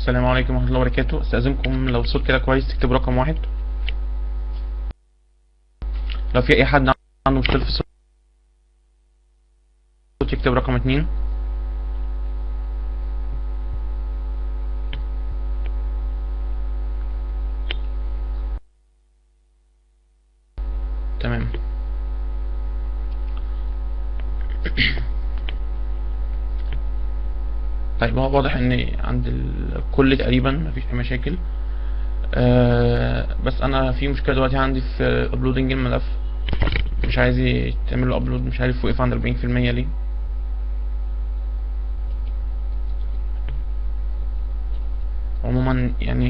السلام عليكم ورحمة الله وبركاته استأذنكم لو الصوت كده كويس تكتب رقم واحد لو في أي حد عنده مشكلة في الصوت يكتب رقم اتنين تمام طيب هو واضح ان عند الكل تقريبا مفيش اي مشاكل آه بس انا في مشكله دلوقتي عندي في ابلودنج الملف مش عايز يتعمل له ابلود مش عارف وقف عند 40% ليه عموما يعني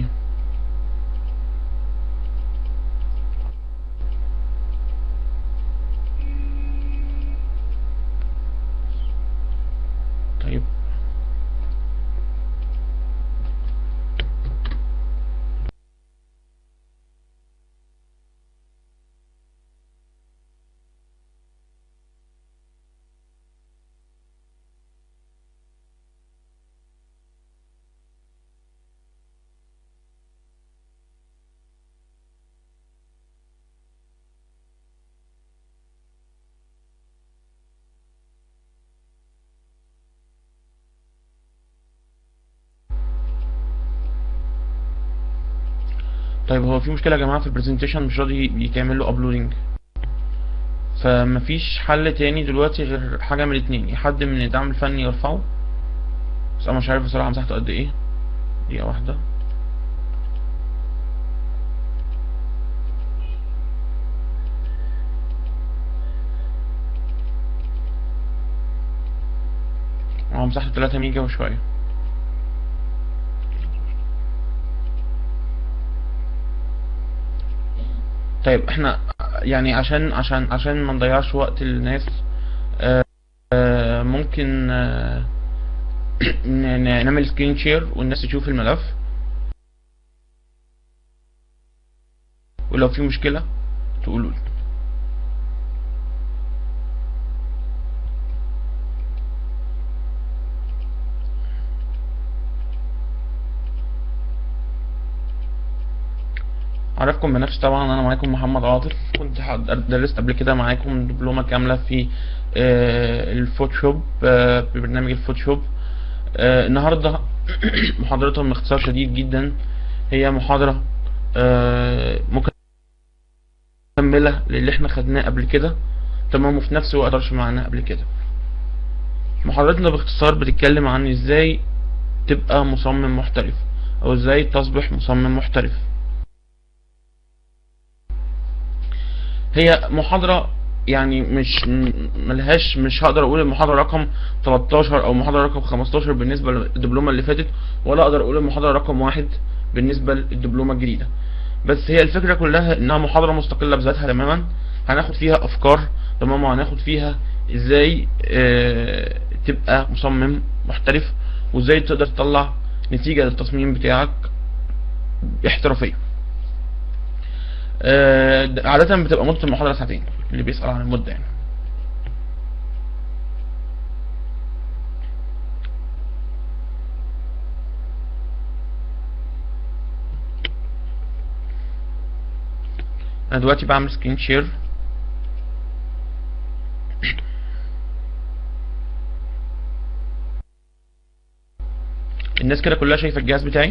طيب طيب هو في مشكلة يا جماعة في البرزنتيشن مش راضي يتعمل له ابلودنج فمفيش حل تاني دلوقتي غير حاجة من الاتنين يا حد من الدعم الفني يرفعه بس انا مش عارف بصراحة مساحته قد ايه دقيقة واحدة هو مساحته 3 ميجا وشوية طيب احنا يعني عشان عشان عشان ما نضيعش وقت الناس آه، آه، ممكن آه، ن- ن- نعمل سكرين شير والناس تشوف الملف ولو في مشكلة تقولوا لي اعرفكم بنفسي طبعا انا معاكم محمد عاطف كنت حد- درست قبل كده معاكم دبلومه كامله في آه، الفوتوشوب آه، ببرنامج الفوتوشوب آه، النهارده محاضرتهم باختصار شديد جدا هي محاضره آه، مكمله للي احنا خدناه قبل كده تمام وفي نفس الوقت مقدرش معانا قبل كده محاضرتنا باختصار بتتكلم عن ازاي تبقى مصمم محترف او ازاي تصبح مصمم محترف هي محاضرة يعني مش م- ملهاش مش هقدر اقول المحاضرة رقم 13 او محاضرة رقم 15 بالنسبة للدبلومة اللي فاتت ولا اقدر اقول المحاضرة رقم واحد بالنسبة للدبلومة الجديدة بس هي الفكرة كلها انها محاضرة مستقلة بذاتها تماما هناخد فيها افكار تمام وهناخد فيها ازاي آه تبقى مصمم محترف وازاي تقدر تطلع نتيجة للتصميم بتاعك احترافية آه، عادة بتبقى مدة المحاضرة ساعتين اللي بيسأل عن المدة يعني أنا دلوقتي بعمل سكرين شير الناس كده كلها شايفة الجهاز بتاعي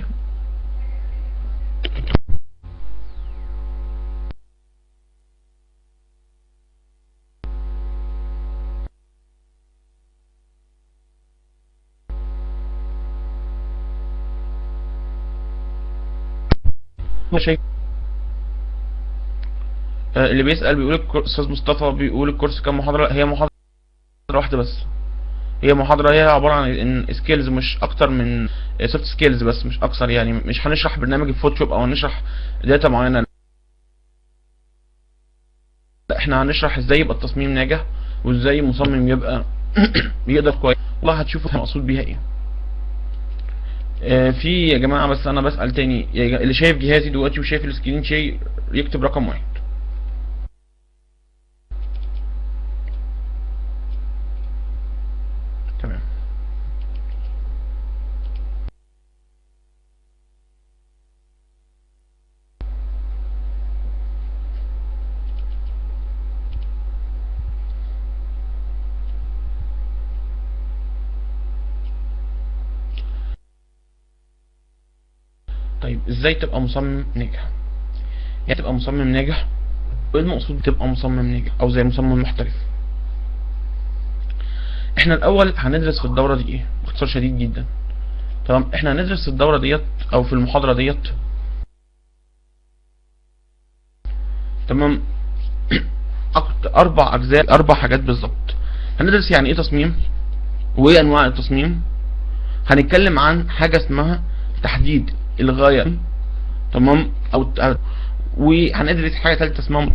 هو شايف آه، اللي بيسأل بيقول الكور- استاذ مصطفى بيقول الكورس كام محاضرة هي محاضرة واحدة بس هي محاضرة هي عبارة عن ان سكيلز مش اكتر من سوفت سكيلز بس مش اكثر يعني مش هنشرح برنامج الفوتوشوب او هنشرح داتا معينة لا احنا هنشرح ازاي يبقى التصميم ناجح وازاي المصمم يبقى يقدر كويس والله هتشوفوا المقصود بيها ايه آه، في يا جماعة بس انا بسأل تاني يا جا- اللي شايف جهازي دلوقتي وشايف السكرين شير يكتب رقم واحد تمام ازاي تبقى مصمم ناجح يعني تبقى مصمم ناجح وايه المقصود تبقى مصمم ناجح او زي مصمم محترف احنا الاول هندرس في الدورة دي ايه باختصار شديد جدا تمام احنا هندرس في الدورة ديت او في المحاضرة ديت تمام أكتر اربع اجزاء اربع حاجات بالظبط هندرس يعني ايه تصميم وايه انواع التصميم هنتكلم عن حاجة اسمها تحديد الغاية تمام او وهندرس حاجة ثالثة اسمها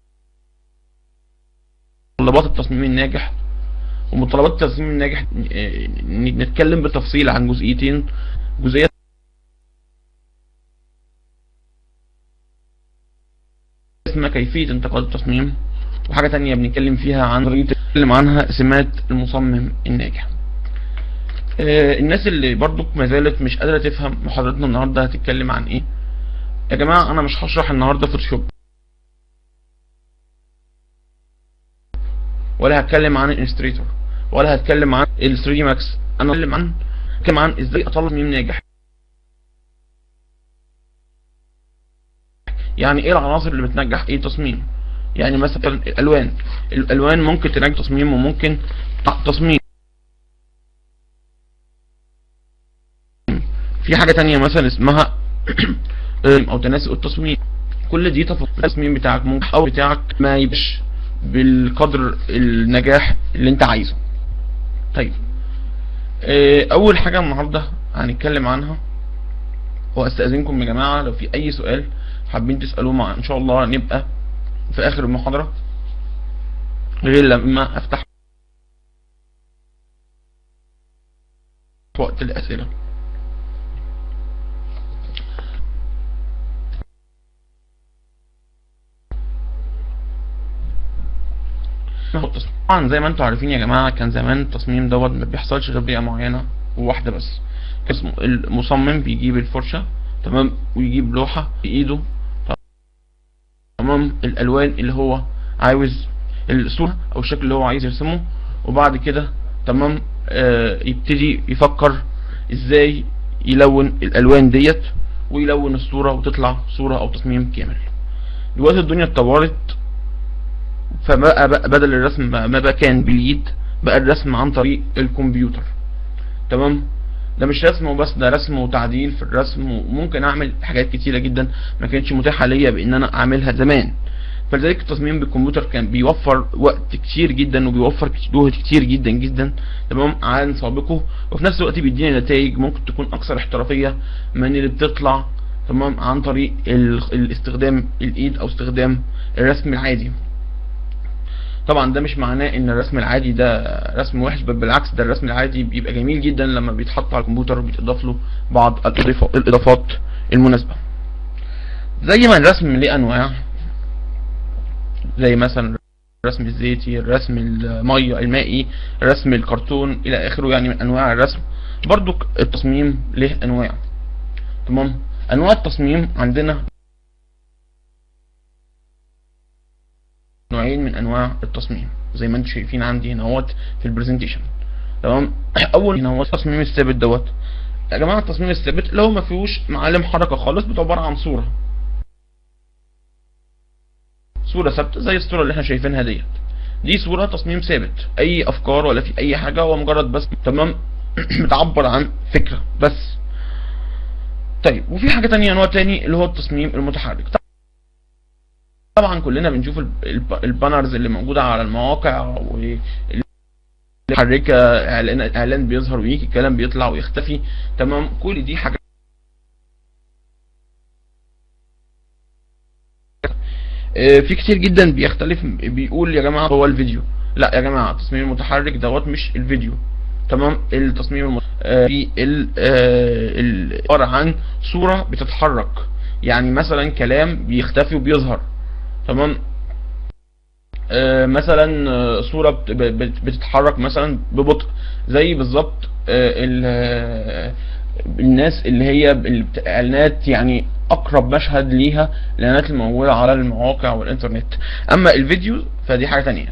متطلبات التصميم الناجح ومتطلبات التصميم الناجح نتكلم بالتفصيل عن جزئيتين جزئية اسمها كيفية انتقاد التصميم وحاجة تانية بنتكلم فيها عن طريقة نتكلم عنها سمات المصمم الناجح آه الناس اللي برضو ما زالت مش قادرة تفهم محاضرتنا النهاردة هتتكلم عن ايه يا جماعة انا مش هشرح النهاردة فوتوشوب ولا هتكلم عن الانستريتور ولا هتكلم عن ال 3 دي ماكس انا هتكلم عن هتكلم عن ازاي اطلع تصميم ناجح يعني ايه العناصر اللي بتنجح ايه تصميم يعني مثلا الالوان الالوان ممكن تنجح تصميم وممكن تصميم في حاجة تانية مثلا اسمها او تناسق التصميم كل دي تفاصيل التصميم بتاعك ممكن او بتاعك ما يبقاش بالقدر النجاح اللي انت عايزه طيب اول حاجة النهاردة هنتكلم عنها واستأذنكم يا جماعة لو في اي سؤال حابين تسألوه مع ان شاء الله نبقى في اخر المحاضرة غير لما افتح وقت الاسئلة طبعا زي ما انتم عارفين يا جماعة كان زمان التصميم دوت ما بيحصلش غير بيئة معينة وواحدة بس اسمه المصمم بيجيب الفرشة تمام ويجيب لوحة بإيده تمام الألوان اللي هو عاوز الصورة أو الشكل اللي هو عايز يرسمه وبعد كده تمام آه يبتدي يفكر ازاي يلون الألوان ديت ويلون الصورة وتطلع صورة أو تصميم كامل دلوقتي الدنيا اتطورت فبقى بقى بدل الرسم ما بقى كان باليد بقى الرسم عن طريق الكمبيوتر تمام ده مش رسم وبس ده رسم وتعديل في الرسم وممكن اعمل حاجات كتيره جدا ما كانتش متاحه ليا بان انا اعملها زمان فلذلك التصميم بالكمبيوتر كان بيوفر وقت كتير جدا وبيوفر جهد كتير جدا جدا تمام عن سابقه وفي نفس الوقت بيدينا نتائج ممكن تكون اكثر احترافيه من اللي بتطلع تمام عن طريق الاستخدام الايد او استخدام الرسم العادي طبعا ده مش معناه ان الرسم العادي ده رسم وحش بل بالعكس ده الرسم العادي بيبقى جميل جدا لما بيتحط على الكمبيوتر وبيتضاف له بعض الاضافات المناسبة زي ما الرسم ليه انواع زي مثلا الرسم الزيتي الرسم المية المائي الرسم الكرتون الى اخره يعني من انواع الرسم برضو التصميم له انواع تمام انواع التصميم عندنا نوعين من انواع التصميم زي ما انتم شايفين عندي هنا اهوت في البرزنتيشن تمام اول هنا هو التصميم الثابت دوت يا جماعه التصميم الثابت اللي هو ما فيهوش معالم حركه خالص بتبقى عباره عن صوره صوره ثابته زي الصوره اللي احنا شايفينها ديت دي صوره تصميم ثابت اي افكار ولا في اي حاجه هو مجرد بس تمام بتعبر عن فكره بس طيب وفي حاجه تانية نوع تاني اللي هو التصميم المتحرك طبعا كلنا بنشوف البانرز اللي موجودة على المواقع واللي محركة اعلان اعلان بيظهر ويجي الكلام بيطلع ويختفي تمام كل دي حاجات في كتير جدا بيختلف بيقول يا جماعة هو الفيديو لا يا جماعة التصميم المتحرك دوت مش الفيديو تمام التصميم الم... آه في عبارة عن صورة بتتحرك يعني مثلا كلام بيختفي وبيظهر تمام آه مثلا آه صورة بتتحرك مثلا ببطء زي بالظبط آه الناس اللي هي الاعلانات يعني اقرب مشهد ليها الاعلانات الموجودة على المواقع والانترنت اما الفيديو فدي حاجة تانية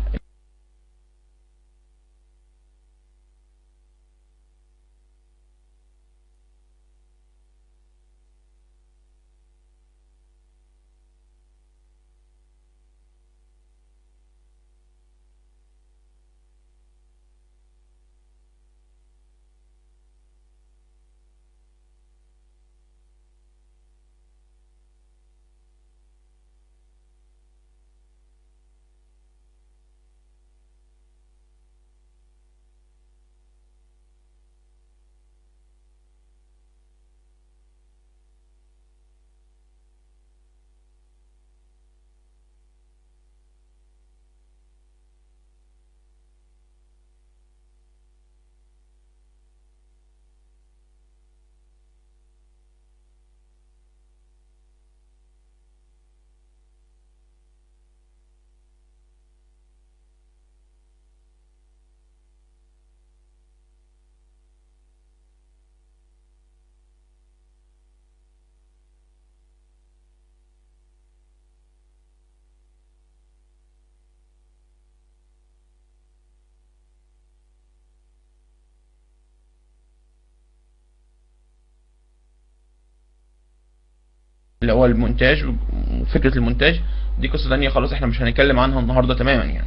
اللي هو المونتاج وفكره المونتاج دي قصه تانية خلاص احنا مش هنتكلم عنها النهارده تماما يعني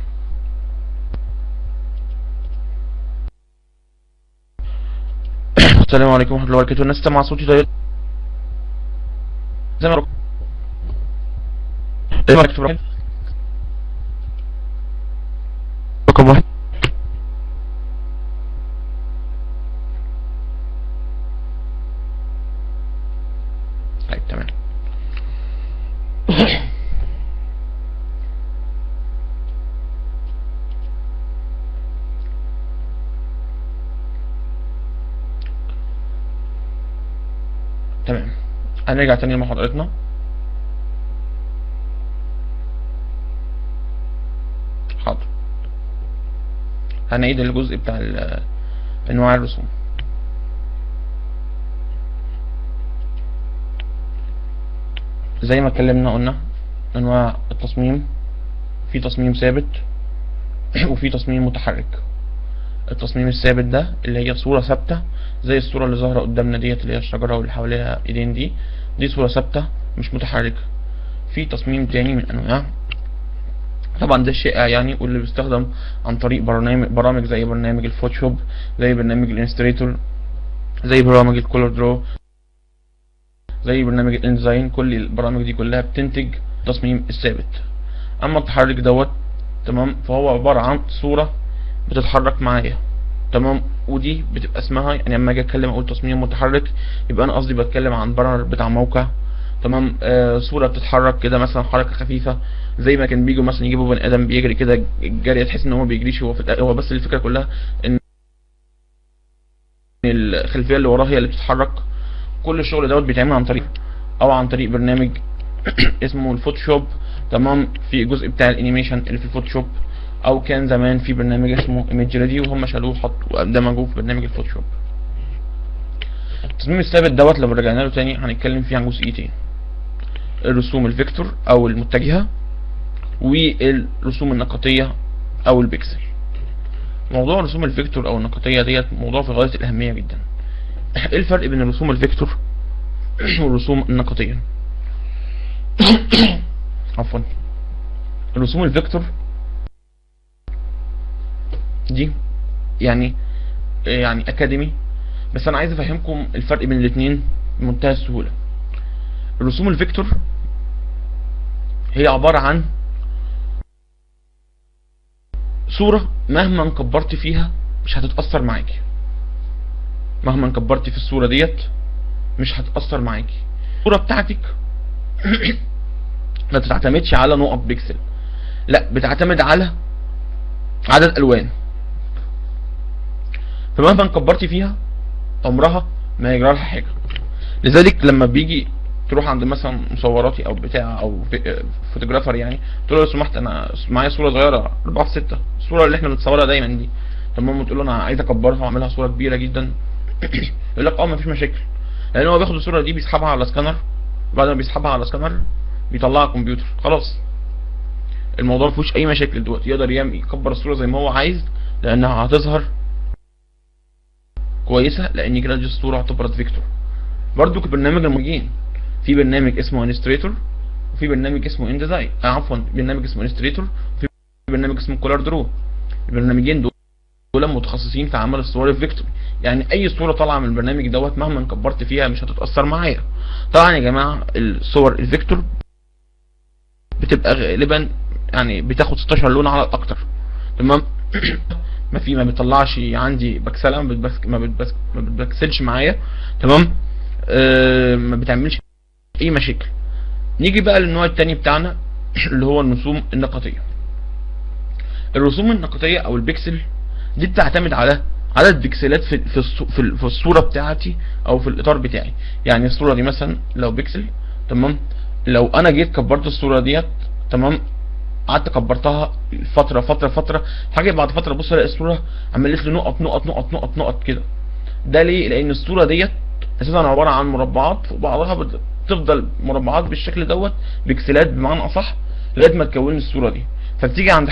السلام عليكم ورحمه الله وبركاته الناس سمع صوتي طيب زي ما زي ما ركبت رقم واحد طيب تمام تمام هنرجع تاني لمحاضرتنا حاضر هنعيد الجزء بتاع ال- انواع الرسوم زي ما اتكلمنا قلنا انواع التصميم في تصميم ثابت وفي تصميم متحرك التصميم الثابت ده اللي هي صورة ثابتة زي الصورة اللي ظاهرة قدامنا ديت اللي هي الشجرة واللي حواليها ايدين دي دي صورة ثابتة مش متحركة في تصميم تاني من انواع طبعا ده الشائع يعني واللي بيستخدم عن طريق برنامج برامج زي برنامج الفوتوشوب زي برنامج الانستريتور زي برامج الكولر درو زي برنامج الانزاين كل البرامج دي كلها بتنتج تصميم الثابت اما التحرك دوت تمام فهو عبارة عن صورة بتتحرك معايا تمام ودي بتبقى اسمها يعني لما اجي اتكلم اقول تصميم متحرك يبقى انا قصدي بتكلم عن بانر بتاع موقع تمام آه صورة بتتحرك كده مثلا حركة خفيفة زي ما كان بيجوا مثلا يجيبوا بني ادم بيجري كده الجري تحس ان هو بيجريش هو في الآ- هو بس الفكرة كلها ان الخلفية اللي وراه هي اللي بتتحرك كل الشغل دوت بيتعمل عن طريق او عن طريق برنامج اسمه الفوتوشوب تمام في الجزء بتاع الانيميشن اللي في الفوتوشوب او كان زمان في برنامج اسمه ايمج ريدي وهم شالوه وحطوا دمجوه في برنامج الفوتوشوب التصميم الثابت دوت لو رجعنا له تاني هنتكلم فيه عن جزئيتين الرسوم الفيكتور او المتجهه والرسوم النقطيه او البكسل موضوع رسوم الفيكتور او النقطيه ديت موضوع في غايه الاهميه جدا ايه الفرق بين الرسوم الفيكتور والرسوم النقطيه عفوا الرسوم الفيكتور دي يعني يعني اكاديمي بس انا عايز افهمكم الفرق بين الاثنين بمنتهى السهوله الرسوم الفيكتور هي عباره عن صوره مهما كبرت فيها مش هتتاثر معاكي مهما كبرت في الصوره ديت مش هتاثر معاكي الصوره بتاعتك ما بتعتمدش على نقط بيكسل لا بتعتمد على عدد الوان فمهما كبرت فيها عمرها ما يجرى لها حاجه لذلك لما بيجي تروح عند مثلا مصوراتي او بتاع او في- فوتوجرافر يعني تقول له لو سمحت انا معايا صوره صغيره 4 في 6 الصوره اللي احنا بنتصورها دايما دي تمام وتقول له انا عايز اكبرها واعملها صوره كبيره جدا يقول لك اه مفيش مشاكل لان هو بياخد الصوره دي بيسحبها على سكانر بعد ما بيسحبها على سكانر بيطلعها على الكمبيوتر خلاص الموضوع مفيهوش اي مشاكل دلوقتي يقدر يعمل يكبر الصوره زي ما هو عايز لانها هتظهر كويسه لان كده دي الصوره اعتبرت فيكتور برضو برنامج المبرمجين في برنامج اسمه انستريتور وفي برنامج اسمه انديزاين آه عفوا برنامج اسمه انستريتور وفي برنامج اسمه كولر درو البرنامجين دول دول متخصصين في عمل الصور الفيكتور يعني اي صوره طالعه من البرنامج دوت مهما كبرت فيها مش هتتاثر معايا طبعا يا جماعه الصور الفيكتور بتبقى غالبا يعني بتاخد 16 لون على الاكتر تمام ما في ما بيطلعش عندي بكسله ما بتبس ما بتبس ما بتبكسلش معايا تمام آه ما بتعملش اي مشاكل نيجي بقى للنوع التاني بتاعنا اللي هو الرسوم النقطيه الرسوم النقطيه او البكسل دي بتعتمد على عدد بكسلات في في الصو- في ال- في الصوره بتاعتي او في الاطار بتاعي يعني الصوره دي مثلا لو بكسل تمام لو انا جيت كبرت الصوره ديت تمام قعدت كبرتها فتره فتره فتره حاجه بعد فتره بص الاقي الصوره عملت لي نقط نقط نقط نقط نقط كده ده ليه لان الصوره ديت اساسا عباره عن مربعات فوق بعضها بت- بتفضل مربعات بالشكل دوت بكسلات بمعنى اصح لغايه ما تكون الصوره دي فبتيجي عند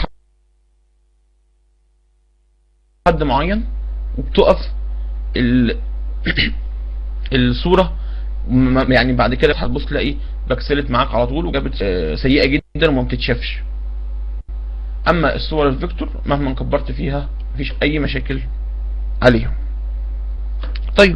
حد معين وبتقف ال... الصوره م- يعني بعد كده هتبص تلاقي بكسلت معاك على طول وجابت آه، سيئه جدا وما بتتشافش اما الصور الفيكتور مهما كبرت فيها مفيش اي مشاكل عليهم طيب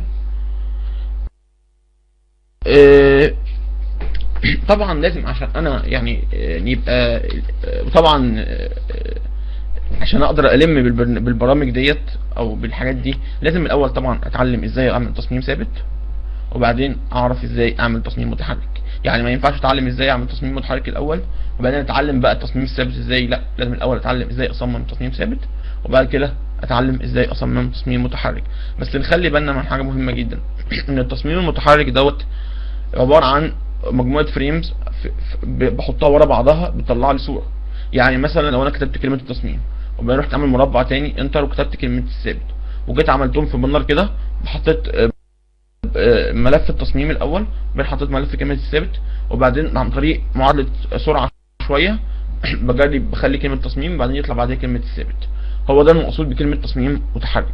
آه، طبعا لازم عشان انا يعني آه، يبقى آه، طبعا آه، آه، عشان اقدر الم بالبرن- بالبرامج ديت او بالحاجات دي لازم الاول طبعا اتعلم ازاي اعمل تصميم ثابت وبعدين اعرف ازاي اعمل تصميم متحرك يعني ما ينفعش اتعلم ازاي اعمل تصميم متحرك الاول وبعدين اتعلم بقى التصميم الثابت ازاي لا لازم الاول اتعلم ازاي اصمم تصميم ثابت وبعد كده اتعلم ازاي اصمم تصميم متحرك بس نخلي بالنا من حاجه مهمه جدا ان التصميم المتحرك دوت عباره عن مجموعه فريمز ف- ف- ب- بحطها ورا بعضها بتطلع لي صوره يعني مثلا لو انا كتبت كلمه التصميم وبعدين رحت اعمل مربع تاني انتر وكتبت كلمه الثابت وجيت عملتهم في بنر كده حطيت آه، آه، ملف التصميم الاول بعدين حطيت ملف كلمه الثابت وبعدين عن طريق معادله سرعه شويه بجري بخلي كلمه تصميم بعدين يطلع بعدها كلمه الثابت هو ده المقصود بكلمه تصميم متحرك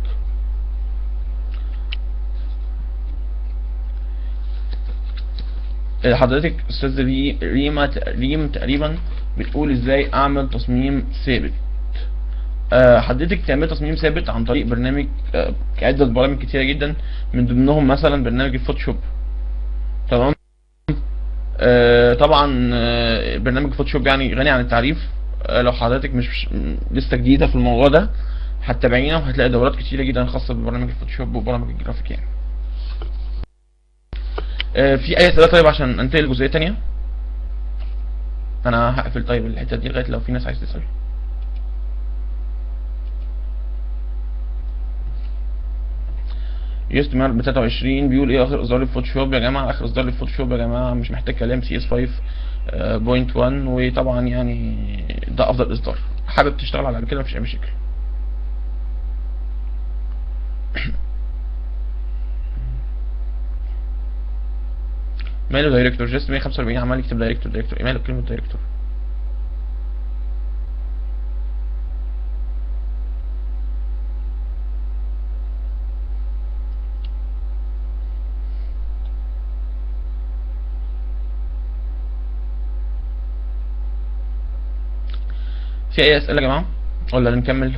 آه، حضرتك استاذ ري- ريما ريم تقريبا بتقول ازاي اعمل تصميم ثابت آه، حضرتك تعمل تصميم ثابت عن طريق برنامج آه، عدة برامج كتيرة جدا من ضمنهم مثلا برنامج الفوتوشوب تمام آه، طبعا آه، برنامج الفوتوشوب يعني غني عن التعريف آه، لو حضرتك مش مش- م- لسه جديدة في الموضوع ده هتتابعينا وهتلاقي دورات كتيرة جدا خاصة ببرنامج الفوتوشوب وبرامج الجرافيك يعني آه، في اي اسئله طيب عشان انتقل لجزئيه تانية انا هقفل طيب الحته دي لغايه لو في ناس عايز تسال يوست مار ب 23 بيقول ايه اخر اصدار للفوتوشوب يا جماعه اخر اصدار للفوتوشوب يا جماعه مش محتاج كلام سي اس 5.1 وطبعا يعني ده افضل اصدار حابب تشتغل على كده مفيش اي مشاكل ماله دايركتور جست 145 عمال يكتب دايركتور دايركتور ايه ماله كلمه دايركتور في اي اسئله يا جماعه ولا نكمل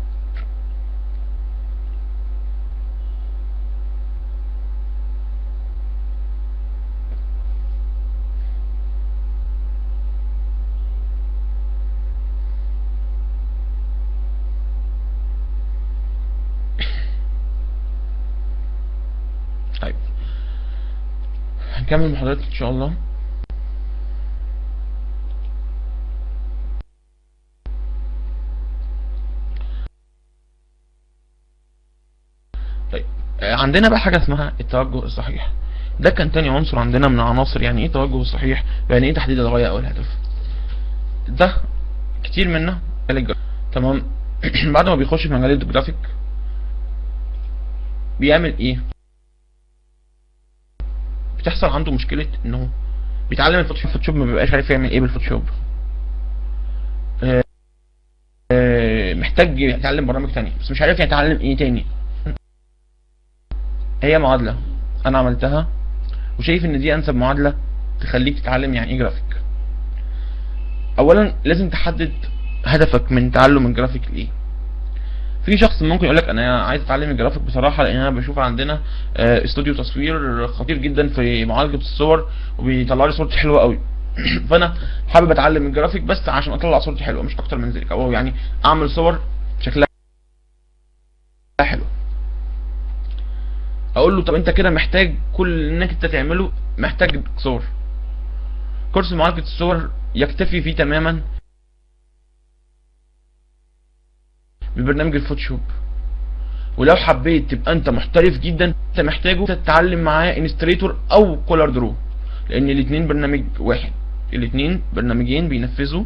طيب هنكمل محاضرات ان شاء الله طيب آه، عندنا بقى حاجه اسمها التوجه الصحيح ده كان تاني عنصر عندنا من عناصر يعني ايه التوجه الصحيح يعني ايه تحديد الغايه او الهدف ده كتير منا مجال الجرافيك تمام بعد ما بيخش في مجال الجرافيك بيعمل ايه بتحصل عنده مشكله انه بيتعلم الفوتوشوب الفوتوشوب ما بيبقاش عارف يعمل ايه بالفوتوشوب آه، آه، محتاج يتعلم برامج تانية بس مش عارف يتعلم ايه تاني هي معادلة انا عملتها وشايف ان دي انسب معادلة تخليك تتعلم يعني ايه جرافيك اولا لازم تحدد هدفك من تعلم الجرافيك ايه في شخص ممكن يقول لك انا عايز اتعلم الجرافيك بصراحه لان انا بشوف عندنا آه، استوديو تصوير خطير جدا في معالجه الصور وبيطلع لي صورتي حلوه قوي فانا حابب اتعلم الجرافيك بس عشان اطلع صورتي حلوه مش اكتر من ذلك او يعني اعمل صور شكلها حلو اقول له طب انت كده محتاج كل انك انت تعمله محتاج صور كورس معالجه الصور يكتفي فيه تماما ببرنامج الفوتوشوب ولو حبيت تبقى انت محترف جدا انت محتاجه تتعلم معاه انستريتور او كولر درو لان الاتنين برنامج واحد الاتنين برنامجين بينفذوا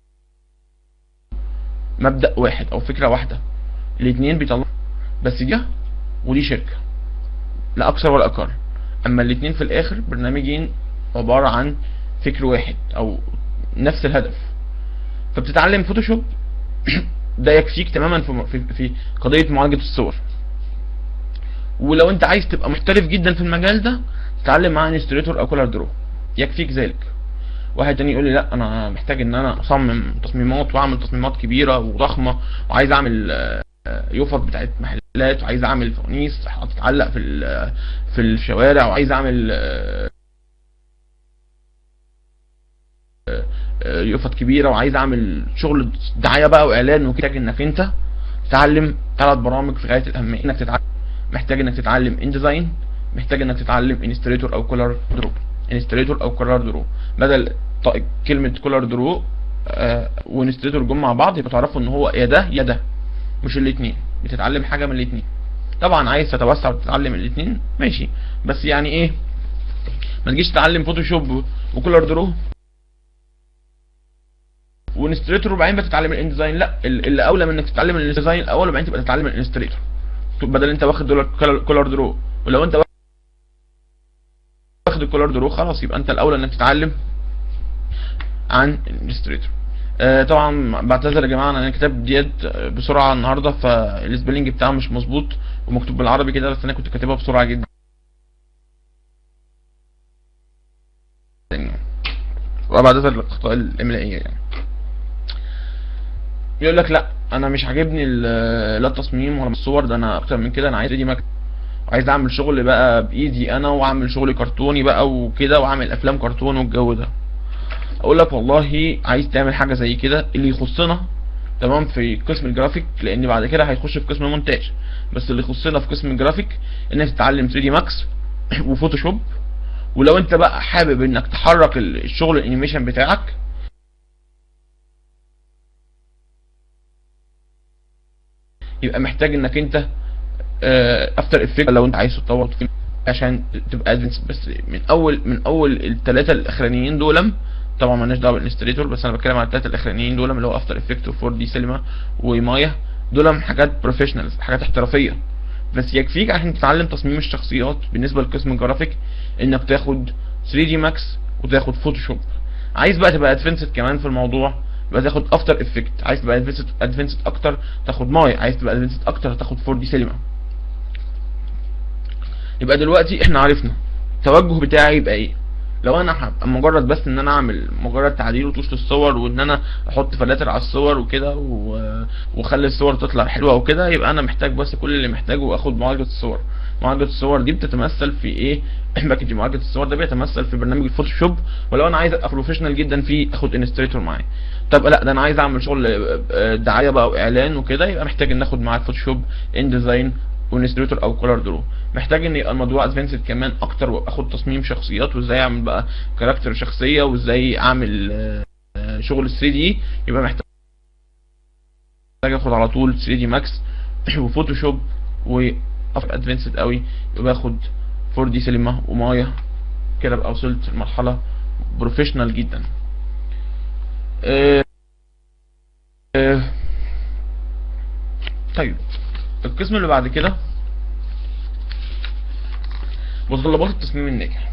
مبدأ واحد او فكرة واحدة الاتنين بيطلعوا بس دي ودي شركة لا اكثر ولا اقل اما الاتنين في الاخر برنامجين عبارة عن فكر واحد او نفس الهدف فبتتعلم فوتوشوب ده يكفيك تماما في في, في قضيه معالجه الصور ولو انت عايز تبقى محترف جدا في المجال ده تتعلم مع انستريتور او كولر درو يكفيك ذلك واحد تاني يقول لي لا انا محتاج ان انا اصمم تصميمات واعمل تصميمات كبيره وضخمه وعايز اعمل آه، يوفط بتاعت محلات وعايز اعمل فوانيس تتعلق في ال- في الشوارع وعايز اعمل آه، آه، يوفط كبيره وعايز اعمل شغل دعايه بقى واعلان وكده انك انت تتعلم ثلاث برامج في غايه الاهميه انك تتعلم محتاج انك تتعلم ان ديزاين محتاج انك تتعلم انستريتور او كولر درو انستريتور او كولر درو بدل ط- كلمه كولر درو آه وانستريتور جم مع بعض يبقى تعرفوا ان هو يا ده يا ده مش الاثنين بتتعلم حاجه من الاثنين طبعا عايز تتوسع وتتعلم الاثنين ماشي بس يعني ايه ما تجيش تتعلم فوتوشوب وكولر درو وانستريتور وبعدين بتتعلم الانزاين لا ال- اللي اولى من انك تتعلم الانزاين الاول وبعدين تبقى تتعلم الانستريتور بدل انت واخد دول كولر درو ولو انت واخد الكولر درو خلاص يبقى انت الاولى انك تتعلم عن الانستريتور آه طبعا بعتذر يا جماعه انا كتاب ديت بسرعه النهارده فالسبيلنج بتاعه مش مظبوط ومكتوب بالعربي كده بس انا كنت كاتبها بسرعه جدا وبعتذر الاخطاء الاملائيه يعني يقول لك لا انا مش عاجبني ال- لا التصميم ولا الصور ده انا اكتر من كده انا عايز دي مكتب عايز اعمل شغل بقى بايدي انا واعمل شغل كرتوني بقى وكده واعمل افلام كرتون والجو ده اقول لك والله عايز تعمل حاجه زي كده اللي يخصنا تمام في قسم الجرافيك لان بعد كده هيخش في قسم المونتاج بس اللي يخصنا في قسم الجرافيك انك تتعلم 3 دي ماكس وفوتوشوب ولو انت بقى حابب انك تحرك ال- الشغل الانيميشن بتاعك يبقى محتاج انك انت افتر افكت لو انت عايز تطور فيه عشان تبقى ادفنس بس من اول من اول الثلاثه الاخرانيين دول طبعا مالناش دعوه بالانستريتور بس انا بتكلم على الثلاثه الاخرانيين دول اللي هو افتر افكت و4 دي سينما ومايا دول حاجات بروفيشنالز حاجات احترافيه بس يكفيك عشان تتعلم تصميم الشخصيات بالنسبه لقسم الجرافيك انك تاخد 3 دي ماكس وتاخد فوتوشوب عايز بقى تبقى ادفنسد كمان في الموضوع يبقى تاخد افتر افكت عايز تبقى ادفنسد ادفنسد اكتر تاخد مايا عايز تبقى ادفنسد اكتر تاخد 4 دي سينما يبقى دلوقتي احنا عرفنا التوجه بتاعي يبقى ايه لو انا هبقى مجرد بس ان انا اعمل مجرد تعديل وتوش للصور وان انا احط فلاتر على الصور وكده و- واخلي الصور تطلع حلوه وكده يبقى انا محتاج بس كل اللي محتاجه اخد معالجه الصور معالجه الصور دي بتتمثل في ايه باكج معالجه الصور ده بيتمثل في برنامج الفوتوشوب ولو انا عايز ابقى بروفيشنال جدا فيه اخد انستريتور معايا طب لا ده انا عايز اعمل شغل آه، دعايه بقى واعلان وكده يبقى محتاج ان اخد معاه الفوتوشوب ان ديزاين وانستريتور او كولر درو محتاج ان يبقى الموضوع ادفانسد كمان اكتر واخد تصميم شخصيات وازاي اعمل بقى كاركتر شخصيه وازاي اعمل آه، آه، شغل 3 دي يبقى محتاج اخد على طول 3 دي ماكس وفوتوشوب و ادفانسد قوي يبقى باخد 4 دي سينما ومايا كده ابقى وصلت لمرحله بروفيشنال جدا آه، آه، طيب القسم اللي بعد كده متطلبات التصميم الناجح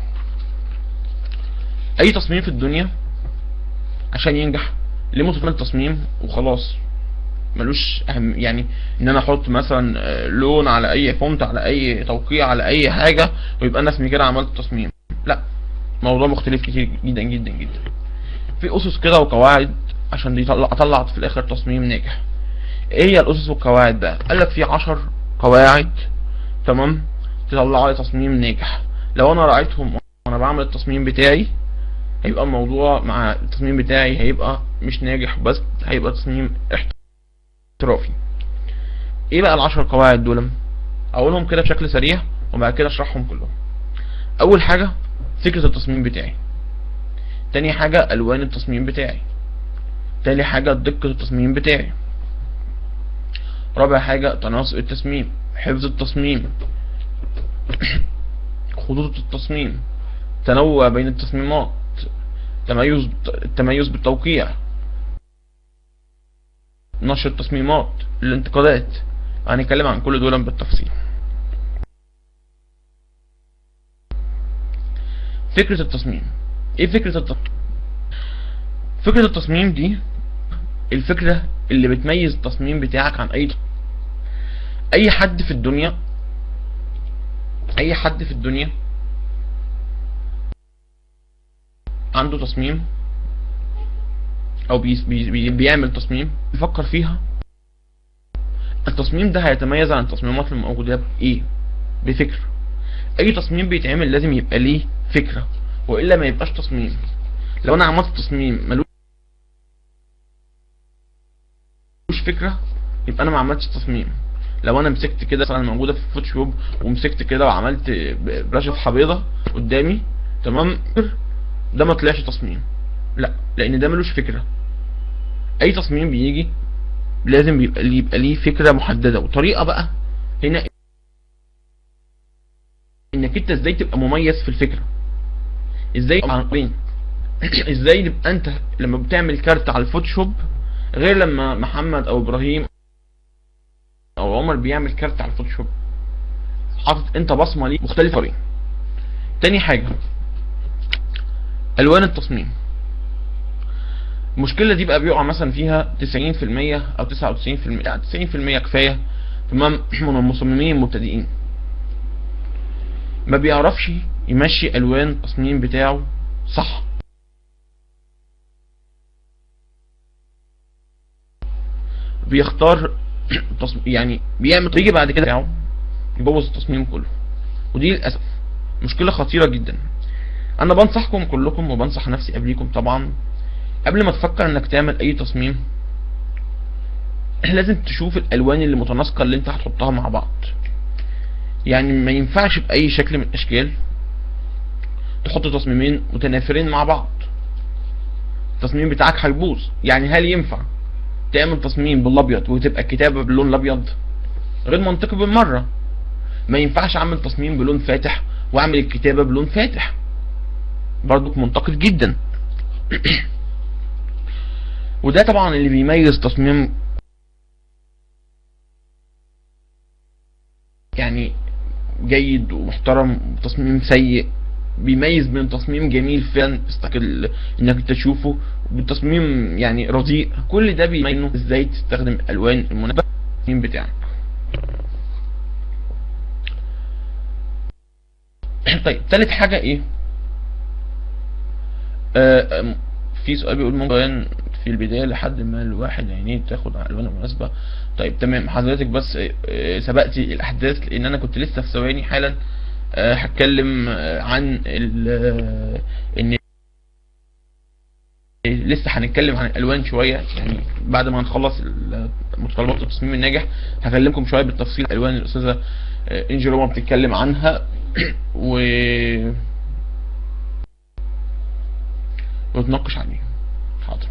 اي تصميم في الدنيا عشان ينجح ليه متطلبات التصميم وخلاص ملوش اهم يعني ان انا احط مثلا آه، لون على اي فونت على اي توقيع على اي حاجه ويبقى انا اسمي كده عملت تصميم لا موضوع مختلف كتير جدا جدا جدا في اسس كده وقواعد عشان دي يطلع اطلع في الاخر تصميم ناجح ايه هي الاسس والقواعد بقى قال لك في عشر قواعد تمام تطلع لي تصميم ناجح لو انا راعيتهم وانا بعمل التصميم بتاعي هيبقى الموضوع مع التصميم بتاعي هيبقى مش ناجح بس هيبقى تصميم احترافي ايه بقى العشر قواعد دول اقولهم كده بشكل سريع وبعد كده اشرحهم كلهم اول حاجه فكره التصميم بتاعي تاني حاجه الوان التصميم بتاعي تاني حاجه دقه التصميم بتاعي رابع حاجه تناسق التصميم حفظ التصميم خطوط التصميم تنوع بين التصميمات تميز التميز بالتوقيع نشر التصميمات الانتقادات هنتكلم عن كل دول بالتفصيل فكرة التصميم ايه فكرة التصميم فكرة التصميم دي الفكرة اللي بتميز التصميم بتاعك عن اي تصميم. اي حد في الدنيا اي حد في الدنيا عنده تصميم او بي بي بي بيعمل تصميم بيفكر فيها التصميم ده هيتميز عن التصميمات الموجودة بايه بفكرة اي تصميم بيتعمل لازم يبقى ليه فكرة والا ما يبقاش تصميم لو انا عملت تصميم ملوش فكرة يبقى انا ما عملتش تصميم لو انا مسكت كده مثلا موجوده في فوتوشوب ومسكت كده وعملت برشه حبيضه قدامي تمام ده ما طلعش تصميم لا لان ده ملوش فكره اي تصميم بيجي لازم بيبقى ليه يبقى ليه فكره محدده وطريقه بقى هنا انك انت ازاي تبقى مميز في الفكره ازاي عن ازاي تبقى انت لما بتعمل كارت على الفوتوشوب غير لما محمد او ابراهيم او عمر بيعمل كارت على الفوتوشوب حاطط انت بصمه ليه مختلفه ليه تاني حاجه الوان التصميم المشكله دي بقى بيقع مثلا فيها 90% او 99% يعني 90% كفايه تمام من المصممين المبتدئين ما بيعرفش يمشي الوان التصميم بتاعه صح بيختار تصميم يعني بيعمل بيجي بعد كده بتاعه يبوظ التصميم كله ودي للاسف مشكله خطيره جدا انا بنصحكم كلكم وبنصح نفسي قبليكم طبعا قبل ما تفكر انك تعمل اي تصميم لازم تشوف الالوان اللي متناسقه اللي انت هتحطها مع بعض يعني ما ينفعش باي شكل من الاشكال تحط تصميمين متنافرين مع بعض التصميم بتاعك هيبوظ يعني هل ينفع تعمل تصميم بالابيض وتبقى الكتابه باللون الابيض غير منطقي بالمره ما ينفعش اعمل تصميم بلون فاتح واعمل الكتابه بلون فاتح برضك منتقد جدا وده طبعا اللي بيميز تصميم يعني جيد ومحترم وتصميم سيء بيميز بين تصميم جميل فعلا تستقل انك انت تشوفه وتصميم يعني رديء كل ده بيميزه ازاي تستخدم الالوان المناسبه للتصميم بتاعك طيب تالت حاجه ايه آه في سؤال بيقول ممكن في البدايه لحد ما الواحد عينيه تاخد على الالوان المناسبه طيب تمام حضرتك بس آه سبقتي الاحداث لان انا كنت لسه في ثواني حالا آه هتكلم آه عن ان لسه هنتكلم عن الالوان شويه يعني بعد ما نخلص متطلبات التصميم الناجح هكلمكم شويه بالتفصيل الالوان اللي الاستاذه انجي روما بتتكلم عنها و ونتناقش عليه حاضر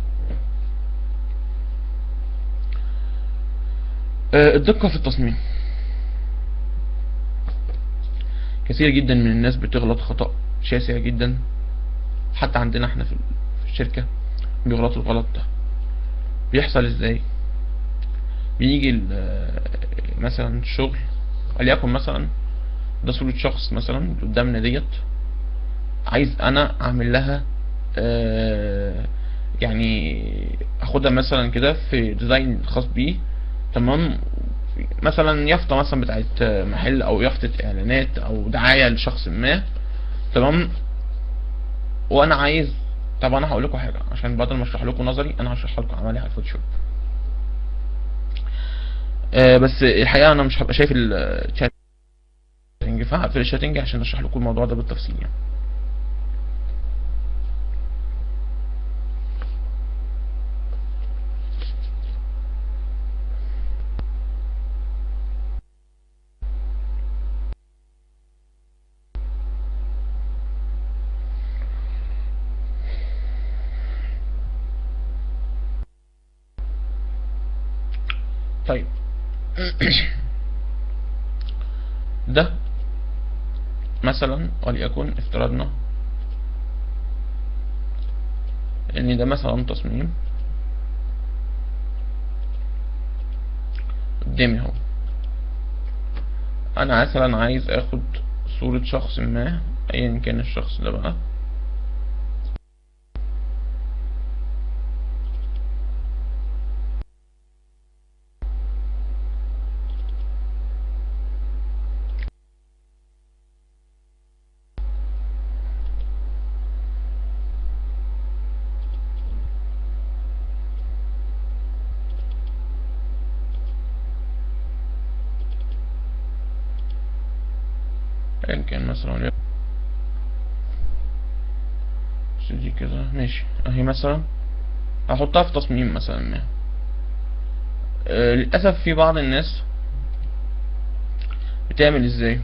الدقة في التصميم كثير جدا من الناس بتغلط خطأ شاسع جدا حتى عندنا احنا في الشركة بيغلطوا الغلط ده بيحصل ازاي بيجي مثلا الشغل وليكن مثلا ده صورة شخص مثلا قدامنا ديت عايز انا اعمل لها آه يعني اخدها مثلا كده في ديزاين خاص بيه تمام مثلا يافطة مثلا بتاعت محل او يافطة اعلانات او دعاية لشخص ما تمام وانا عايز طب انا هقول لكم حاجة عشان بدل ما اشرح لكم نظري انا هشرح لكم عملي على الفوتوشوب آه بس الحقيقة انا مش هبقى شايف الشات فهقفل الشاتنج عشان اشرح لكم الموضوع ده بالتفصيل يعني طيب ده مثلا وليكن افترضنا ان ده مثلا تصميم قدامي اهو انا مثلا عايز اخد صورة شخص ما ايا كان الشخص ده بقى ايا كان مثلا دي كده ماشي اهي مثلا هحطها في تصميم مثلا ما آه للاسف في بعض الناس بتعمل ازاي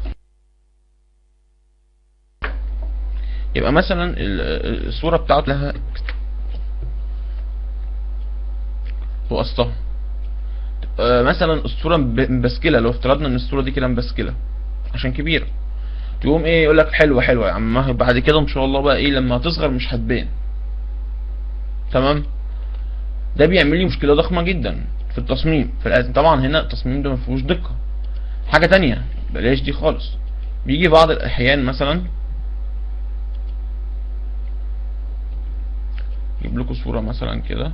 يبقى مثلا الصورة بتاعته لها وقصتها آه مثلا الصورة مبسكلة لو افترضنا ان الصورة دي كده مبسكلة عشان كبيرة تقوم ايه يقول لك حلوة حلوة يا عم بعد كده ان شاء الله بقى ايه لما تصغر مش هتبان تمام ده بيعمل لي مشكلة ضخمة جدا في التصميم في طبعا هنا التصميم ده مفيهوش دقة حاجة تانية بلاش دي خالص بيجي بعض الاحيان مثلا اجيب لكم صورة مثلا كده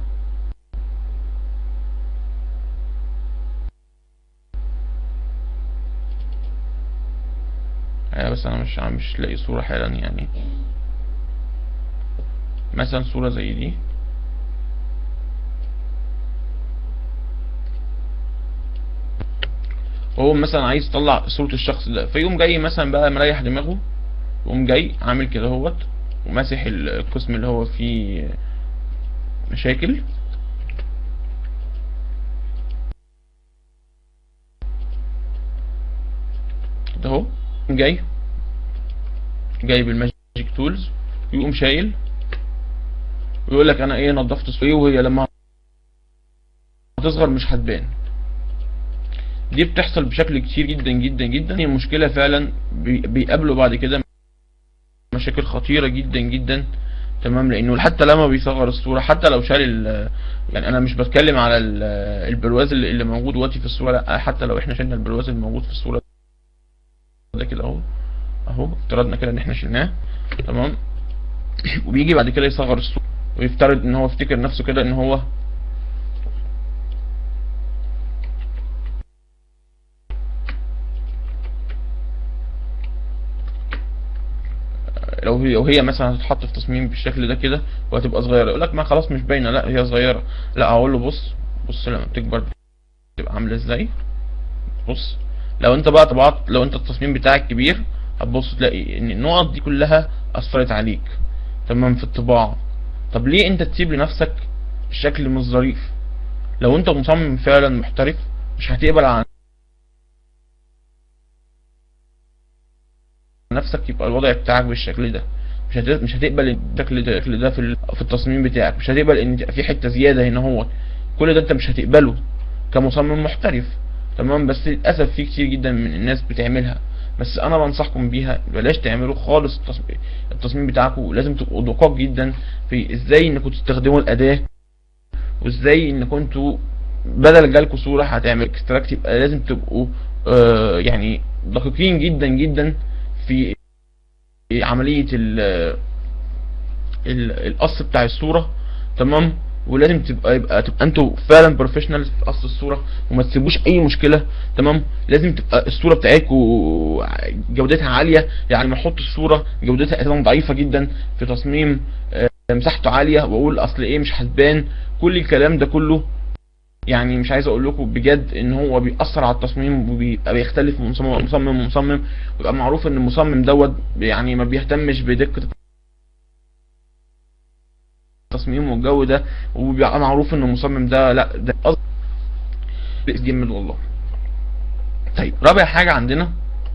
بس انا مش مش لاقي صورة حالا يعني مثلا صورة زي دي وهو مثلا عايز يطلع صورة الشخص ده فيقوم جاي مثلا بقى مريح دماغه يقوم جاي عامل كده اهوت وماسح القسم اللي هو فيه مشاكل ده اهو جاي جايب الماجيك تولز ويقوم شايل ويقول لك انا ايه نظفت ايه وهي لما هتصغر مش هتبان دي بتحصل بشكل كتير جدا جدا جدا هي مشكلة فعلا بيقابلوا بعد كده مشاكل خطيرة جدا جدا تمام لانه حتى لما بيصغر الصورة حتى لو شال يعني انا مش بتكلم على البرواز اللي موجود دلوقتي في الصورة لا حتى لو احنا شلنا البرواز اللي موجود في الصورة ده كده اهو اهو افترضنا كده ان احنا شلناه تمام وبيجي بعد كده يصغر الصورة ويفترض ان هو يفتكر نفسه كده ان هو لو هي وهي مثلا هتتحط في تصميم بالشكل ده كده وهتبقى صغيره يقول لك ما خلاص مش باينه لا هي صغيره لا هقول له بص بص لما بتكبر تبقى عامله ازاي بص لو انت بقى طبعت لو انت التصميم بتاعك كبير هتبص تلاقي ان النقط دي كلها اثرت عليك تمام في الطباعه طب ليه انت تسيب لنفسك الشكل مش ظريف لو انت مصمم فعلا محترف مش هتقبل على نفسك يبقى الوضع بتاعك بالشكل ده مش مش هتقبل الشكل ده الشكل ده في في التصميم بتاعك مش هتقبل ان في حته زياده هنا هو كل ده انت مش هتقبله كمصمم محترف تمام بس للاسف في كتير جدا من الناس بتعملها بس انا بنصحكم بيها بلاش تعملوا خالص التصميم, التصميم بتاعكم لازم تبقوا دقاق جدا في ازاي انكم تستخدموا الاداه وازاي انكم انتوا بدل جالكوا صوره هتعمل اكستراكت يبقى لازم تبقوا آه يعني دقيقين جدا جدا في عملية ال القص بتاع الصورة تمام ولازم تبقى يبقى تبقى انتوا فعلا بروفيشنال في قص الصورة وما تسيبوش اي مشكلة تمام لازم تبقى الصورة بتاعتكم جودتها عالية يعني ما احط الصورة جودتها اساسا ضعيفة جدا في تصميم مساحته عالية واقول اصل ايه مش هتبان كل الكلام ده كله يعني مش عايز اقول لكم بجد ان هو بيأثر على التصميم وبيبقى بيختلف من مصمم مصمم ومصمم ويبقى معروف ان المصمم دوت يعني ما بيهتمش بدقة التصميم والجو ده وبيبقى معروف ان المصمم ده لا ده جمد والله طيب رابع حاجة عندنا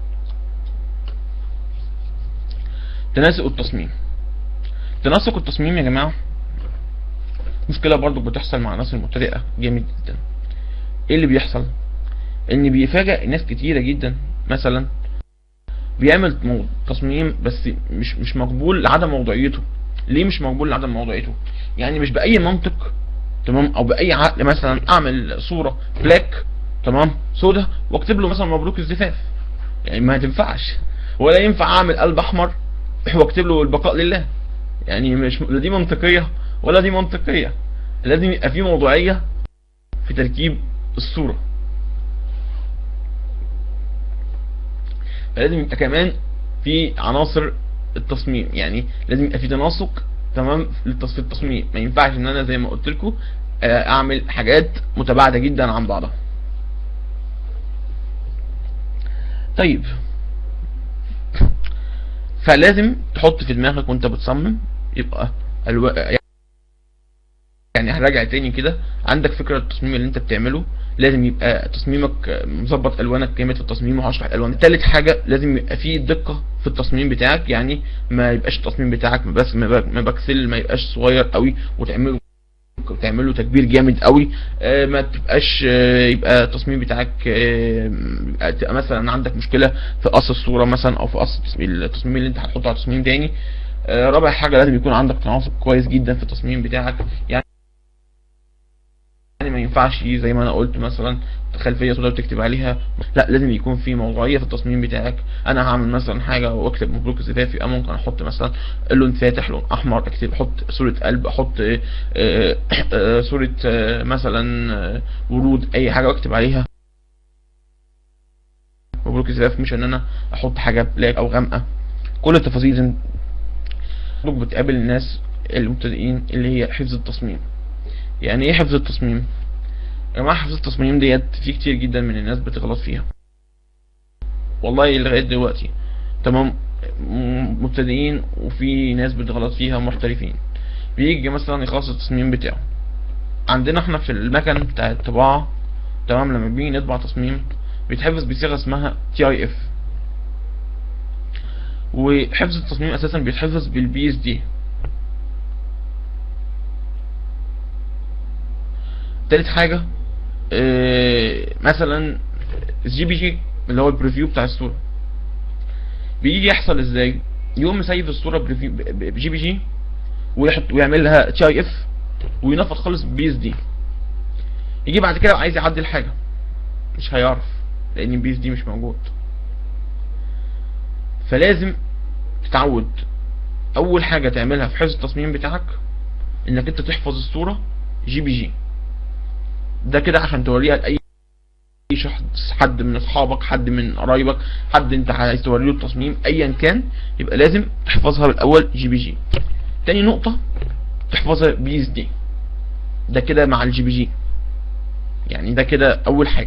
تناسق التصميم تناسق التصميم يا جماعة مشكلة برضو بتحصل مع الناس المبتدئة جامد جدا ايه اللي بيحصل ان بيفاجئ ناس كتيرة جدا مثلا بيعمل تصميم بس مش مش مقبول لعدم موضوعيته ليه مش مقبول لعدم موضوعيته يعني مش باي منطق تمام او باي عقل مثلا اعمل صورة بلاك تمام سودا واكتب له مثلا مبروك الزفاف يعني ما تنفعش ولا ينفع اعمل قلب احمر واكتب له البقاء لله يعني مش لا دي منطقيه ولا دي منطقية لازم يبقى في موضوعية في تركيب الصورة فلازم يبقى كمان في عناصر التصميم يعني لازم يبقى في تناسق تمام في التصميم ما ينفعش ان انا زي ما قلت لكم اعمل حاجات متباعده جدا عن بعضها طيب فلازم تحط في دماغك وانت بتصمم يبقى الو... يعني هراجع تاني كده عندك فكره التصميم اللي انت بتعمله لازم يبقى تصميمك مظبط الوانك جامد في التصميم وهشرح الالوان تالت حاجه لازم يبقى فيه دقه في التصميم بتاعك يعني ما يبقاش التصميم بتاعك بس ما بكسل ما يبقاش صغير قوي وتعمله تعمله تكبير جامد قوي آه ما تبقاش آه يبقى التصميم بتاعك آه تبقى مثلا عندك مشكله في قص الصوره مثلا او في قص التصميم اللي انت هتحطه على تصميم تاني رابع حاجه لازم يكون عندك تناسق كويس جدا في التصميم بتاعك يعني يعني ما ينفعش زي ما انا قلت مثلا خلفيه سوداء وتكتب عليها لا لازم يكون في موضوعيه في التصميم بتاعك انا هعمل مثلا حاجه واكتب مبروك زفافي او ممكن احط مثلا لون فاتح لون احمر اكتب احط صوره قلب احط صوره مثلا ورود اي حاجه واكتب عليها مبروك زفاف مش ان انا احط حاجه بلاك او غامقه كل التفاصيل دي بتقابل الناس المبتدئين اللي هي حفظ التصميم يعني ايه حفظ التصميم يا جماعه حفظ التصميم ديت في كتير جدا من الناس بتغلط فيها والله لغايه دلوقتي تمام مبتدئين وفي ناس بتغلط فيها محترفين بيجي مثلا يخلص التصميم بتاعه عندنا احنا في المكن بتاع الطباعه تمام لما بنيجي نطبع تصميم بيتحفظ بصيغه اسمها تي اي اف وحفظ التصميم اساسا بيتحفظ بالبي اس دي تالت حاجة اه مثلا الجي بي جي اللي هو البريفيو بتاع الصورة بيجي يحصل ازاي يقوم مسيف الصورة بريفيو بجي بي جي ويحط ويعمل لها تي اي اف وينفض خالص بي اس دي يجي بعد كده عايز يعدل حاجة مش هيعرف لان البي اس دي مش موجود فلازم تتعود اول حاجة تعملها في حفظ التصميم بتاعك انك انت تحفظ الصورة جي بي جي ده كده عشان توريها لاي شخص حد من اصحابك حد من قرايبك حد انت عايز توري له التصميم ايا كان يبقى لازم تحفظها بالاول جي بي جي تاني نقطه تحفظها بي اس دي ده كده مع الجي بي جي يعني ده كده اول حاجه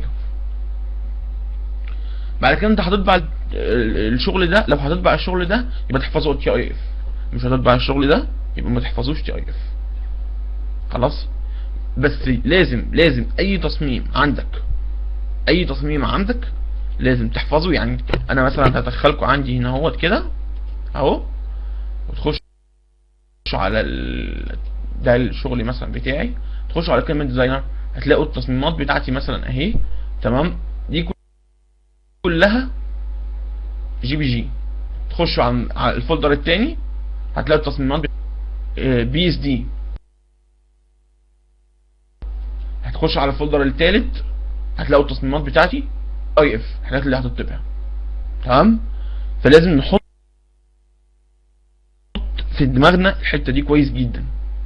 بعد كده انت هتطبع الشغل ده لو هتطبع الشغل ده يبقى تحفظه تي اي اف مش هتطبع الشغل ده يبقى ما تحفظوش تي اي اف خلاص بس لازم لازم اي تصميم عندك اي تصميم عندك لازم تحفظه يعني انا مثلا هدخلكم عندي هنا اهوت كده اهو وتخشوا على ال... ده الشغل مثلا بتاعي تخشوا على كلمه ديزاينر هتلاقوا التصميمات بتاعتي مثلا اهي تمام دي كلها جي بي جي تخشوا على الفولدر التاني هتلاقوا التصميمات بي اس دي هتخش على الفولدر التالت هتلاقوا التصميمات بتاعتي اي اف الحاجات اللي هتطبع تمام فلازم نحط في دماغنا الحته دي كويس جدا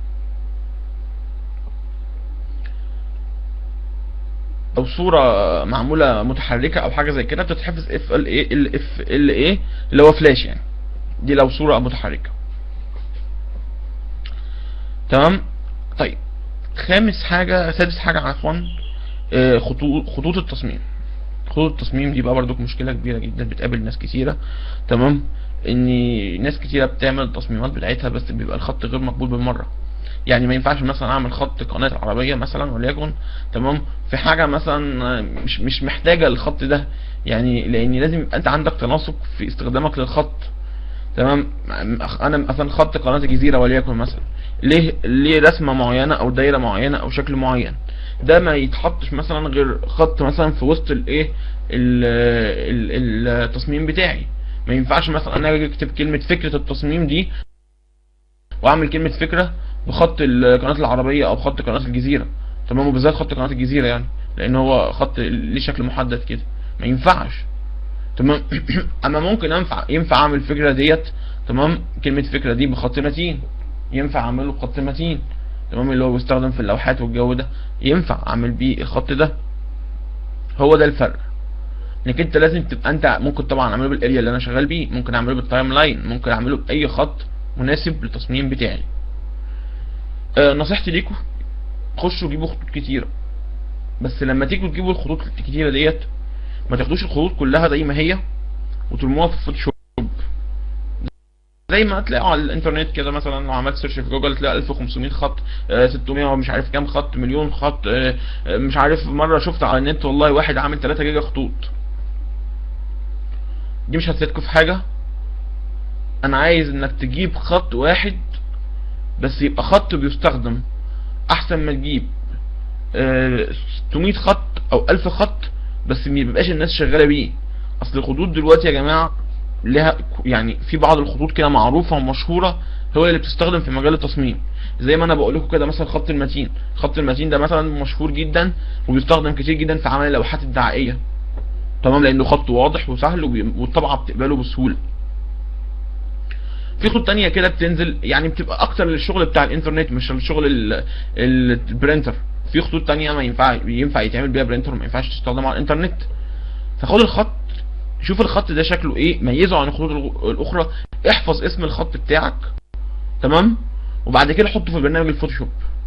او صوره معموله متحركه او حاجه زي كده بتتحفظ اف ال اي ال اف ال اي اللي هو فلاش يعني دي لو صوره متحركه تمام طيب خامس حاجة سادس حاجة عفوا خطوط خطوط التصميم خطوط التصميم دي بقى برضك مشكلة كبيرة جدا بتقابل ناس كتيرة تمام ان ناس كتيرة بتعمل التصميمات بتاعتها بس بيبقى الخط غير مقبول بالمرة يعني ما ينفعش مثلا اعمل خط قناة العربية مثلا وليكن تمام في حاجة مثلا مش مش محتاجة الخط ده يعني لان لازم يبقى انت عندك تناسق في استخدامك للخط تمام انا مثلا خط قناة الجزيرة وليكن مثلا ليه ليه رسمة معينة او دايرة معينة او شكل معين ده ما يتحطش مثلا غير خط مثلا في وسط الايه التصميم بتاعي ما ينفعش مثلا انا اجي اكتب كلمة فكرة التصميم دي واعمل كلمة فكرة بخط قناة العربية او خط قناة الجزيرة تمام وبالذات خط قناة الجزيرة يعني لان هو خط ليه شكل محدد كده ما ينفعش تمام اما ممكن انفع ينفع اعمل الفكرة ديت تمام كلمة فكرة دي بخط متين ينفع اعمله بخط متين تمام اللي هو بيستخدم في اللوحات والجو ده ينفع اعمل بيه الخط ده هو ده الفرق انك انت لازم تبقى انت ممكن طبعا اعمله بالاريا اللي انا شغال بيه ممكن اعمله بالتايم لاين ممكن اعمله باي خط مناسب للتصميم بتاعي آه نصيحتي ليكم خشوا جيبوا خطوط كتيره بس لما تيجوا تجيبوا الخطوط الكتيره ديت ما تاخدوش الخطوط كلها زي ما هي وترموها في الفوتوشوب زي ما هتلاقوا على الانترنت كده مثلا لو عملت سيرش في جوجل تلاقي 1500 خط آه، 600 ومش عارف كام خط مليون خط آه، آه، مش عارف مره شفت على النت والله واحد عامل 3 جيجا خطوط دي مش هتفيدكم في حاجه انا عايز انك تجيب خط واحد بس يبقى خط بيستخدم احسن ما تجيب آه، 600 خط او 1000 خط بس ما يبقاش الناس شغاله بيه اصل الخطوط دلوقتي يا جماعه لها يعني في بعض الخطوط كده معروفه ومشهوره هو اللي بتستخدم في مجال التصميم زي ما انا بقول لكم كده مثلا خط المتين خط المتين ده مثلا مشهور جدا وبيستخدم كتير جدا في عمل اللوحات الدعائيه تمام لانه خط واضح وسهل وبي- والطبعه بتقبله بسهوله في خطوط تانية كده بتنزل يعني بتبقى اكتر للشغل بتاع الانترنت مش الشغل ال- ال- البرينتر في خطوط تانية ما ينفع ينفع يتعمل بيها برينتر وما ينفعش تستخدم على الانترنت فخد الخط شوف الخط ده شكله ايه ميزه عن الخطوط الغ- الاخرى احفظ اسم الخط بتاعك تمام وبعد كده حطه في برنامج الفوتوشوب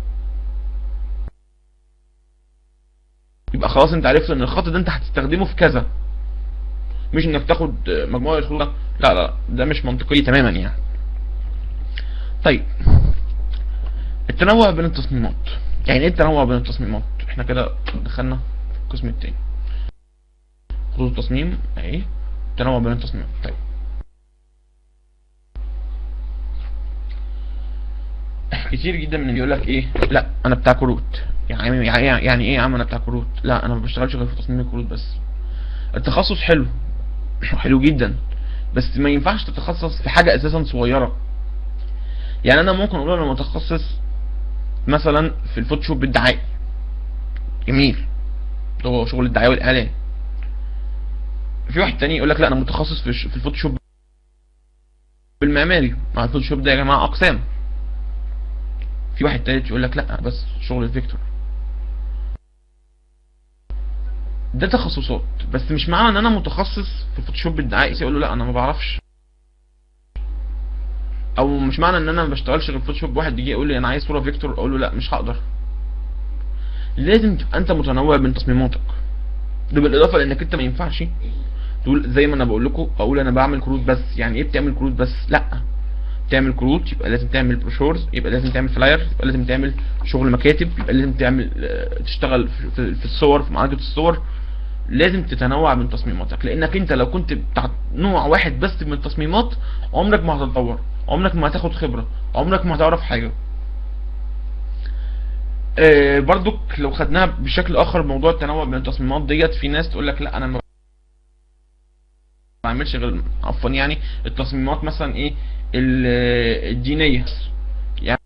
يبقى خلاص انت عرفت ان الخط ده انت هتستخدمه في كذا مش انك تاخد مجموعه الخطوط لا لا ده مش منطقي تماما يعني طيب التنوع بين التصميمات يعني ايه التنوع بين التصميمات احنا كده دخلنا في القسم التاني خطوط التصميم اهي التنوع بين التصميمات طيب كتير جدا من اللي يقول لك ايه لا انا بتاع كروت يعني يعني يعني ايه يا عم انا بتاع كروت لا انا ما بشتغلش غير في تصميم الكروت بس التخصص حلو حلو جدا بس ما ينفعش تتخصص في حاجه اساسا صغيره يعني انا ممكن اقول انا متخصص مثلا في الفوتوشوب الدعائي جميل ده هو شغل الدعايه والاعلان في واحد تاني يقول لك لا انا متخصص في الش- في الفوتوشوب بالمعماري مع الفوتوشوب ده يا جماعه اقسام في واحد تالت يقول لك لا بس شغل الفيكتور ده تخصصات بس مش معنى ان انا متخصص في الفوتوشوب الدعائي اقول له لا انا ما بعرفش او مش معنى ان انا ما بشتغلش غير فوتوشوب واحد يجي يقول لي انا عايز صوره فيكتور اقول له لا مش هقدر لازم تبقى انت متنوع بين تصميماتك ده بالاضافه لانك انت ما ينفعش تقول زي ما انا بقول لكم اقول انا بعمل كروت بس يعني ايه بتعمل كروت بس لا تعمل كروت يبقى لازم تعمل بروشورز يبقى لازم تعمل فلاير يبقى لازم تعمل شغل مكاتب يبقى لازم تعمل آه، تشتغل في- في في الصور في معالجه الصور لازم تتنوع من تصميماتك لانك انت لو كنت بتاع نوع واحد بس من التصميمات عمرك ما هتتطور عمرك ما هتاخد خبره عمرك ما هتعرف حاجه آه برضك لو خدناها بشكل اخر موضوع التنوع بين التصميمات ديت في ناس تقول لك لا انا ما بعملش غير عفوا يعني التصميمات مثلا ايه ال- الدينيه يعني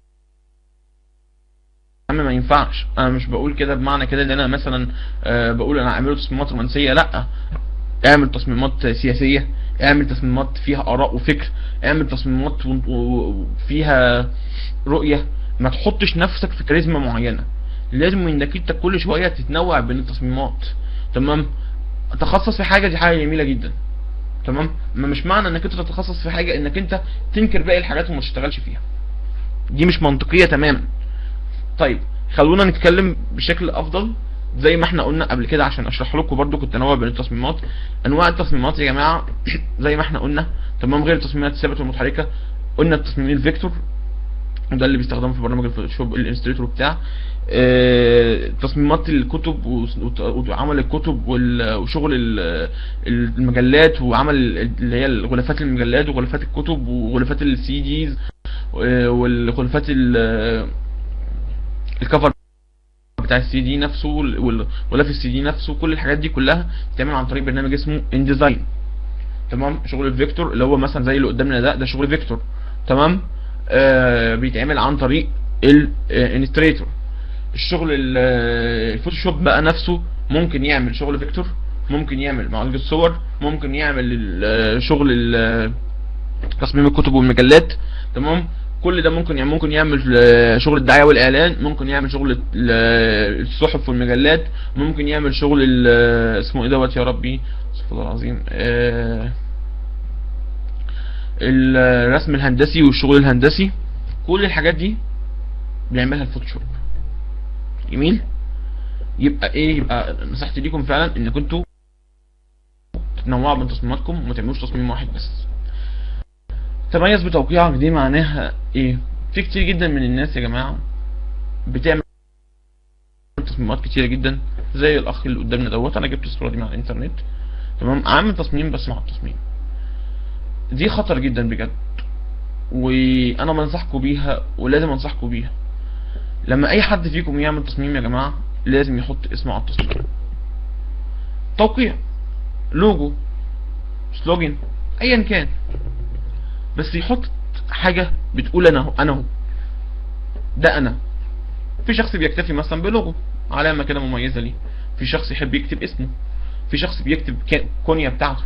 يا عم ما ينفعش انا مش بقول كده بمعنى كده ان انا مثلا آه بقول انا اعمله تصميمات رومانسيه لا اعمل تصميمات سياسيه اعمل تصميمات فيها اراء وفكر اعمل تصميمات و- و- فيها رؤيه ما تحطش نفسك في كاريزما معينه لازم انك انت كل شويه تتنوع بين التصميمات تمام تخصص في حاجه دي حاجه جميله جدا تمام ما مش معنى انك انت تتخصص في حاجه انك انت تنكر باقي الحاجات وما تشتغلش فيها دي مش منطقيه تماما طيب خلونا نتكلم بشكل افضل زي ما احنا قلنا قبل كده عشان اشرح لكم برضو التنوع بين التصميمات انواع التصميمات يا جماعه زي ما احنا قلنا تمام غير التصميمات الثابته والمتحركه قلنا التصميم الفيكتور وده اللي بيستخدمه في برنامج الفوتوشوب الانستريتور بتاع آه، تصميمات الكتب وت- وعمل الكتب وال- وشغل ال- المجلات وعمل اللي هي غلافات المجلات وغلافات الكتب وغلافات السي ديز والغلافات ال- الكفر بتاع السي دي نفسه وال- وغلاف السي دي نفسه كل الحاجات دي كلها بتتعمل عن طريق برنامج اسمه انديزاين تمام شغل الفيكتور اللي هو مثلا زي اللي قدامنا ده ده شغل فيكتور تمام آه بيتعمل عن طريق الانستريتور الشغل ال- آه، الفوتوشوب بقى نفسه ممكن يعمل شغل فيكتور ممكن يعمل معالجة صور ممكن يعمل ال- آه، شغل ال- آه، تصميم الكتب والمجلات تمام كل ده ممكن يعني ممكن يعمل آه، شغل الدعايه والاعلان ممكن يعمل شغل ال- آه، الصحف والمجلات ممكن يعمل شغل ال- آه، اسمه ايه دوت يا ربي استغفر الله العظيم آه، الرسم الهندسي والشغل الهندسي كل الحاجات دي بيعملها الفوتوشوب جميل يبقى ايه يبقى نصيحتي ليكم فعلا ان كنتوا تنوعوا بين تصميماتكم وما تعملوش تصميم واحد بس تميز بتوقيعك دي معناها ايه في كتير جدا من الناس يا جماعه بتعمل تصميمات كتيره جدا زي الاخ اللي قدامنا دوت انا جبت الصوره دي من على الانترنت تمام عامل تصميم بس مع التصميم دي خطر جدا بجد وانا بنصحكم بيها ولازم انصحكم بيها لما اي حد فيكم يعمل تصميم يا جماعه لازم يحط اسمه على التصميم توقيع لوجو سلوجن ايا كان بس يحط حاجه بتقول انا اهو انا اهو ده انا في شخص بيكتفي مثلا بلوجو علامه كده مميزه ليه في شخص يحب يكتب اسمه في شخص بيكتب كا- كونيا بتاعته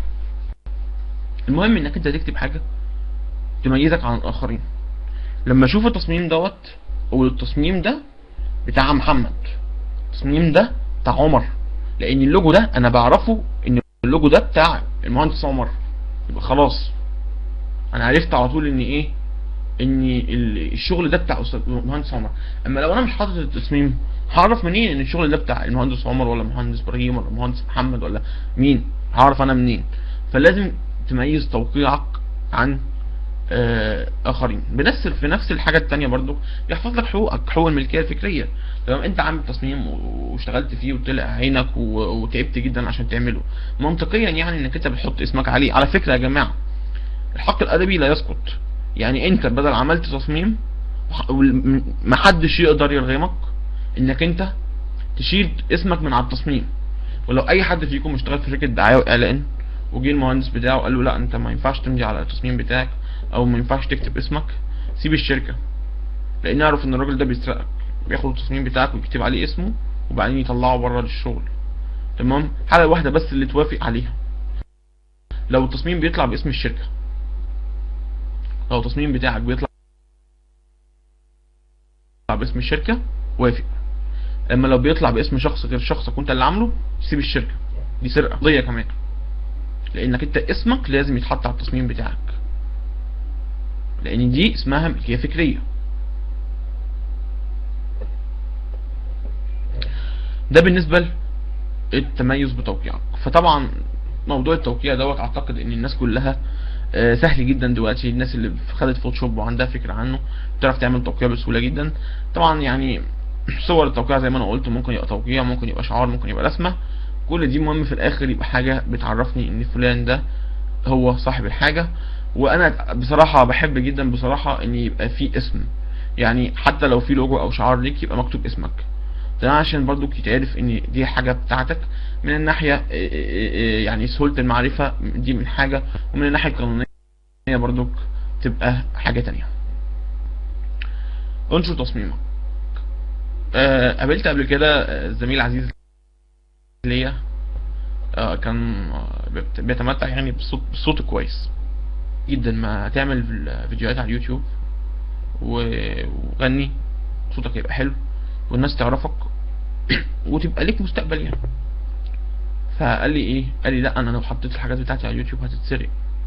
المهم انك انت تكتب حاجه تميزك عن الاخرين لما اشوف التصميم دوت او التصميم ده بتاع محمد التصميم ده بتاع عمر لان اللوجو ده انا بعرفه ان اللوجو ده بتاع المهندس عمر يبقى خلاص انا عرفت على طول ان ايه ان ال- الشغل ده بتاع أستاذ- المهندس عمر اما لو انا مش حاطط التصميم هعرف منين ان الشغل ده بتاع المهندس عمر ولا المهندس ابراهيم ولا المهندس محمد ولا مين هعرف انا منين فلازم تميز توقيعك عن آه، اخرين بنفس في نفس الحاجه التانية برضو يحفظ لك حقوقك حقوق الملكيه الفكريه تمام انت عامل تصميم و- واشتغلت فيه وطلع عينك و- وتعبت جدا عشان تعمله منطقيا يعني انك انت بتحط اسمك عليه على فكره يا جماعه الحق الادبي لا يسقط يعني انت بدل عملت تصميم وح- وال- محدش يقدر يرغمك انك انت تشيل اسمك من على التصميم ولو اي حد فيكم اشتغل في شركه دعايه واعلان وجه المهندس بتاعه قال له لا انت ما ينفعش تمضي على التصميم بتاعك او ما ينفعش تكتب اسمك سيب الشركه لان اعرف ان الراجل ده بيسرقك بياخد التصميم بتاعك ويكتب عليه اسمه وبعدين يطلعه بره للشغل تمام حاله واحده بس اللي توافق عليها لو التصميم بيطلع باسم الشركه لو التصميم بتاعك بيطلع باسم الشركه وافق اما لو بيطلع باسم شخص غير شخصك وانت اللي عامله سيب الشركه دي سرقه قضيه كمان لانك انت اسمك لازم يتحط على التصميم بتاعك لان دي اسمها ملكيه فكريه ده بالنسبه للتميز بتوقيعك فطبعا موضوع التوقيع دوت اعتقد ان الناس كلها آه، سهل جدا دلوقتي الناس اللي خدت فوتوشوب وعندها فكره عنه بتعرف تعمل توقيع بسهوله جدا طبعا يعني صور التوقيع زي ما انا قلت ممكن يبقى توقيع ممكن يبقى شعار ممكن يبقى رسمه كل دي مهم في الاخر يبقى حاجه بتعرفني ان فلان ده هو صاحب الحاجه وانا بصراحه بحب جدا بصراحه ان يبقى في اسم يعني حتى لو في لوجو او شعار ليك يبقى مكتوب اسمك ده عشان برضو يتعرف ان دي حاجه بتاعتك من الناحيه إيه إيه إيه يعني سهوله المعرفه دي من حاجه ومن الناحيه القانونيه برضو تبقى حاجه تانية انشر تصميمك آه، قابلت قبل كده آه، زميل عزيز ليا آه، كان آه، بيت- بيتمتع يعني بالصوت بالصوت كويس جدا ما تعمل فيديوهات على اليوتيوب و- وغني صوتك يبقى حلو والناس تعرفك وتبقى ليك مستقبل يعني فقال لي ايه قال لي لا انا لو حطيت الحاجات بتاعتي على اليوتيوب هتتسرق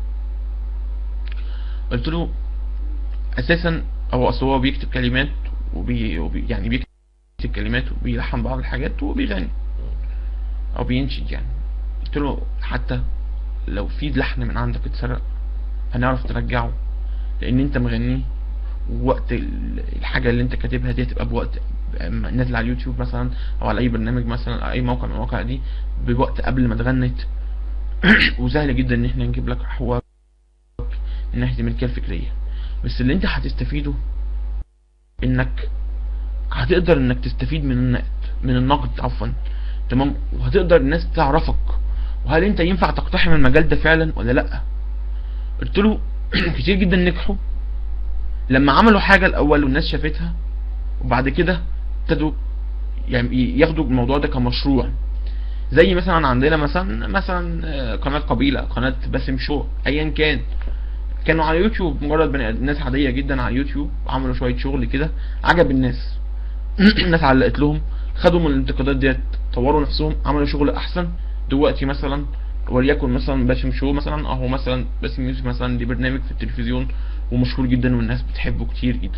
قلت له اساسا هو اصل هو بيكتب كلمات وبي, وبي يعني بيكتب كلمات وبيلحن بعض الحاجات وبيغني او بينشد يعني قلت له حتى لو في لحن من عندك اتسرق هنعرف ترجعه لان انت مغنيه ووقت ال- الحاجه اللي انت كاتبها دي هتبقى بوقت نازله على اليوتيوب مثلا او على اي برنامج مثلا او اي موقع من المواقع دي بوقت قبل ما اتغنت وسهل جدا ان احنا نجيب لك حقوقك من ناحيه الملكيه الفكريه بس اللي انت هتستفيده انك هتقدر انك تستفيد من النقد من النقد عفوا تمام وهتقدر الناس تعرفك وهل انت ينفع تقتحم المجال ده فعلا ولا لا قلت له كتير جدا نجحوا لما عملوا حاجه الاول والناس شافتها وبعد كده ابتدوا يعني ياخدوا الموضوع ده كمشروع زي مثلا عندنا مثلا مثلا آه، قناه قبيله قناه باسم شو ايا كان كانوا على يوتيوب مجرد بني آدم- ناس عاديه جدا على يوتيوب عملوا شويه شغل كده عجب الناس الناس علقت لهم خدوا من الانتقادات ديت طوروا نفسهم عملوا شغل احسن دلوقتي مثلا وليكن مثلا باسم شو مثلا اهو مثلا باسم ميوزك مثلا دي برنامج في التلفزيون ومشهور جدا والناس بتحبه كتير جدا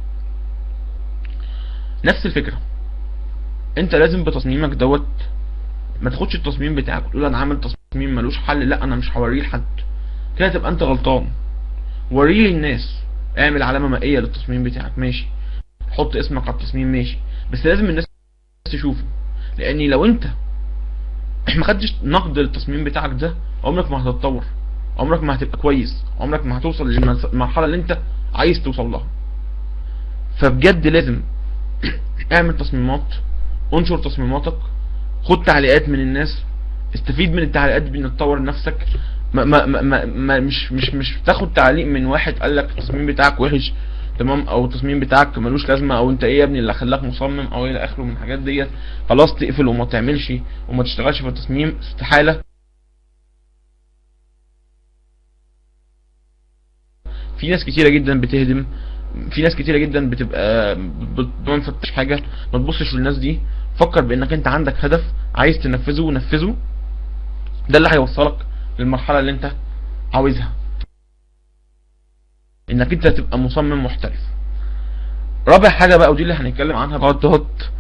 نفس الفكره انت لازم بتصميمك دوت ما تاخدش التصميم بتاعك وتقول انا عامل تصميم ملوش حل لا انا مش هوريه لحد كده تبقى انت غلطان وريه للناس اعمل علامه مائيه للتصميم بتاعك ماشي حط اسمك على التصميم ماشي بس لازم الناس تشوفه لان لو انت ما خدتش نقد للتصميم بتاعك ده عمرك ما هتتطور عمرك ما هتبقى كويس عمرك ما هتوصل للمرحله اللي انت عايز توصل لها فبجد لازم اعمل تصميمات انشر تصميماتك خد تعليقات من الناس استفيد من التعليقات دي انك تطور نفسك ما ما ما ما ما مش مش مش تاخد تعليق من واحد قال لك التصميم بتاعك وحش تمام او التصميم بتاعك ملوش لازمه او انت ايه يا ابني اللي خلاك مصمم او الى اخره من الحاجات ديت خلاص تقفل وما تعملش وما تشتغلش في التصميم استحاله في ناس كتيره جدا بتهدم في ناس كتيره جدا بتبقى ما مفتش حاجه ما تبصش للناس دي فكر بانك انت عندك هدف عايز تنفذه ونفذه ده اللي هيوصلك للمرحله اللي انت عاوزها انك انت تبقى مصمم محترف رابع حاجه بقى ودي اللي هنتكلم عنها بعد دهوت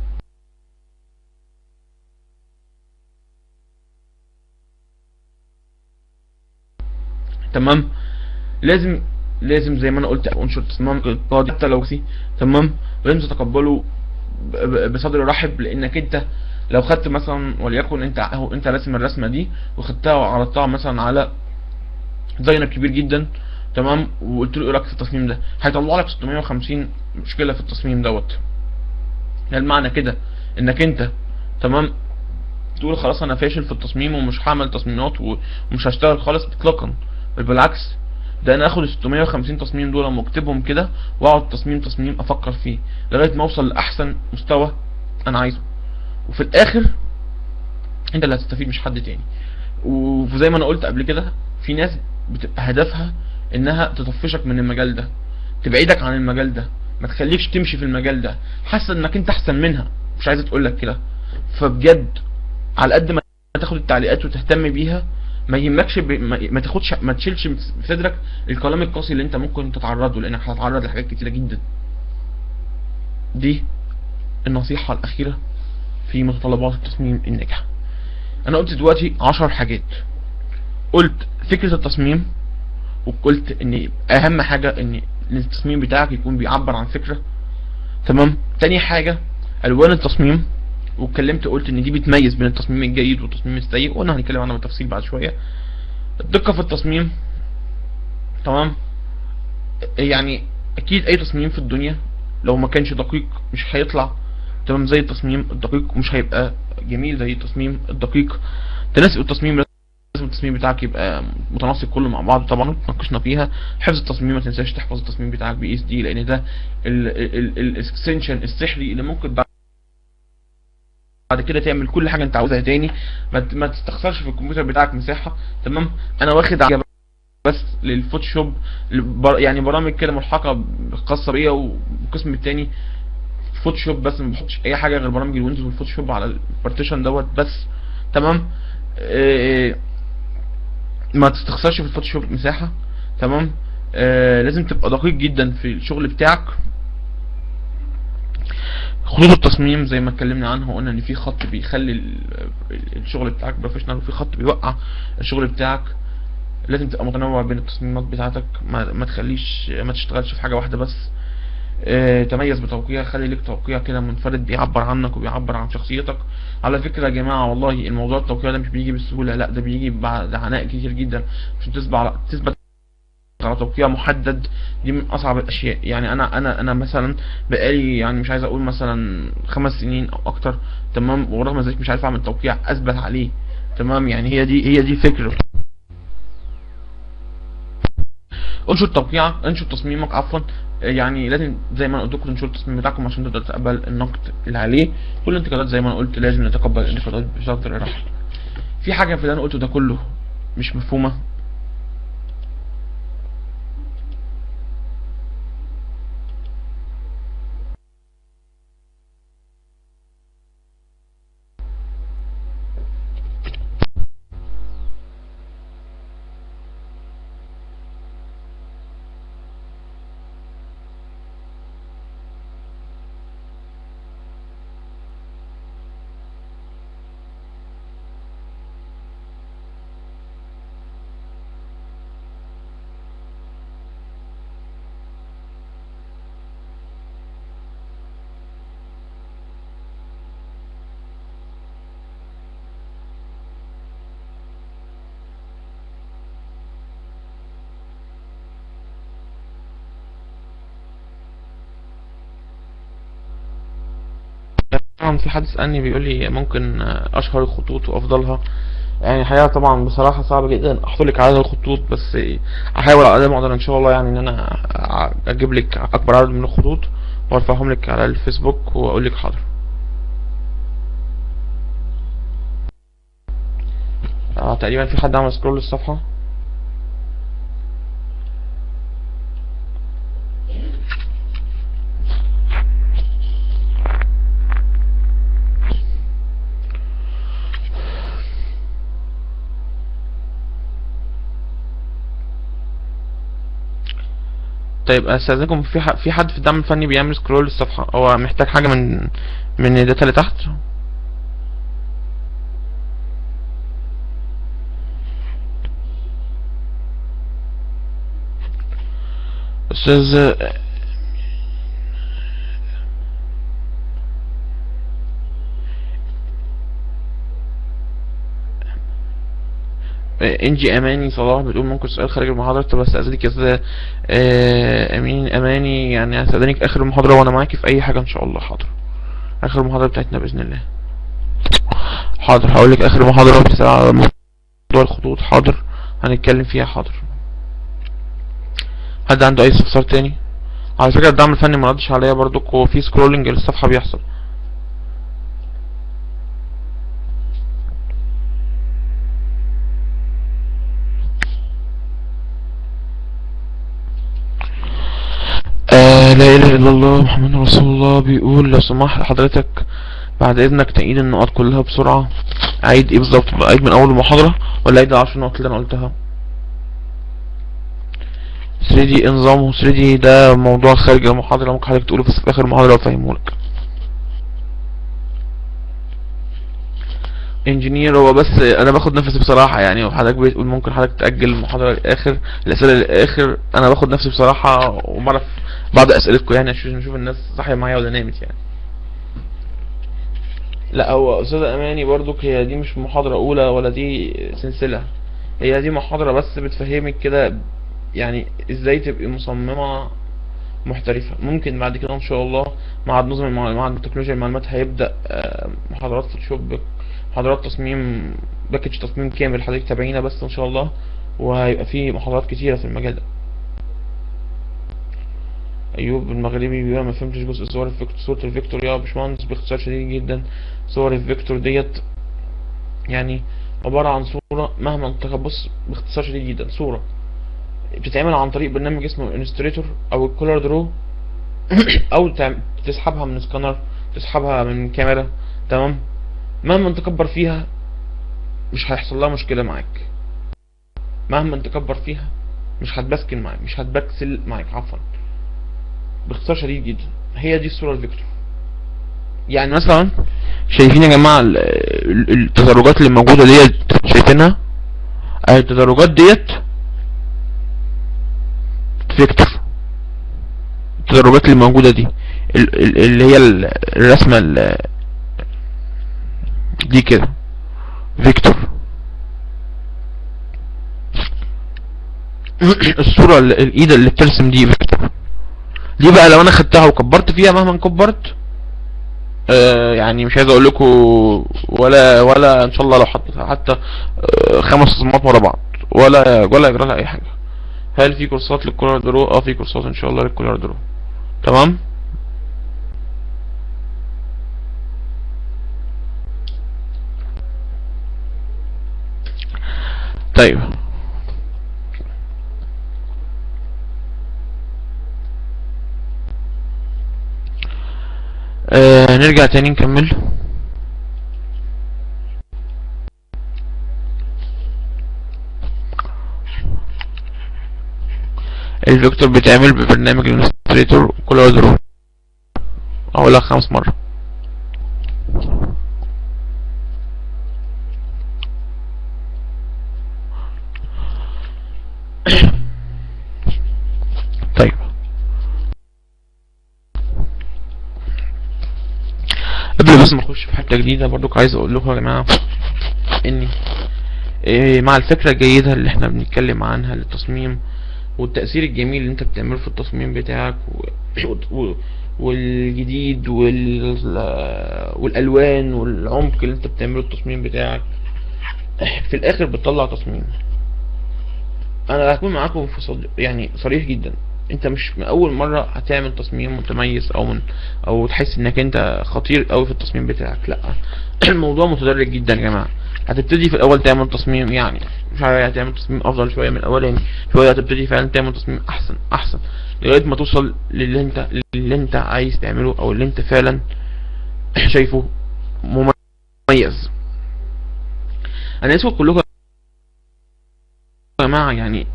تمام لازم لازم زي ما انا قلت انشر تصميم قاضي حتى لو سي تمام لازم تتقبله بصدر رحب لانك انت لو خدت مثلا وليكن انت اهو انت راسم الرسمه دي وخدتها وعرضتها مثلا على ديزاينر كبير جدا تمام وقلت له ايه رايك في التصميم ده هيطلع لك 650 مشكله في التصميم دوت يعني المعنى كده انك انت تمام تقول خلاص انا فاشل في التصميم ومش هعمل تصميمات ومش هشتغل خالص اطلاقا بل بالعكس ده انا اخد ال 650 تصميم دول واكتبهم كده واقعد تصميم تصميم افكر فيه لغايه ما اوصل لاحسن مستوى انا عايزه وفي الاخر انت اللي هتستفيد مش حد تاني وزي ما انا قلت قبل كده في ناس بتبقى هدفها انها تطفشك من المجال ده تبعدك عن المجال ده ما تخليكش تمشي في المجال ده حاسه انك انت احسن منها مش عايزه تقول لك كده فبجد على قد ما تاخد التعليقات وتهتم بيها ما يهمكش ب... ما... ما تاخدش ما تشيلش في صدرك الكلام القاسي اللي انت ممكن تتعرض له لانك هتتعرض لحاجات كتيره جدا دي النصيحه الاخيره في متطلبات التصميم الناجح انا قلت دلوقتي عشر حاجات قلت فكره التصميم وقلت ان اهم حاجه ان التصميم بتاعك يكون بيعبر عن فكره تمام تاني حاجه الوان التصميم واتكلمت قلت ان دي بتميز بين التصميم الجيد والتصميم السيء وانا هنتكلم عنها بالتفصيل بعد شويه الدقه في التصميم تمام يعني اكيد اي تصميم في الدنيا لو ما كانش دقيق مش هيطلع تمام زي التصميم الدقيق ومش هيبقى جميل زي التصميم الدقيق تناسب التصميم لازم التصميم بتاعك يبقى متناسق كله مع بعض طبعا اتناقشنا فيها حفظ التصميم ما تنساش تحفظ التصميم بتاعك باي اس دي لان ده الاكستنشن السحري اللي ممكن بعد بعد كده تعمل كل حاجه انت عاوزها تاني ما ما تستخسرش في الكمبيوتر بتاعك مساحه تمام انا واخد بس للفوتوشوب يعني برامج كده ملحقه خاصه بيا والقسم التاني فوتوشوب بس ما بحطش اي حاجه غير برامج الويندوز والفوتوشوب على البارتيشن دوت بس تمام إيه ما تستخسرش في الفوتوشوب مساحه تمام آه لازم تبقى دقيق جدا في الشغل بتاعك خطوط التصميم زي ما اتكلمنا عنها وقلنا ان في خط بيخلي الشغل بتاعك بروفيشنال وفي خط بيوقع الشغل بتاعك لازم تبقى متنوع بين التصميمات بتاعتك ما, ما تخليش ما تشتغلش في حاجه واحده بس اه تميز بتوقيع خلي لك توقيع كده منفرد بيعبر عنك وبيعبر عن شخصيتك على فكره يا جماعه والله الموضوع التوقيع ده مش بيجي بالسهوله لا ده بيجي بعد عناء كتير جدا عشان تثبت على تثبت على توقيع محدد دي من اصعب الاشياء يعني انا انا انا مثلا بقالي يعني مش عايز اقول مثلا خمس سنين او اكتر تمام ورغم ذلك مش عارف اعمل توقيع اثبت عليه تمام يعني هي دي هي دي فكره انشر توقيعك انشر تصميمك عفوا يعني لازم زي ما انا قلت لكم تنشروا التصميم بتاعكم عشان تقدر تقبل النقد اللي عليه كل الانتقادات زي ما انا قلت لازم نتقبل الانتقادات بصدر رحب في حاجه في اللي انا قلته ده كله مش مفهومه طبعا في حد سألني بيقول لي ممكن آه، اشهر الخطوط وافضلها يعني الحقيقة طبعا بصراحة صعب جدا احط لك عدد الخطوط بس هحاول على قد ما اقدر ان شاء الله يعني ان انا اجيب لك اكبر عدد من الخطوط وارفعهم لك على الفيسبوك واقول لك حاضر اه تقريبا في حد عمل سكرول للصفحة طيب استاذنكم في ح... في حد في الدعم الفني بيعمل سكرول للصفحة هو محتاج حاجة من من الداتا اللي تحت استاذ انجي اماني صلاح بتقول ممكن سؤال خارج المحاضرة طب استاذنك يا استاذ آه، امين اماني يعني استاذنك اخر المحاضرة وانا معاكي في اي حاجة ان شاء الله حاضر اخر المحاضرة بتاعتنا باذن الله حاضر هقول لك اخر محاضرة بتسأل على موضوع الخطوط حاضر هنتكلم فيها حاضر حد عنده اي استفسار تاني على فكرة الدعم الفني ما ردش عليا برضك وفي سكرولنج للصفحة بيحصل آه لا اله الا الله محمد رسول الله بيقول لو سمحت حضرتك بعد اذنك تعيد النقاط كلها بسرعة عيد ايه بالظبط عيد من اول المحاضرة ولا عيد العشر نقط اللي انا قلتها 3D نظامه 3D ده موضوع خارج المحاضرة ممكن حضرتك تقوله بس في اخر المحاضرة وافهمهولك انجينير هو بس انا باخد نفسي بصراحة يعني وحضرتك بتقول ممكن حضرتك تأجل المحاضرة للآخر الأسئلة للآخر انا باخد نفسي بصراحة وبعرف بعض اسئلتكم يعني عشان نشوف الناس صاحية معايا ولا نامت يعني لا هو استاذة اماني برضك هي دي مش محاضرة اولى ولا دي سلسلة هي دي محاضرة بس بتفهمك كده يعني ازاي تبقي مصممة محترفة ممكن بعد كده ان شاء الله مع نظم المع- مع تكنولوجيا المعلومات هيبدأ آه، محاضرات فوتوشوب محاضرات تصميم باكج تصميم كامل حضرتك تابعينا بس ان شاء الله وهيبقى في محاضرات كتيرة في المجال ده ايوب المغربي بيقول ما فهمتش جزء صور الفيكتور صورة الفيكتور يا باشمهندس باختصار شديد جدا صور الفيكتور ديت يعني عبارة عن صورة مهما انت بص باختصار شديد جدا صورة بتتعمل عن طريق برنامج اسمه انستريتور او الكولر درو او تعم- تسحبها من سكانر تسحبها من كاميرا تمام مهما تكبر فيها مش هيحصل لها مشكلة معاك مهما تكبر فيها مش هتبسكن معاك مش هتبكسل معاك عفوا باختصار شديد جدا هي دي الصورة الفيكتور يعني مثلا شايفين يا جماعة ال- ال- التدرجات اللي موجودة ديت شايفينها اهي التدرجات ديت فيكتور التدرجات اللي موجودة دي ال- ال- اللي هي ال- الرسمة ال- دي كده فيكتور الصورة ال- الايد اللي بترسم دي فيكتور دي بقى لو انا خدتها وكبرت فيها مهما كبرت آه يعني مش عايز اقول لكم ولا ولا ان شاء الله لو حطيتها حتى آه خمس صمات ورا بعض ولا ولا يجرى لها اي حاجه هل في كورسات للكولر درو اه في كورسات ان شاء الله للكولر درو تمام طيب آه نرجع تاني نكمل الفيكتور بيتعمل ببرنامج الانستريتور كولر درو اقولها خمس مرة طيب قبل بس ما اخش في حته جديده برضو عايز اقول لكم يا جماعه اني إيه مع الفكره الجيده اللي احنا بنتكلم عنها للتصميم والتاثير الجميل اللي انت بتعمله في التصميم بتاعك و... و... والجديد وال... والالوان والعمق اللي انت بتعمله التصميم بتاعك في الاخر بتطلع تصميم انا هكون معاكم في صد... يعني صريح جدا انت مش من اول مرة هتعمل تصميم متميز او من او تحس انك انت خطير قوي في التصميم بتاعك لا الموضوع متدرج جدا يا جماعة هتبتدي في الاول تعمل تصميم يعني مش عارف هتعمل تصميم افضل شوية من الاولاني شوية هتبتدي فعلا تعمل تصميم احسن احسن لغاية ما توصل للي انت اللي انت عايز تعمله او اللي انت فعلا شايفه مميز انا اسف كلكم يا جماعة يعني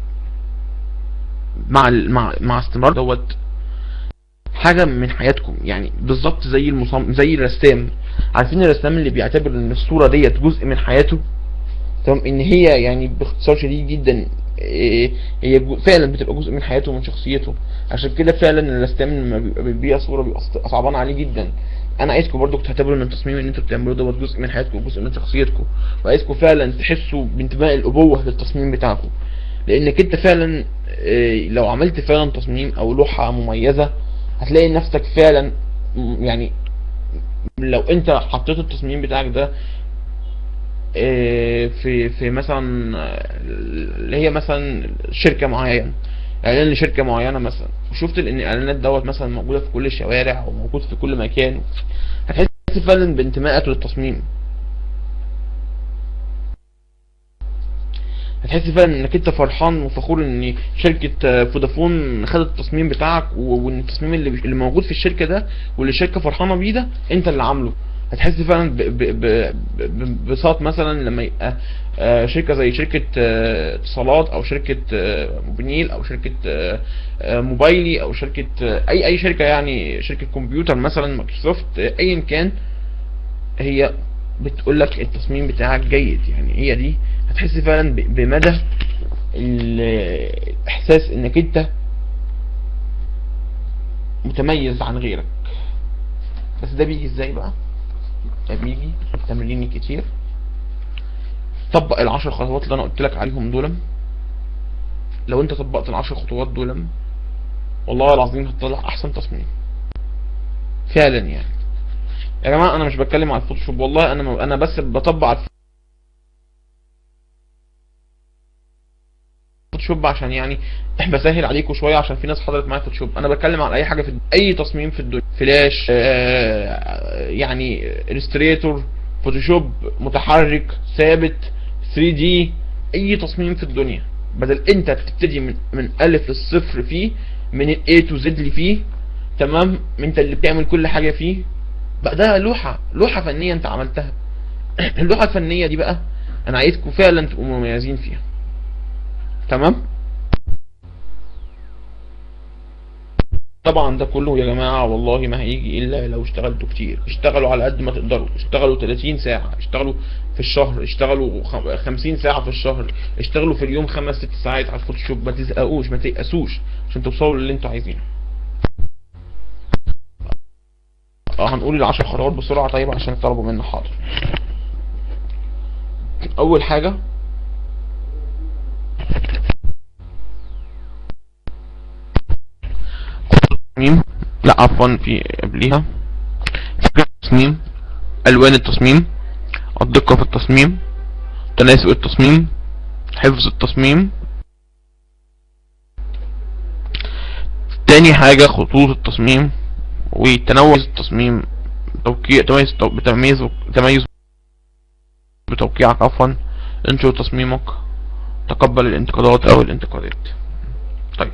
مع ال- مع مع استمرار دوت حاجة من حياتكم يعني بالظبط زي المصمم زي الرسام عارفين الرسام اللي بيعتبر ان الصورة ديت جزء من حياته تمام ان هي يعني باختصار شديد جدا إيه، هي جو- فعلا بتبقى جزء من حياته ومن شخصيته عشان كده فعلا الرسام لما بيبقى بيبيع صورة بيبقى ص- صعبان عليه جدا انا عايزكم برضو تعتبروا ان التصميم اللي انتوا بتعملوه دوت جزء من حياتكم وجزء من شخصيتكم وعايزكم فعلا تحسوا بانتماء الابوة للتصميم بتاعكم لانك انت فعلا إيه، لو عملت فعلا تصميم او لوحة مميزة هتلاقي نفسك فعلا م- يعني لو انت حطيت التصميم بتاعك ده إيه، في في مثلا آه، اللي هي مثلا شركة معينة اعلان لشركة معينة مثلا وشفت ان الاعلانات دوت مثلا موجودة في كل الشوارع وموجود في كل مكان هتحس فعلا بانتمائك للتصميم هتحس فعلا انك انت فرحان وفخور ان شركة آه، فودافون خدت التصميم بتاعك و- وان التصميم اللي اللي موجود في الشركة ده واللي الشركة فرحانة بيه ده انت اللي عامله هتحس فعلا ب- ب- ب- ب- ببساط مثلا لما يبقى آه، شركة زي شركة آه، اتصالات او شركة آه، موبينيل او شركة آه، آه، موبايلي او شركة آه، اي اي شركة يعني شركة كمبيوتر مثلا مايكروسوفت آه، ايا كان هي بتقول لك التصميم بتاعك جيد يعني هي دي هتحس فعلا ب- بمدى الاحساس انك انت متميز عن غيرك بس ده بيجي ازاي بقى ده بيجي تمرين كتير طبق العشر خطوات اللي انا قلت لك عليهم دول لو انت طبقت العشر خطوات دول والله العظيم هتطلع احسن تصميم فعلا يعني يا جماعه انا مش بتكلم على الفوتوشوب والله انا انا بس بطبق على فوتوشوب عشان يعني بسهل عليكم شويه عشان في ناس حضرت معايا فوتوشوب انا بتكلم على اي حاجه في اي تصميم في الدنيا فلاش آه، يعني الستريتور فوتوشوب متحرك ثابت 3 دي اي تصميم في الدنيا بدل انت تبتدي من من الف للصفر فيه من الاي تو زد اللي فيه تمام انت اللي بتعمل كل حاجه فيه بقى ده لوحه لوحه فنيه انت عملتها اللوحه الفنيه دي بقى انا عايزكم فعلا تبقوا مميزين فيها تمام طبعا ده كله يا جماعة والله ما هيجي الا لو اشتغلتوا كتير اشتغلوا على قد ما تقدروا اشتغلوا 30 ساعة اشتغلوا في الشهر اشتغلوا خم- 50 ساعة في الشهر اشتغلوا في اليوم خمس ست ساعات على الفوتوشوب ما تزهقوش ما تيأسوش عشان توصلوا للي انتوا عايزينه اه هنقول العشر خطوات بسرعة طيب عشان طلبوا منا حاضر اول حاجة تصميم لا عفوا في قبليها فكرة التصميم الوان التصميم الدقة في التصميم تناسق التصميم حفظ التصميم تاني حاجة خطوط التصميم وتنوع التصميم توقيع تميز بتميز تميز بتوقيعك عفوا انشر تصميمك تقبل الانتقادات او الانتقادات طيب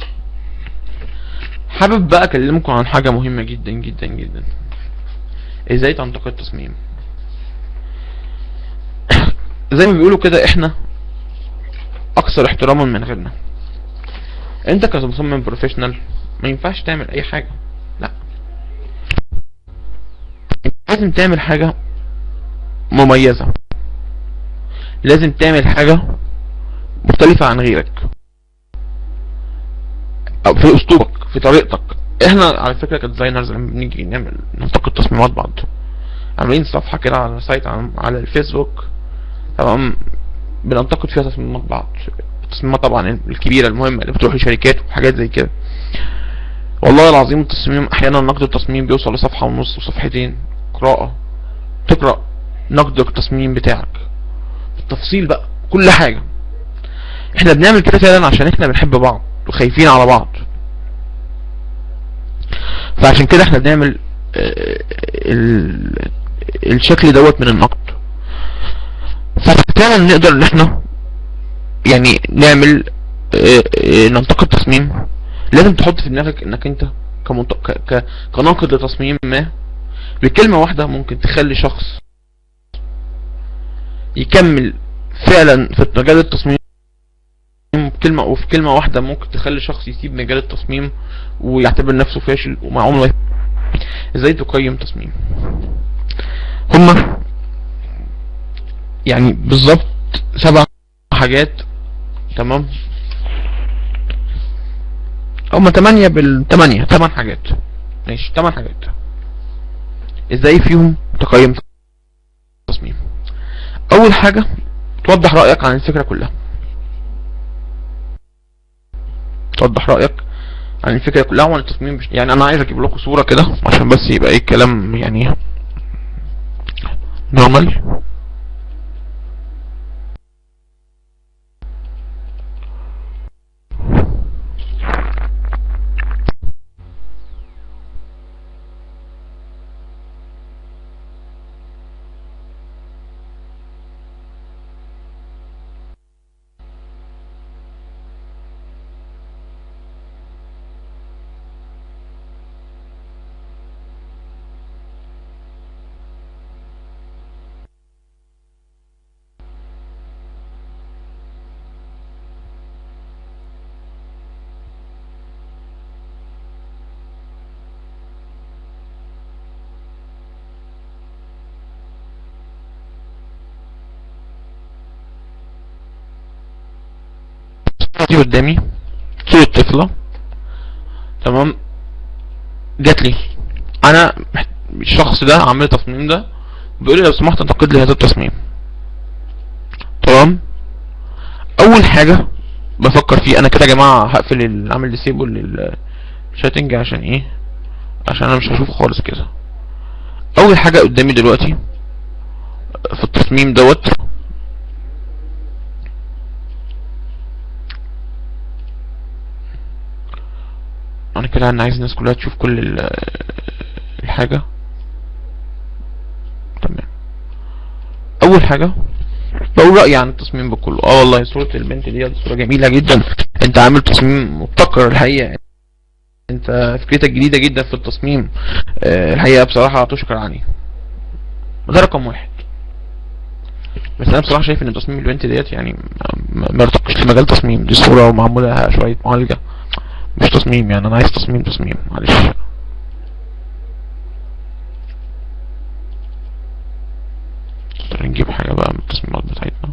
حابب بقى اكلمكم عن حاجة مهمة جدا جدا جدا ازاي تنتقد تصميم زي ما بيقولوا كده احنا اكثر احتراما من غيرنا انت كمصمم بروفيشنال ما ينفعش تعمل اي حاجة لا انت لازم تعمل حاجة مميزة لازم تعمل حاجة مختلفة عن غيرك او في اسلوبك في طريقتك احنا على فكره كديزاينرز لما بنيجي نعمل ننتقد تصميمات بعض عاملين صفحه كده على سايت على على الفيسبوك تمام بننتقد فيها تصميمات بعض التصميمات طبعا الكبيره المهمه اللي بتروح لشركات وحاجات زي كده والله العظيم التصميم احيانا نقد التصميم بيوصل لصفحة ونص وصفحتين قراءة تقرأ نقد التصميم بتاعك التفصيل بقى كل حاجة احنا بنعمل كده فعلا عشان احنا بنحب بعض وخايفين على بعض فعشان كده احنا بنعمل آه، ال- الشكل دوت من النقد ففعلا نقدر ان احنا يعني نعمل آه، آه، ننتقد تصميم لازم تحط في دماغك انك انت كمنت... ك... ك... كناقد لتصميم ما بكلمة واحدة ممكن تخلي شخص يكمل فعلا في مجال التصميم كلمة وفي كلمة واحدة ممكن تخلي شخص يسيب مجال التصميم ويعتبر نفسه فاشل ومع عمره ازاي تقيم تصميم هما يعني بالظبط سبع حاجات تمام هما تمانية بالتمانية تمن حاجات ماشي تمن حاجات ازاي فيهم تقيم تصميم اول حاجة توضح رأيك عن الفكرة كلها توضح رأيك عن الفكرة كلها وعن التصميم بش... يعني انا عايز اجيب لكم صورة كده عشان بس يبقى ايه الكلام يعني نورمال دي قدامي صورة طفلة تمام جات لي انا محت- الشخص ده عامل التصميم ده بيقول لي لو سمحت انتقد لي هذا التصميم تمام اول حاجة بفكر فيه انا كده يا جماعة هقفل ال- اعمل ديسيبل للشاتنج عشان ايه عشان انا مش هشوف خالص كده اول حاجة قدامي دلوقتي في التصميم دوت انا كده انا عايز الناس كلها تشوف كل ال- الحاجة تمام اول حاجة بقول رأيي عن التصميم بكله اه والله صورة البنت دي صورة جميلة جدا انت عامل تصميم مبتكر الحقيقة انت فكرتك جديدة جدا في التصميم آه، الحقيقة بصراحة تشكر عليه ده رقم واحد بس انا بصراحة شايف ان تصميم البنت ديت يعني ما ما ارتقش لمجال تصميم دي صورة ومعمولة لها شوية معالجة مش تصميم يعني انا عايز تصميم تصميم معلش نجيب حاجة بقى من التصميمات بتاعتنا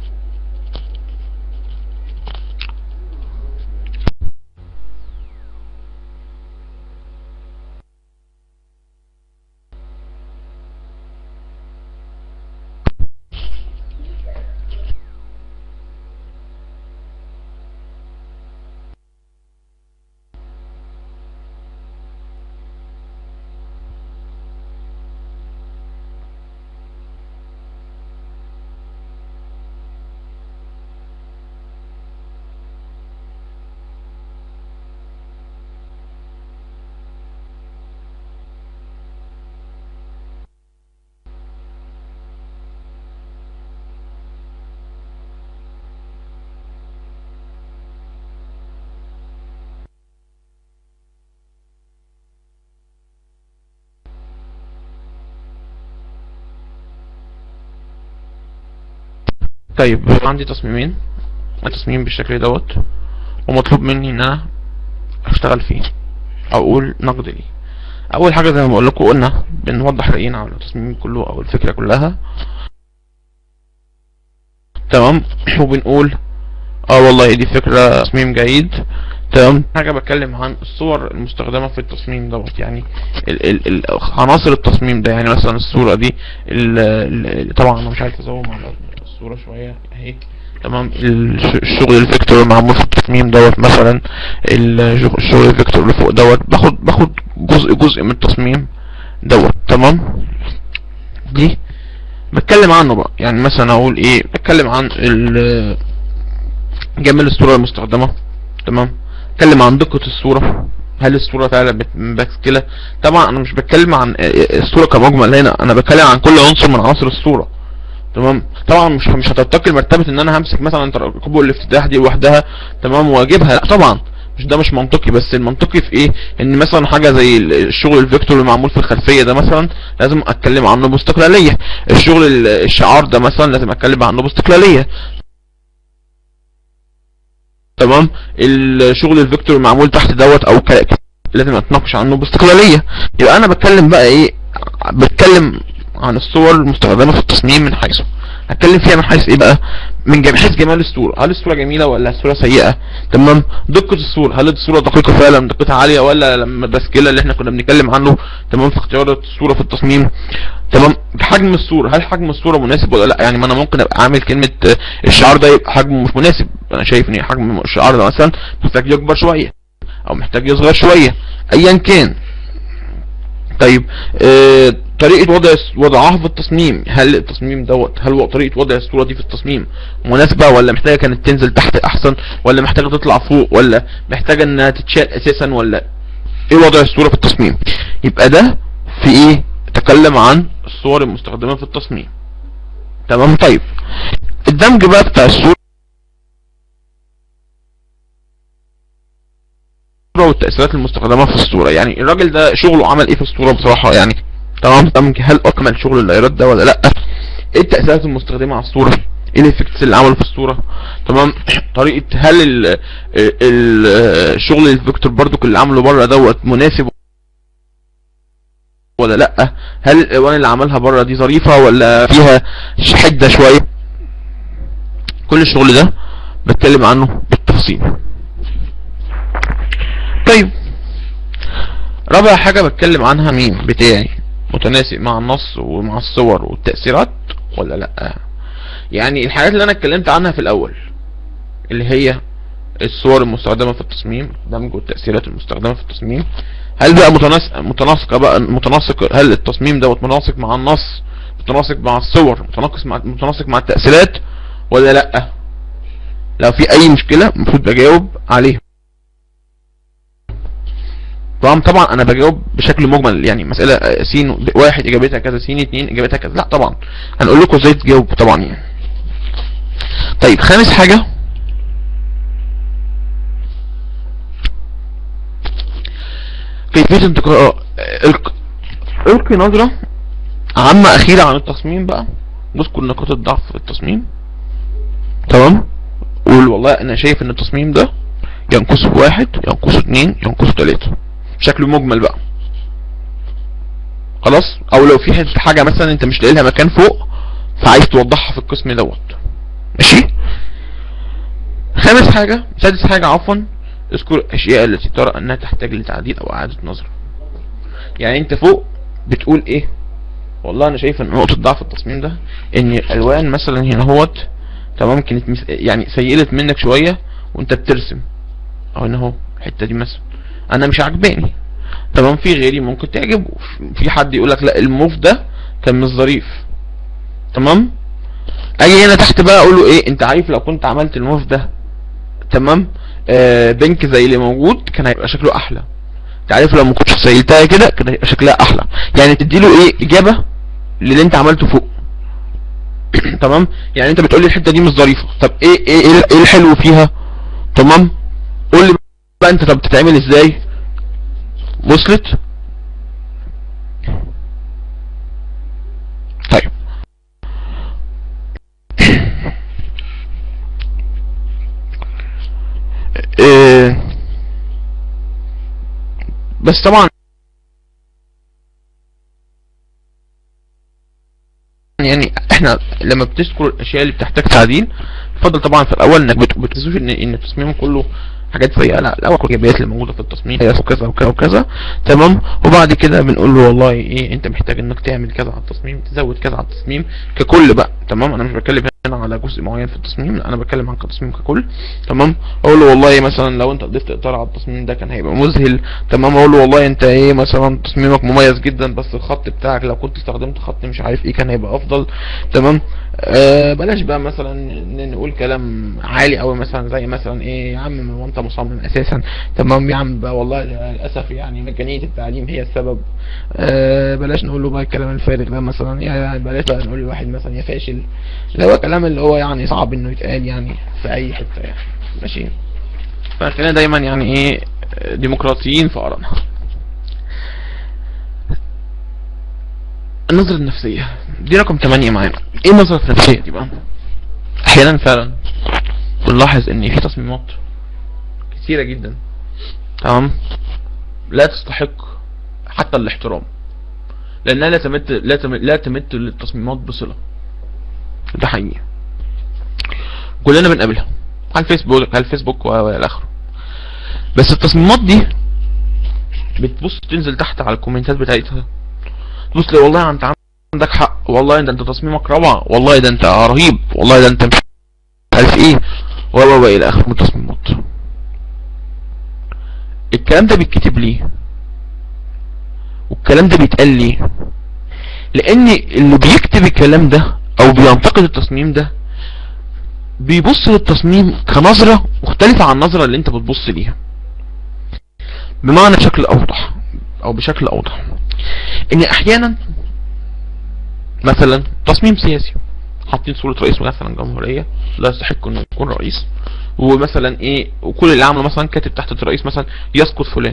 طيب عندي تصميمين التصميم بالشكل دوت ومطلوب مني ان انا اشتغل فيه او اقول نقد ليه اول حاجه زي ما بقول لكم قلنا بنوضح راينا على التصميم كله او الفكره كلها تمام وبنقول اه والله دي فكره تصميم جيد تمام حاجه بتكلم عن الصور المستخدمه في التصميم دوت يعني ال ال ال عناصر التصميم ده يعني مثلا الصوره دي ال ال طبعا انا مش عارف ازوم على الصوره شويه اهي تمام الش- الشغل الفيكتور معمول في التصميم دوت مثلا الج- الشغل الفيكتور اللي فوق دوت باخد باخد جزء جزء من التصميم دوت تمام دي بتكلم عنه بقى يعني مثلا اقول ايه بتكلم عن ال- جمال الصورة المستخدمة تمام اتكلم عن دقة الصورة هل الصورة فعلا بت- متبكسلة طبعا انا مش بتكلم عن الصورة كمجمل هنا انا بتكلم عن كل عنصر من عناصر الصورة تمام طبعا مش مش هتتقل مرتبة ان انا همسك مثلا ترقب الافتتاح دي لوحدها تمام واجيبها لا طبعا مش ده مش منطقي بس المنطقي في ايه ان مثلا حاجة زي الشغل الفيكتور اللي معمول في الخلفية ده مثلا لازم اتكلم عنه باستقلالية الشغل ال- الشعار ده مثلا لازم اتكلم عنه باستقلالية تمام الشغل الفيكتور المعمول تحت دوت او ك... لازم اتناقش عنه باستقلالية يبقى انا بتكلم بقى ايه بتكلم عن الصور المستخدمة في التصميم من حيث هتكلم فيها من حيث ايه بقى من جم- حيث جمال الصورة هل الصورة جميلة ولا الصورة سيئة تمام دقة الصورة هل الصورة دقيقة فعلا دقتها عالية ولا لما بسكيلة اللي احنا كنا بنتكلم عنه تمام في اختيار الصورة في التصميم تمام حجم الصورة هل حجم الصورة مناسب ولا لا يعني ما انا ممكن ابقى عامل كلمة آه، الشعار ده يبقى حجمه مش مناسب انا شايف ان حجم الشعار ده مثلا محتاج يكبر شوية او محتاج يصغر شوية ايا كان طيب آه طريقة وضع وضعها في التصميم هل التصميم دوت هل هو طريقة وضع الصورة دي في التصميم مناسبة ولا محتاجة كانت تنزل تحت احسن ولا محتاجة تطلع فوق ولا محتاجة انها تتشال اساسا ولا ايه وضع الصورة في التصميم يبقى ده في ايه تكلم عن الصور المستخدمة في التصميم تمام طيب الدمج بقى بتاع الصورة والتأثيرات المستخدمة في الصورة يعني الراجل ده شغله عمل ايه في الصورة بصراحة يعني تمام دمج هل اكمل شغل اللايرات ده ولا لا ايه التأثيرات المستخدمة على الصورة ايه الافكتس اللي عمله في الصورة تمام طريقة هل ال ال الشغل الفيكتور برضو اللي عمله بره دوت مناسب ولا لا هل الالوان اللي عملها بره دي ظريفة ولا فيها حدة شوية كل الشغل ده بتكلم عنه بالتفصيل طيب رابع حاجة بتكلم عنها مين بتاعي متناسق مع النص ومع الصور والتأثيرات ولا لا يعني الحاجات اللي انا اتكلمت عنها في الاول اللي هي الصور المستخدمة في التصميم دمج والتأثيرات المستخدمة في التصميم هل بقى متناسق متناسقة بقى متناسق هل التصميم دوت متناسق مع النص متناسق مع الصور متناسق مع متناسق مع التأثيرات ولا لا لو في اي مشكلة المفروض بجاوب عليها طبعا طبعا انا بجاوب بشكل مجمل يعني مسألة آه، س واحد اجابتها كذا س اتنين اجابتها كذا لا طبعا هنقول لكم ازاي تجاوب طبعا يعني طيب خامس حاجة كيفية انتقاء الق- القي نظرة عامة اخيرة عن التصميم بقى نذكر نقاط الضعف في التصميم تمام قول والله انا شايف ان التصميم ده ينقصه واحد ينقصه اتنين ينقصه تلاتة بشكل مجمل بقى خلاص او لو في حته حاجه مثلا انت مش لاقي لها مكان فوق فعايز توضحها في القسم دوت ماشي خامس حاجه سادس حاجه عفوا اذكر الاشياء التي ترى انها تحتاج لتعديل او اعاده نظر يعني انت فوق بتقول ايه والله انا شايف ان نقطه ضعف التصميم ده ان الالوان مثلا هنا هوت تمام كانت مس- يعني سيلت منك شويه وانت بترسم او ان اهو الحته دي مثلا انا مش عجباني تمام في غيري ممكن تعجبه في حد يقول لك لا الموف ده كان مش ظريف تمام اجي هنا تحت بقى اقول له ايه انت عارف لو كنت عملت الموف ده تمام آه بنك زي اللي موجود كان هيبقى شكله احلى انت عارف لو ما كنتش سيلتها كده كان هيبقى شكلها احلى يعني تديله ايه اجابه للي انت عملته فوق تمام يعني انت بتقول لي الحته دي مش ظريفه طب ايه ايه ايه ايه الحلو فيها تمام قول لي بقى انت طب بتتعمل ازاي وصلت طيب إيه بس طبعا يعني احنا لما بتذكر الاشياء اللي بتحتاج تعديل يفضل طبعا في الاول انك بت- بتشوف ان ان التصميم كله حاجات سيئه لا الاول كل الايجابيات اللي موجوده في التصميم هي وكذا وكذا وكذا تمام وبعد كده بنقول له والله ايه انت محتاج انك تعمل كذا على التصميم تزود كذا على التصميم ككل بقى تمام انا مش بتكلم على جزء معين في التصميم لا انا بتكلم عن كتصميم ككل تمام اقول له والله مثلا لو انت ضفت اطار على التصميم ده كان هيبقى مذهل تمام اقول له والله انت ايه مثلا تصميمك مميز جدا بس الخط بتاعك لو كنت استخدمت خط مش عارف ايه كان هيبقى افضل تمام آه بلاش بقى مثلا ن- نقول كلام عالي قوي مثلا زي مثلا ايه يا عم هو انت مصمم اساسا تمام يا عم بقى والله للاسف يعني ميكانية التعليم هي السبب آه بلاش نقول له بقى الكلام الفارغ ده مثلا يعني بلاش بقى نقول لواحد مثلا يا فاشل اللي هو كلام اللي هو يعني صعب انه يتقال يعني في اي حته يعني ماشي فخلينا دايما يعني ايه ديمقراطيين في ارائنا النظرة النفسية دي رقم 8 معانا ايه النظرة النفسية دي بقى احيانا فعلا بنلاحظ ان في تصميمات كثيرة جدا تمام لا تستحق حتى الاحترام لانها لا تمت لا تمت, لا تمت للتصميمات بصلة ده حقيقي كلنا بنقابلها على الفيسبوك على الفيسبوك والى اخره بس التصميمات دي بتبص تنزل تحت على الكومنتات بتاعتها تبص لي والله انت عندك حق والله ده انت تصميمك روعة والله ده انت رهيب والله ده انت مش عارف ايه و الى اخره من التصميمات الكلام ده بيتكتب ليه والكلام ده بيتقال ليه لان اللي بيكتب الكلام ده او بينتقد التصميم ده بيبص للتصميم كنظرة مختلفة عن النظرة اللي انت بتبص ليها بمعنى بشكل اوضح او بشكل اوضح ان احيانا مثلا تصميم سياسي حاطين صورة رئيس مثلا جمهورية لا يستحق انه يكون رئيس ومثلا ايه وكل اللي عمله مثلا كاتب تحت الرئيس مثلا يسقط فلان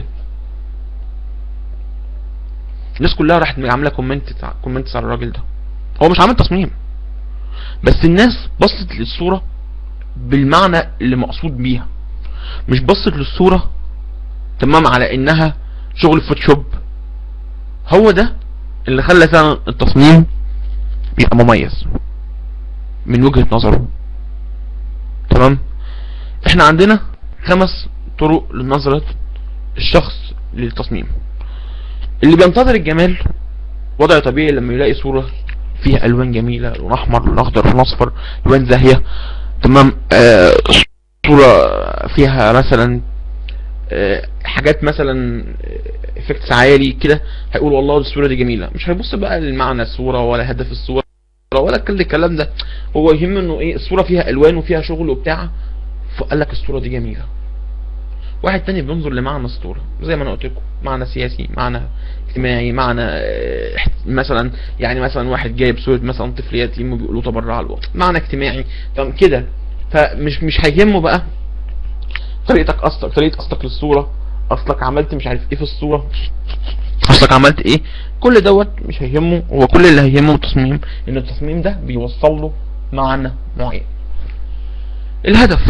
الناس كلها راحت عامله كومنت كومنتس على الراجل ده هو مش عامل تصميم بس الناس بصت للصورة بالمعنى اللي مقصود بيها مش بصت للصورة تمام على انها شغل فوتوشوب هو ده اللي خلى فعلا التصميم يبقى مميز من وجهة نظره تمام احنا عندنا خمس طرق لنظرة الشخص للتصميم اللي بينتظر الجمال وضع طبيعي لما يلاقي صورة فيها الوان جميلة لون احمر لون اخضر لون اصفر الوان زاهية تمام آه صورة فيها مثلا آه حاجات مثلا افكتس عالي كده هيقول والله الصورة دي جميلة مش هيبص بقى لمعنى الصورة ولا هدف الصورة ولا كل الكلام ده هو يهم انه ايه الصورة فيها الوان وفيها شغل وبتاع فقال لك الصورة دي جميلة واحد تاني بينظر لمعنى الصورة زي ما انا قلت لكم معنى سياسي معنى اجتماعي معنى اه مثلا يعني مثلا واحد جايب صورة مثلا طفل يتيم وبيقولوا تبرع له معنى اجتماعي تمام كده فمش مش هيهمه بقى طريقتك اصلك طريقة اصلك للصورة اصلك عملت مش عارف ايه في الصورة اصلك عملت ايه كل دوت مش هيهمه هو كل اللي هيهمه التصميم ان التصميم ده بيوصل له معنى معين الهدف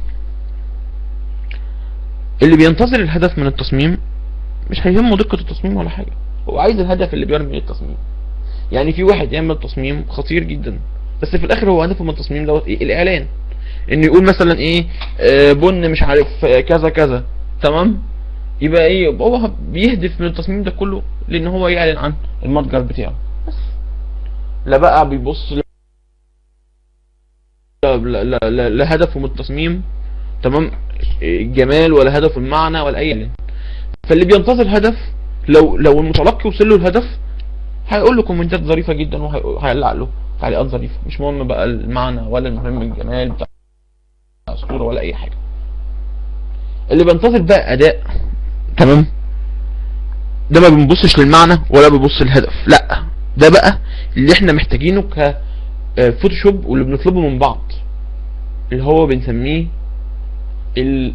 اللي بينتظر الهدف من التصميم مش هيهمه دقة التصميم ولا حاجة هو عايز الهدف اللي بيرمي التصميم يعني في واحد يعمل تصميم خطير جدا بس في الاخر هو هدفه من التصميم دوت ايه الاعلان انه يقول مثلا ايه آه بن مش عارف آه كذا كذا تمام يبقى ايه يبقى هو بيهدف من التصميم ده كله لان هو يعلن عن المتجر بتاعه بس لا بقى بيبص لهدفه من التصميم تمام الجمال ولا هدف المعنى ولا اي فاللي بينتظر هدف لو لو المتلقي وصل له الهدف هيقول له كومنتات ظريفه جدا وهيعلق له تعليقات ظريفه مش مهم بقى المعنى ولا المهم الجمال بتاع الصوره ولا اي حاجه اللي بينتظر بقى اداء تمام ده ما بنبصش للمعنى ولا بيبص للهدف لا ده بقى اللي احنا محتاجينه ك فوتوشوب واللي بنطلبه من بعض اللي هو بنسميه ال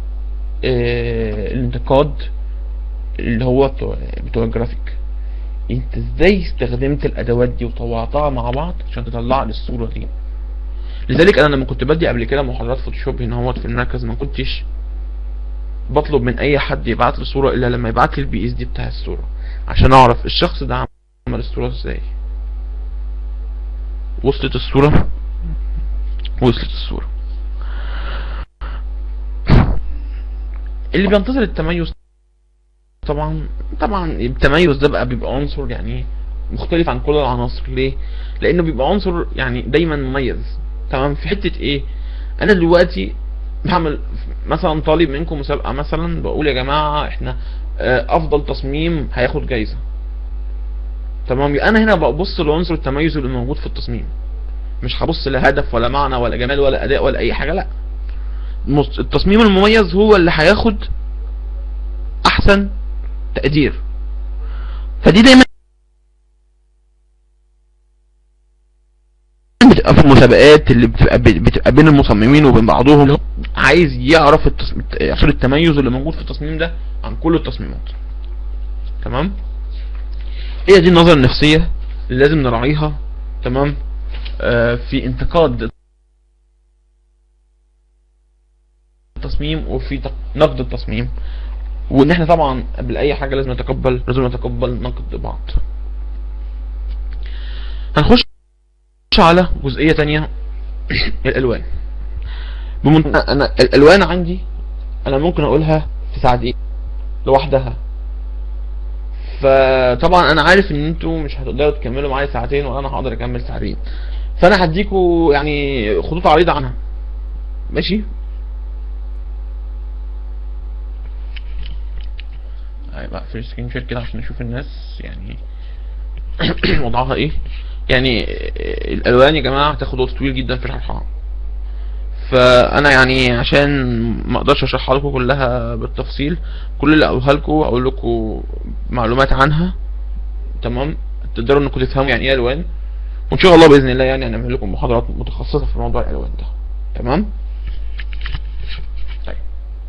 اه الانتقاد اللي هو بتوع, بتوع الجرافيك انت ازاي استخدمت الادوات دي وطوعتها مع بعض عشان تطلع لي الصوره دي لذلك انا لما كنت بدي قبل كده محاضرات فوتوشوب هنا هوت في المركز ما كنتش بطلب من اي حد يبعت لي صوره الا لما يبعت لي البي اس دي بتاع الصوره عشان اعرف الشخص ده عمل الصوره ازاي وصلت الصوره وصلت الصوره اللي بينتظر التميز طبعا طبعا التميز ده بقى بيبقى عنصر يعني مختلف عن كل العناصر ليه لانه بيبقى عنصر يعني دايما مميز تمام في حته ايه انا دلوقتي بعمل مثلا طالب منكم مسابقه مثلا بقول يا جماعه احنا آه، افضل تصميم هياخد جايزه تمام يبقى انا هنا ببص لعنصر التميز اللي موجود في التصميم مش هبص لا هدف ولا معنى ولا جمال ولا اداء ولا اي حاجه لا المص- التصميم المميز هو اللي هياخد احسن تقدير فدي دايما بتبقى في المسابقات اللي بتبقى, بتبقى بين المصممين وبين بعضهم عايز يعرف التصميم عنصر التميز اللي موجود في التصميم ده عن كل التصميمات تمام هي دي النظرة النفسية اللي لازم نراعيها تمام آه في انتقاد التصميم وفي تق- نقد التصميم وان احنا طبعا قبل اي حاجة لازم نتقبل لازم نتقبل نقد بعض هنخش على جزئية تانية الالوان بمن... انا الالوان عندي انا ممكن اقولها في ساعتين لوحدها فطبعا انا عارف ان انتوا مش هتقدروا تكملوا معايا ساعتين ولا انا هقدر اكمل ساعتين فانا هديكوا يعني خطوط عريضة عنها ماشي هيبقى في سكرين شير كده عشان نشوف الناس يعني وضعها ايه يعني الالوان يا جماعه هتاخد وقت طويل جدا في شرحها فانا يعني عشان ما اقدرش اشرحها لكم كلها بالتفصيل كل اللي اقولها لكم اقول لكم معلومات عنها تمام تقدروا انكم تفهموا يعني ايه الوان وان شاء الله باذن الله يعني هنعمل لكم محاضرات متخصصه في موضوع الالوان ده تمام طيب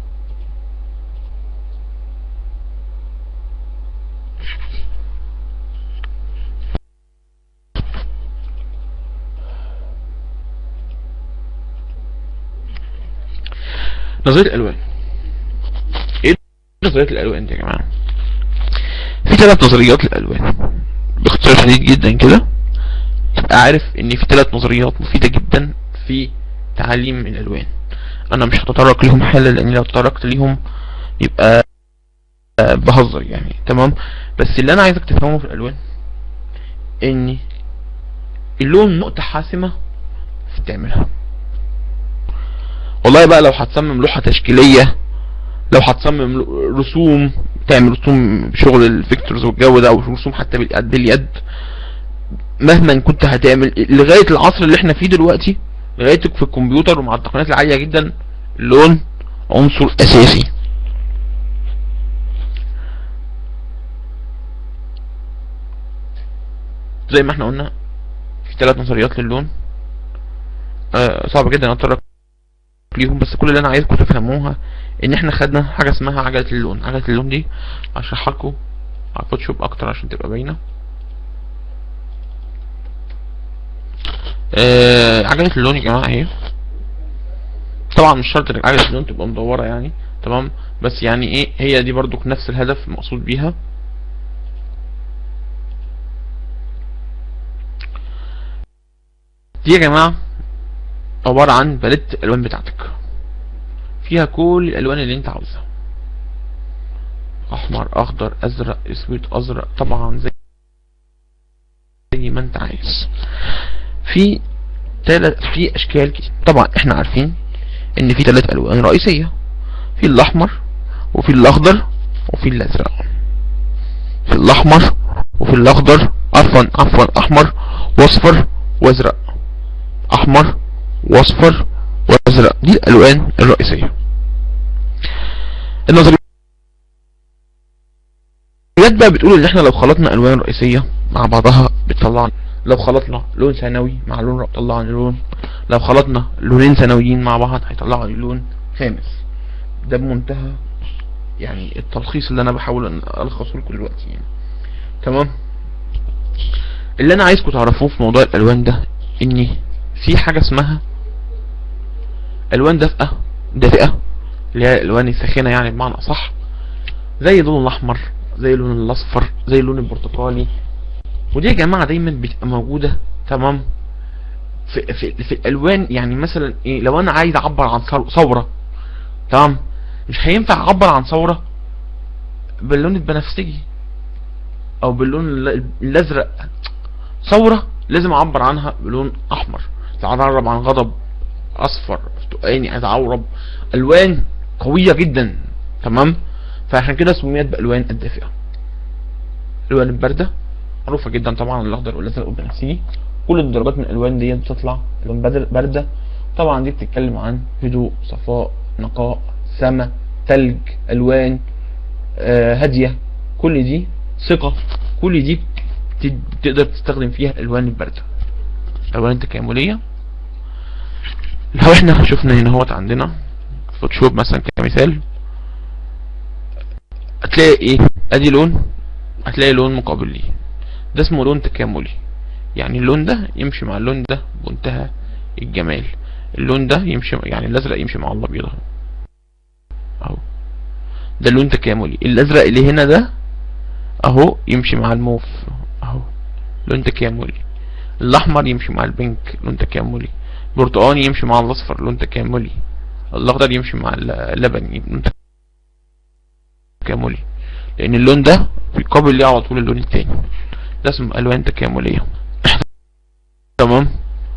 نظريه الالوان ايه نظريه الالوان دي يا جماعه في ثلاث نظريات للالوان باختصار شديد جدا كده تبقى عارف ان في ثلاث نظريات مفيده جدا في تعليم الالوان انا مش هتطرق ليهم حالا لان لو تطرقت ليهم يبقى آه، بهزر يعني تمام بس اللي انا عايزك تفهمه في الالوان ان اللون نقطه حاسمه في تعملها والله بقى لو هتصمم لوحة تشكيلية لو هتصمم ل- رسوم تعمل رسوم بشغل الفيكتورز والجو ده او رسوم حتى باليد باليد مهما كنت هتعمل لغاية العصر اللي احنا فيه دلوقتي لغاية في الكمبيوتر ومع التقنيات العالية جدا اللون عنصر اساسي زي ما احنا قلنا في ثلاث نظريات للون آه صعب جدا اتطرق ليهم بس كل اللي انا عايزكم تفهموها ان احنا خدنا حاجه اسمها عجله اللون عجله اللون دي هشرحها لكم على الفوتوشوب اكتر عشان تبقى باينه آه عجله اللون يا جماعه اهي طبعا مش شرط ان عجله اللون تبقى مدوره يعني تمام بس يعني ايه هي دي برضو نفس الهدف المقصود بيها دي يا جماعه عبارة عن باليت الالوان بتاعتك فيها كل الالوان اللي انت عاوزها احمر اخضر ازرق اسود ازرق طبعا زي زي ما انت عايز في تلات في اشكال كتير طبعا احنا عارفين ان في تلات الوان رئيسية في الاحمر وفي الاخضر وفي الازرق في الاحمر وفي الاخضر عفوا عفوا احمر واصفر وازرق احمر واصفر وازرق دي الالوان الرئيسيه النظريات بقى بتقول ان احنا لو خلطنا الوان رئيسيه مع بعضها بتطلع لو خلطنا لون ثانوي مع لون رأ- طلع لي لون لو خلطنا لونين ثانويين مع بعض هيطلعوا لي لون خامس ده بمنتهى يعني التلخيص اللي انا بحاول ان الخصه لكم دلوقتي يعني تمام اللي انا عايزكم تعرفوه في موضوع الالوان ده ان في حاجه اسمها الوان دافئه دافئه اللي هي الالوان الساخنه يعني بمعنى اصح زي اللون الاحمر زي اللون الاصفر زي اللون البرتقالي ودي يا جماعه دايما بتبقى موجوده تمام في في, في الالوان يعني مثلا ايه لو انا عايز اعبر عن ثور- ثوره تمام مش هينفع اعبر عن ثوره باللون البنفسجي او باللون ال- الازرق ثوره لازم اعبر عنها بلون احمر تتعرب عن غضب اصفر برتقاني اتعورب الوان قويه جدا تمام فعشان كده سميت بالوان الدافئه الالوان البارده معروفه جدا طبعا الاخضر والازرق والبنفسجي كل الدرجات من الالوان دي بتطلع الوان بدر- بارده طبعا دي بتتكلم عن هدوء صفاء نقاء سما تلج الوان آه هاديه كل دي ثقه كل دي بت- تقدر تستخدم فيها الالوان البارده الالوان التكامليه لو احنا شفنا هنا هوت عندنا فوتوشوب مثلا كمثال هتلاقي ايه ادي لون هتلاقي لون مقابل ليه ده اسمه لون تكاملي يعني اللون ده يمشي مع اللون ده بمنتهى الجمال اللون ده يمشي يعني الازرق يمشي مع الابيض اهو اهو ده لون تكاملي الازرق اللي هنا ده اهو يمشي مع الموف اهو لون تكاملي الاحمر يمشي مع البنك لون تكاملي برتقاني يمشي مع الاصفر لون تكاملي الاخضر يمشي مع اللبني لون تكاملي لان اللون ده بيقابل ليه على طول اللون التاني ده اسمه الوان تكامليه تمام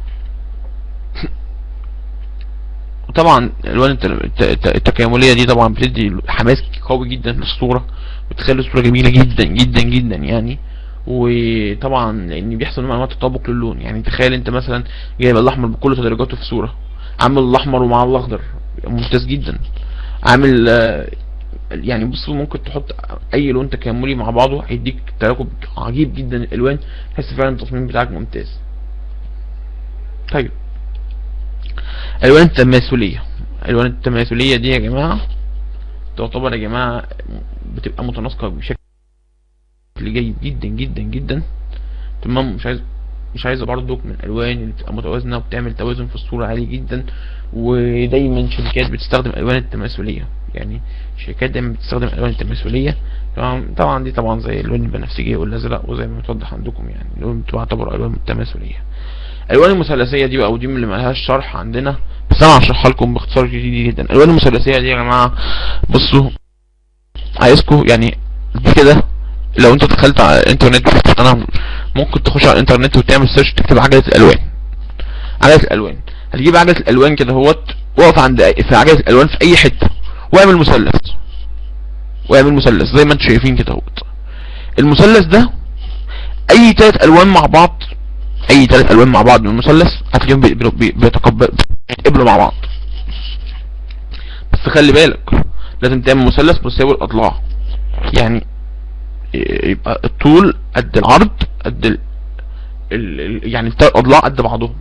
طبعا الالوان الت- الت- الت- التكامليه دي طبعا بتدي حماس قوي جدا للصوره بتخلي الصوره جميله جدا جدا جدا يعني وطبعا لان بيحصل نوع من انواع التطابق للون يعني تخيل انت مثلا جايب الاحمر بكل تدرجاته في صوره عامل الاحمر ومع الاخضر ممتاز جدا عامل آه، يعني بص ممكن تحط اي لون تكاملي مع بعضه هيديك تراكب عجيب جدا الالوان تحس فعلا التصميم بتاعك ممتاز طيب الوان التماثليه الوان التماثليه دي يا جماعه تعتبر يا جماعه بتبقى متناسقه بشكل جيد جدا جدا جدا تمام مش عايز مش عايزه برضك من الالوان اللي بتبقى متوازنه وبتعمل توازن في الصوره عالي جدا ودايما شركات بتستخدم الالوان التماثليه يعني شركات دايما بتستخدم الالوان التماثليه تمام طبعا دي طبعا زي اللون البنفسجي والازرق وزي ما متوضح عندكم يعني اللون تعتبر الوان تماثليه الالوان المثلثيه دي بقى ودي من اللي ملهاش شرح عندنا بس انا هشرحها لكم باختصار شديد جدا الالوان المثلثيه دي يا جماعه بصوا عايزكم يعني دي كده لو انت دخلت على الانترنت انا ممكن تخش على الانترنت وتعمل سيرش تكتب عجله الالوان عجله الالوان هتجيب عجله الالوان كده اهوت وقف عند أي- في عجله الالوان في اي حته واعمل مثلث واعمل مثلث زي ما انتم شايفين كده اهوت المثلث ده اي تلات الوان مع بعض اي تلات الوان مع بعض من المثلث هتلاقيهم بي- بي- بيتقبل بيتقبلوا مع بعض بس خلي بالك لازم تعمل مثلث مساوي الاضلاع يعني ي- يبقى الطول قد العرض قد ال... ال... ال- يعني التلات اضلاع قد بعضهم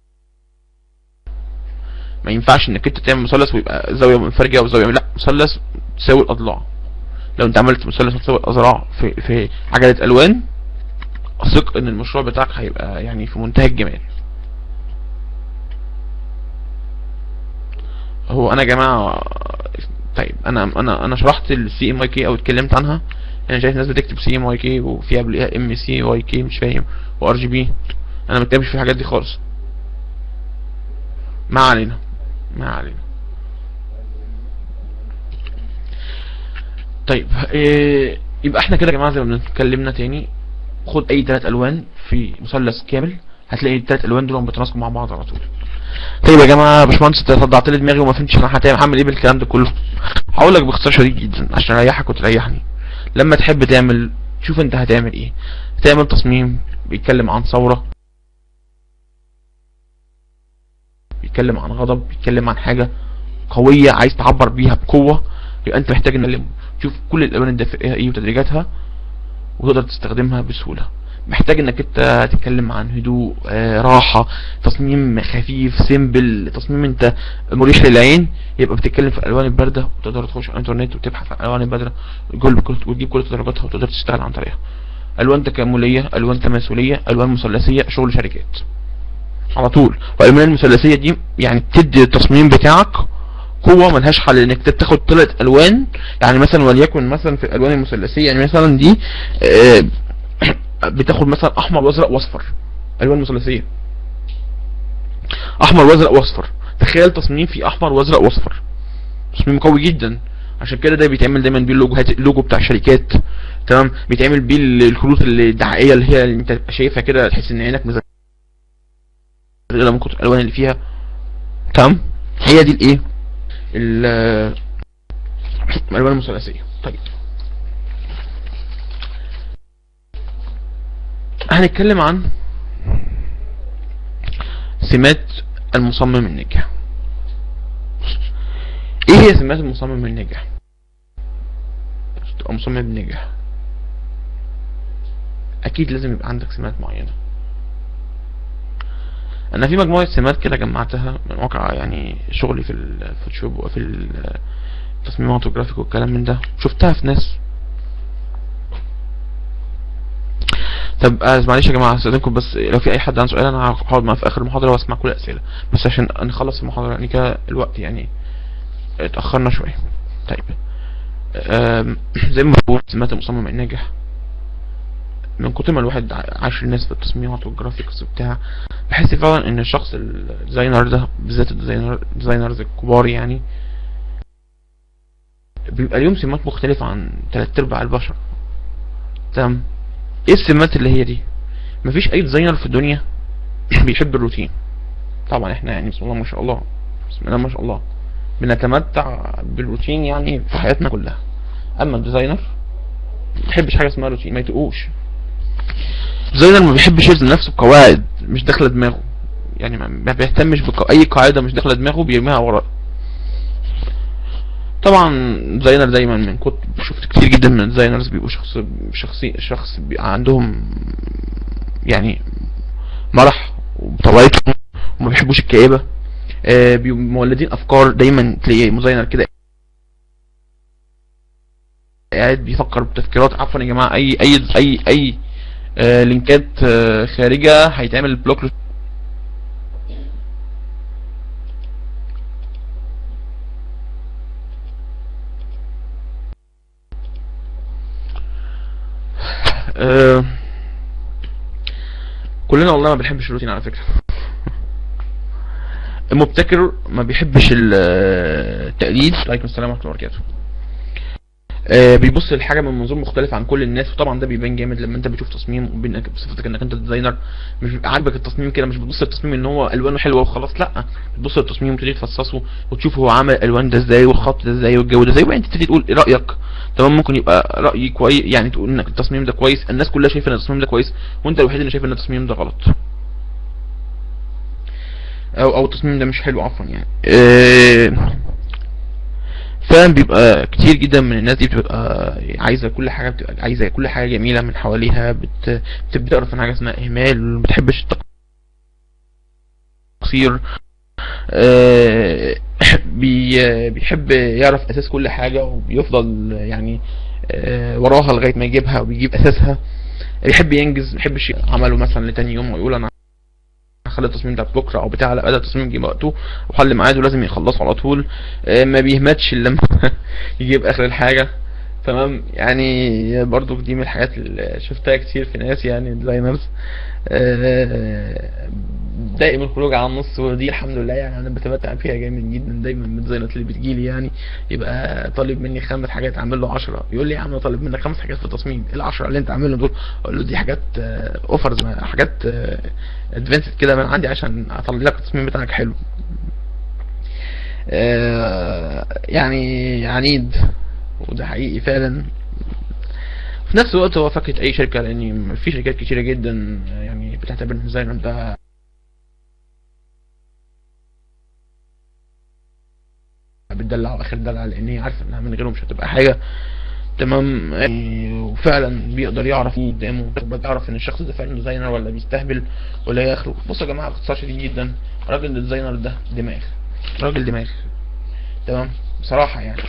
ما ينفعش انك انت تعمل مثلث ويبقى زاويه منفرجه او زاويه لا مثلث تساوي الاضلاع لو انت عملت مثلث تساوي الاذراع في في عجله الوان اثق ان المشروع بتاعك هيبقى يعني في منتهى الجمال هو انا يا جماعه طيب انا انا انا شرحت السي ام واي كي او اتكلمت عنها انا شايف ناس بتكتب سي ام واي كي وفي قبلها ام سي واي كي مش فاهم وار جي بي انا ما بكتبش في الحاجات دي خالص ما علينا ما علينا طيب إيه يبقى احنا كده يا جماعه زي ما اتكلمنا تاني خد اي ثلاث الوان في مثلث كامل هتلاقي الثلاث الوان دول بيتناسقوا مع بعض على طول طيب يا جماعه يا باشمهندس انت صدعت لي دماغي وما فهمتش انا هتعمل هعمل ايه بالكلام ده كله هقول لك باختصار شديد جدا عشان اريحك وتريحني لما تحب تعمل شوف انت هتعمل ايه تعمل تصميم بيتكلم عن ثوره بيتكلم عن غضب بيتكلم عن حاجه قويه عايز تعبر بيها بقوه يبقى انت محتاج ان تشوف كل الالوان الدافئه ايه وتدريجاتها وتقدر تستخدمها بسهوله محتاج انك انت تتكلم عن هدوء آه، راحة تصميم خفيف سيمبل تصميم انت مريح للعين يبقى بتتكلم في الالوان الباردة وتقدر تخش على الانترنت وتبحث عن الالوان الباردة وتجيب كل- وتجيب كل درجاتها وتقدر تشتغل عن طريقها الوان تكاملية الوان تماثلية الوان مثلثية شغل شركات على طول والالوان المثلثية دي يعني بتدي التصميم بتاعك قوة ملهاش حل انك تاخد ثلاث الوان يعني مثلا وليكن مثلا في الالوان المثلثية يعني مثلا دي آه، بتاخد مثلا احمر وازرق واصفر الوان مثلثيه احمر وازرق واصفر تخيل تصميم فيه احمر وازرق واصفر تصميم قوي جدا عشان كده ده بيتعمل دايما بيه اللوجو اللوجو بتاع الشركات تمام بيتعمل بيه الكروت الدعائيه اللي هي اللي انت شايفها كده تحس ان عينك متغيرة من كتر الالوان اللي فيها تمام هي دي الايه ال- الالوان المثلثيه طيب هنتكلم عن سمات المصمم الناجح ايه هي سمات المصمم الناجح عشان تبقى مصمم ناجح اكيد لازم يبقى عندك سمات معينه انا في مجموعه سمات كده جمعتها من واقع يعني شغلي في الفوتوشوب وفي التصميمات والجرافيك والكلام من ده شفتها في ناس طب آه معلش يا جماعه استاذنكم بس لو في اي حد عنده سؤال انا هقعد معاه في اخر المحاضره واسمع كل الاسئله بس عشان نخلص المحاضره يعني كده الوقت يعني اتاخرنا شويه طيب آم، زي ما بقول سمات المصمم الناجح من كتر ما الواحد ع- عاش الناس في التصميمات والجرافيكس وبتاع بحس فعلا ان الشخص الديزاينر ده بالذات الديزاينر الديزاينرز الكبار يعني بيبقى ليهم سمات مختلفة عن تلات ارباع البشر تمام ايه السمات اللي هي دي مفيش اي ديزاينر في الدنيا بيحب الروتين طبعا احنا يعني بسم الله ما شاء الله بسم الله ما شاء الله بنتمتع بالروتين يعني في حياتنا كلها اما الديزاينر ما بيحبش حاجه اسمها روتين ما يتقوش الديزاينر ما بيحبش يلزم نفسه بقواعد مش داخله دماغه يعني ما- ما بيهتمش باي قاعده مش داخله دماغه بيرميها وراه طبعا ديزاينر دايما من كنت شفت كتير جدا من الديزاينرز بيبقوا شخص شخصي شخص بيبقى عندهم يعني مرح وبطبيعتهم وما بيحبوش الكآبة آه بيبقوا مولدين افكار دايما تلاقي ديزاينر كده قاعد بيفكر بتفكيرات عفوا يا جماعه اي اي اي اي آه لينكات آه خارجه هيتعمل بلوك آه كلنا والله ما بنحبش الروتين على فكرة المبتكر ما بيحبش ال- التقليد عليكم السلام ورحمة الله وبركاته آه، بيبص للحاجة من منظور مختلف عن كل الناس وطبعا ده بيبان جامد لما انت بتشوف تصميم وبينك بصفتك انك انت ديزاينر مش بيبقى عاجبك التصميم كده مش بتبص للتصميم ان هو الوانه حلوه وخلاص لا بتبص للتصميم وتبتدي تفصصه وتشوف هو عمل الالوان ده ازاي والخط ده ازاي والجو ده ازاي وبعدين تبتدي تقول ايه رايك تمام ممكن يبقى راي كويس يعني تقول انك التصميم ده كويس الناس كلها شايفه ان التصميم ده كويس وانت الوحيد اللي شايف ان التصميم ده غلط او او التصميم ده مش حلو عفوا يعني آه، فعلا بيبقى كتير جدا من الناس دي بتبقى عايزه كل حاجه بتبقى عايزه كل حاجه جميله من حواليها بت... بتبدا تعرف عن حاجه اسمها اهمال ما بتحبش التقصير آه، بي... بيحب يعرف اساس كل حاجه وبيفضل يعني آه، وراها لغايه ما يجيبها وبيجيب اساسها بيحب ينجز ما بيحبش عمله مثلا لتاني يوم ويقول انا هخلي التصميم ده بكره او بتاع لا بدأ التصميم يجي وقته وحل ميعاده لازم يخلصه على طول آه، ما بيهمتش إلا لما يجيب اخر الحاجه تمام يعني برضو دي من الحاجات اللي شفتها كتير في ناس يعني ديزاينرز دائما الخروج على النص ودي الحمد لله يعني انا بتمتع فيها جامد جدا دايما من الديزاينرات اللي بتجيلي يعني يبقى طالب مني خمس حاجات اعمل له 10 يقول لي يا عم أنا طالب منك خمس حاجات في التصميم ايه ال 10 اللي انت عاملهم دول اقول له دي حاجات اوفرز حاجات ادفانسد كده من عندي عشان اطلع لك التصميم بتاعك حلو آه، يعني عنيد وده حقيقي فعلا في نفس الوقت هو فكرة أي شركة لأن في شركات كتيرة جدا يعني بتعتبر إن الديزاينر ده بتدلع آخر دلع لأن هي عارفة إنها من غيرهم مش هتبقى حاجة تمام يعني وفعلا بيقدر يعرف مين قدامه بيعرف ان الشخص ده فعلا ديزاينر ولا بيستهبل ولا يخلق بصوا يا جماعه باختصار شديد جدا راجل الديزاينر ده دماغ راجل دماغ تمام بصراحه يعني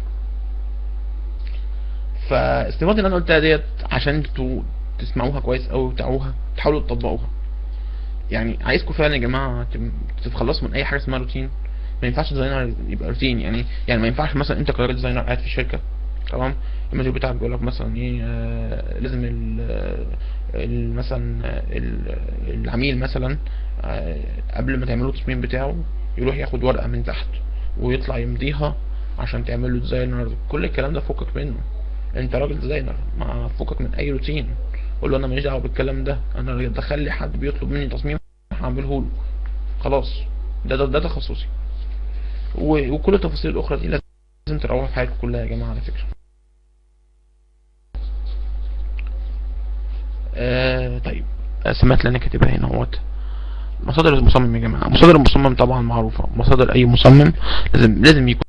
فاستفادة اللي انا قلتها ديت عشان انتوا تسمعوها كويس او تعوها تحاولوا تطبقوها يعني عايزكم فعلا يا جماعه تم- تتخلصوا من اي حاجه اسمها روتين ما ينفعش ديزاينر يبقى روتين يعني يعني ما ينفعش مثلا انت كراجل ديزاينر قاعد في الشركه تمام المدير بتاعك بيقول لك مثلا ايه آه لازم ال ال- مثلا آه، ال- العميل مثلا آه قبل ما تعملوا التصميم بتاعه يروح ياخد ورقه من تحت ويطلع يمضيها عشان تعمل له ديزاينر كل الكلام ده فكك منه انت راجل ديزاينر ما فكك من اي روتين قول له انا ماليش دعوه بالكلام ده انا دخل لي حد بيطلب مني تصميم هعمله له خلاص ده ده, ده تخصصي و- وكل التفاصيل الاخرى دي لازم تراعوها في حياتكم كلها يا جماعه على فكره آه طيب آه، سمعت اللي انا كاتبها هنا اهوت مصادر المصمم يا جماعه مصادر المصمم طبعا معروفه مصادر اي مصمم لازم لازم يكون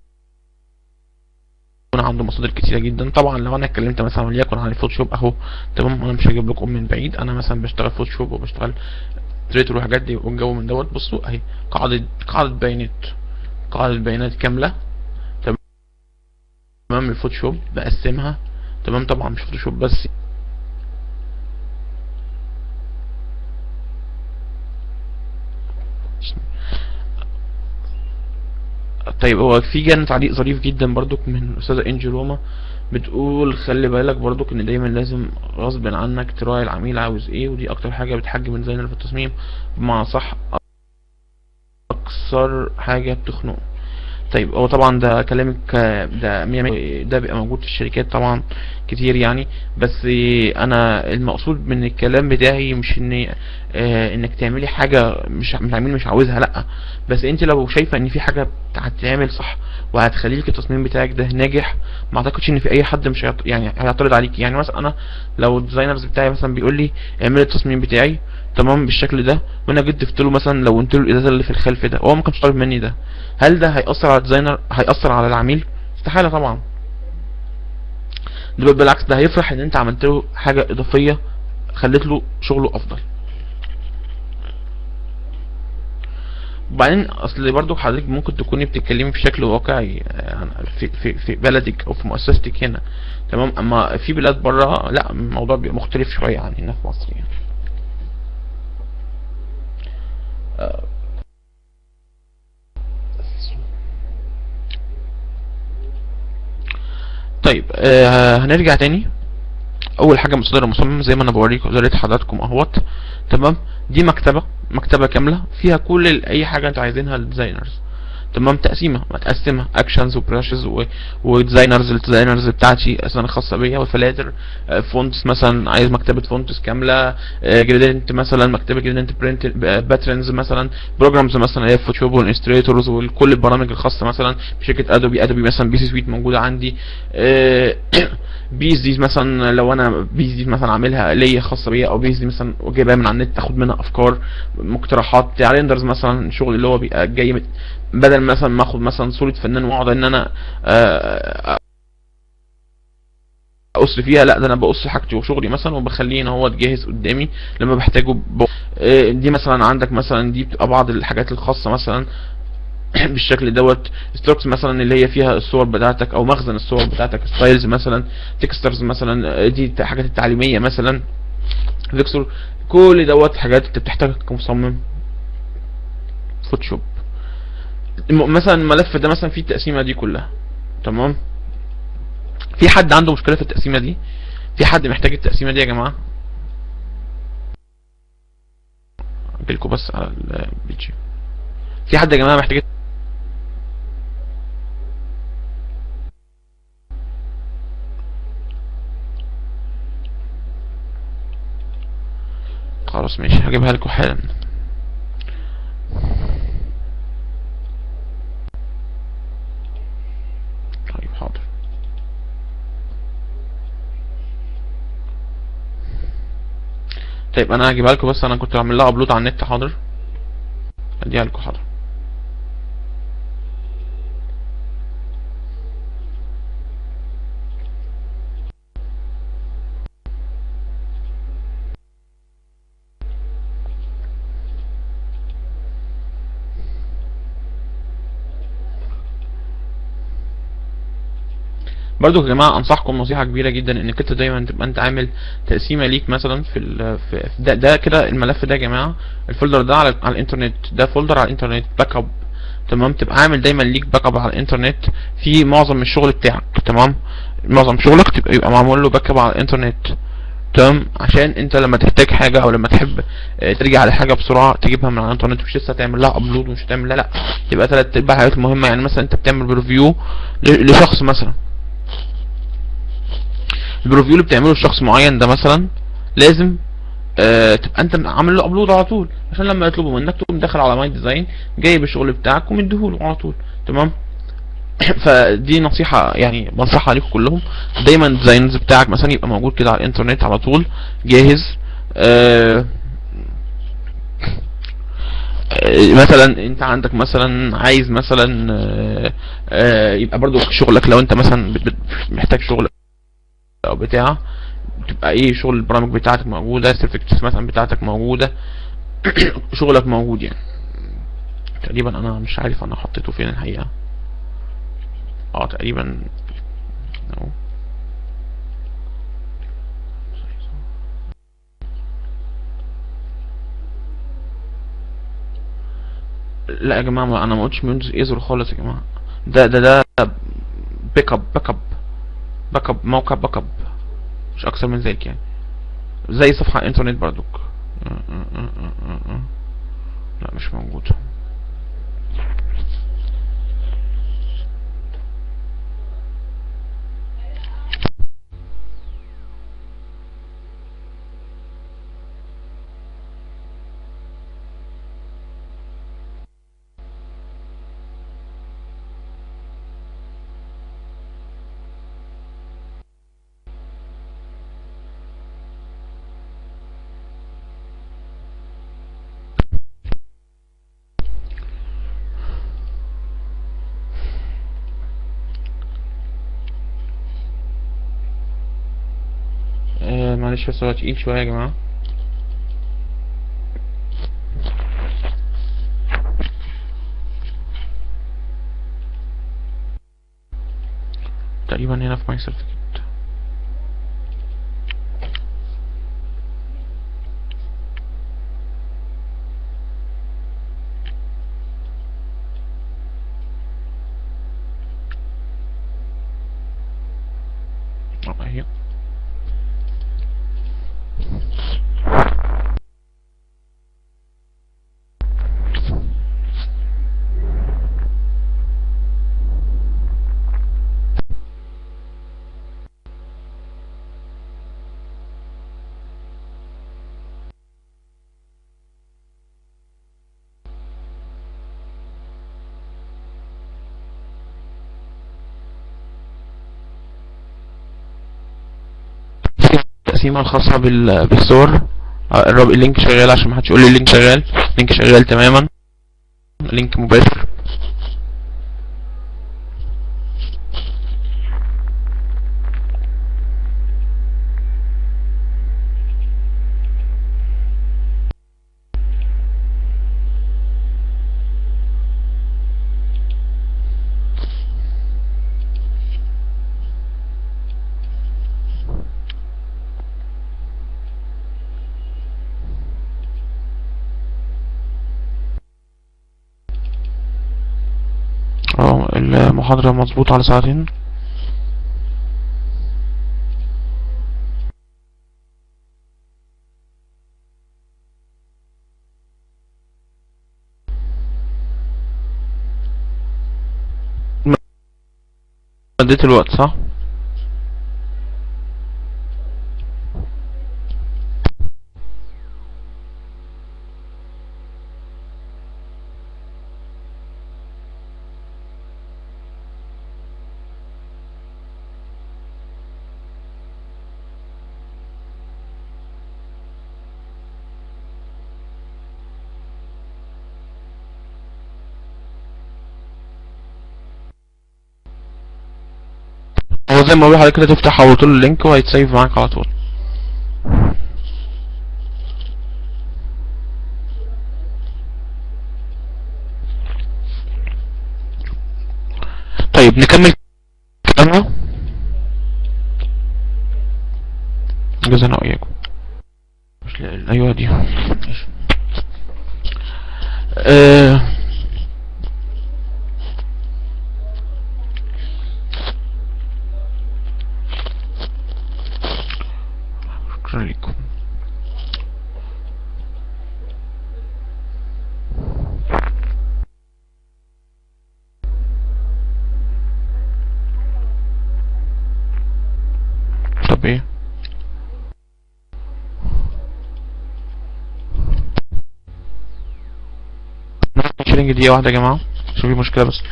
عنده مصادر كتيره جدا طبعا لو انا اتكلمت مثلا وليكن عن الفوتوشوب اهو تمام انا مش هجيب لكم من بعيد انا مثلا بشتغل فوتوشوب وبشتغل تريتور وحاجات دي والجو من دوت بصوا اهي قاعده قاعده بيانات قاعده بيانات كامله تمام الفوتوشوب بقسمها تمام طبعا مش فوتوشوب بس طيب هو في جانا تعليق ظريف جدا برضك من الاستاذه انجي روما بتقول خلي بالك برضك ان دايما لازم غصب عنك تراعي العميل عاوز ايه ودي اكتر حاجه بتحجم الديزاينر في التصميم بمعنى صح اكثر حاجه بتخنقه طيب هو طبعا ده كلامك آه، ده مية مية ده بيبقى موجود في الشركات طبعا كتير يعني بس انا المقصود من الكلام بتاعي مش ان آه انك تعملي حاجه مش العميل مش عاوزها لا بس انت لو شايفه ان في حاجه هتتعمل صح وهتخلي لك التصميم بتاعك ده ناجح ما اعتقدش ان في اي حد مش هيعت... يعني هيعترض عليك يعني مثلا انا لو الديزاينرز بتاعي مثلا بيقول لي اعمل التصميم بتاعي تمام بالشكل ده وانا جيت ضفت له مثلا لو قلت له الازازه اللي في الخلف ده هو ما كانش طالب مني ده هل ده هيأثر على الديزاينر هيأثر على العميل استحاله طبعا ده بل بالعكس ده هيفرح ان انت عملت له حاجه اضافيه خلت له شغله افضل وبعدين اصل برضو حضرتك ممكن تكوني بتتكلمي في شكل واقعي يعني في في في بلدك او في مؤسستك هنا تمام اما في بلاد بره لا الموضوع بيبقى مختلف شويه عن هنا في مصر يعني آه. طيب آه هنرجع تاني اول حاجه مصدر المصمم زي ما انا بوريكم وريت حضراتكم اهوت تمام دي مكتبه مكتبه كامله فيها كل ال- اي حاجه انتوا عايزينها للديزاينرز تمام تقسيمه متقسمه اكشنز وبراشز وديزاينرز الديزاينرز بتاعتي اصلا خاصه بيا والفلاتر فونتس مثلا عايز مكتبه فونتس كامله جريدنت مثلا مكتبه جريدنت برنت باترنز مثلا بروجرامز مثلا هي فوتوشوب والانستريتورز وكل البرامج الخاصه مثلا بشركه ادوبي ادوبي مثلا بي سي سويت موجوده عندي بيز دي مثلا لو انا بيز دي مثلا عاملها ليا خاصه بيا او بيز دي مثلا جايبها من على النت اخد منها افكار مقترحات ريندرز مثلا الشغل اللي هو بيبقى جاي مت- بدل مثلا ما اخد مثلا صوره فنان واقعد ان انا آه، اقص فيها لا ده انا بقص حاجتي وشغلي مثلا وبخليه ان هو جاهز قدامي لما بحتاجه ب... آه، دي مثلا عندك مثلا دي بتبقى بعض الحاجات الخاصه مثلا بالشكل دوت ستروكس مثلا اللي هي فيها الصور بتاعتك او مخزن الصور بتاعتك ستايلز مثلا تكسترز مثلا آه، دي الحاجات التعليميه مثلا فيكسور كل دوت حاجات انت بتحتاجها كمصمم فوتوشوب الم- مثلا الملف ده مثلا فيه التقسيمه دي كلها تمام في حد عنده مشكله في التقسيمه دي في حد محتاج التقسيمه دي يا جماعه اجيلكوا بس على البيج في حد يا جماعه محتاج خلاص ماشي هجيبها لكم حالا طيب حاضر طيب انا هجيبها لكم بس انا كنت بعمل لها ابلود على النت حاضر اديها لكم حاضر برضو يا جماعه انصحكم نصيحه كبيره جدا انك انت دايما تبقى انت عامل تقسيمه ليك مثلا في ال في في ده, ده كده الملف ده يا جماعه الفولدر ده على, على الانترنت ده فولدر على الانترنت باك اب تمام تبقى عامل دايما ليك باك اب على الانترنت في معظم الشغل بتاعك تمام معظم شغلك تبقى يبقى معمول له باك اب على الانترنت تمام عشان انت لما تحتاج حاجه او لما تحب آه، ترجع لحاجه بسرعه تجيبها من على الانترنت مش لسه تعمل لها ابلود ومش هتعمل لها لا تبقى ثلاث ارباع الحاجات المهمه يعني مثلا انت بتعمل ريفيو لشخص مثلا البروفيو اللي بتعمله لشخص معين ده مثلا لازم آه تبقى انت عامل له ابلود على طول عشان لما يطلبوا منك تقوم داخل على ماي ديزاين جايب الشغل بتاعك ومديهوله على طول تمام فدي نصيحة يعني بنصحها ليكم كلهم دايما الديزاينز بتاعك مثلا يبقى موجود كده على الانترنت على طول جاهز آه آه، مثلا انت عندك مثلا عايز مثلا آه، آه، يبقى برضو شغلك لو انت مثلا بت- بت- محتاج شغل او بتاع تبقى ايه شغل البرامج بتاعتك موجودة السيرتيفيكتس مثلا بتاعتك موجودة شغلك موجود يعني تقريبا انا مش عارف انا حطيته فين الحقيقة اه تقريبا اهو لا يا جماعة ما انا ما قلتش ميونز ايزر خالص يا جماعة ده ده ده باك اب باك اب باك اب موقع باك اب مش اكثر من ذلك يعني زي صفحة انترنت برضك لا مش موجود آه معلش بس هو تقيل شوية يا جماعة تقريبا هنا في ماي سيرتيفيكت اه اهي التقسيمة الخاصة بال... بالصور آه، الرب اللينك شغال عشان محدش يقول لي اللينك شغال اللينك شغال تماما لينك مباشر اه المحاضرة مظبوطة على ساعتين اديت الوقت صح هو زي ما بقول لحضرتك كده تفتح على طول اللينك وهيتسيف معاك على طول طيب نكمل كلامنا جزانا وإياكم مش لاقي ايوه دي ماشي آه شكرا لكم طب ايه الشيرنج دقيقة واحدة يا جماعة عشان في مشكلة بس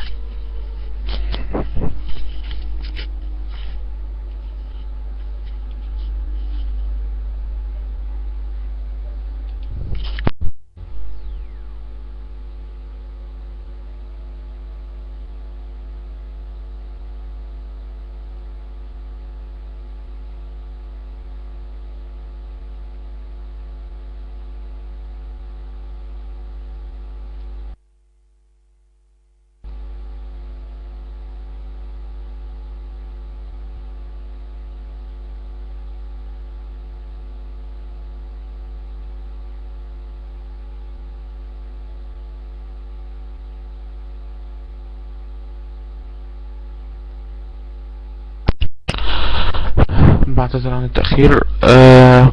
بعتذر عن التأخير آه...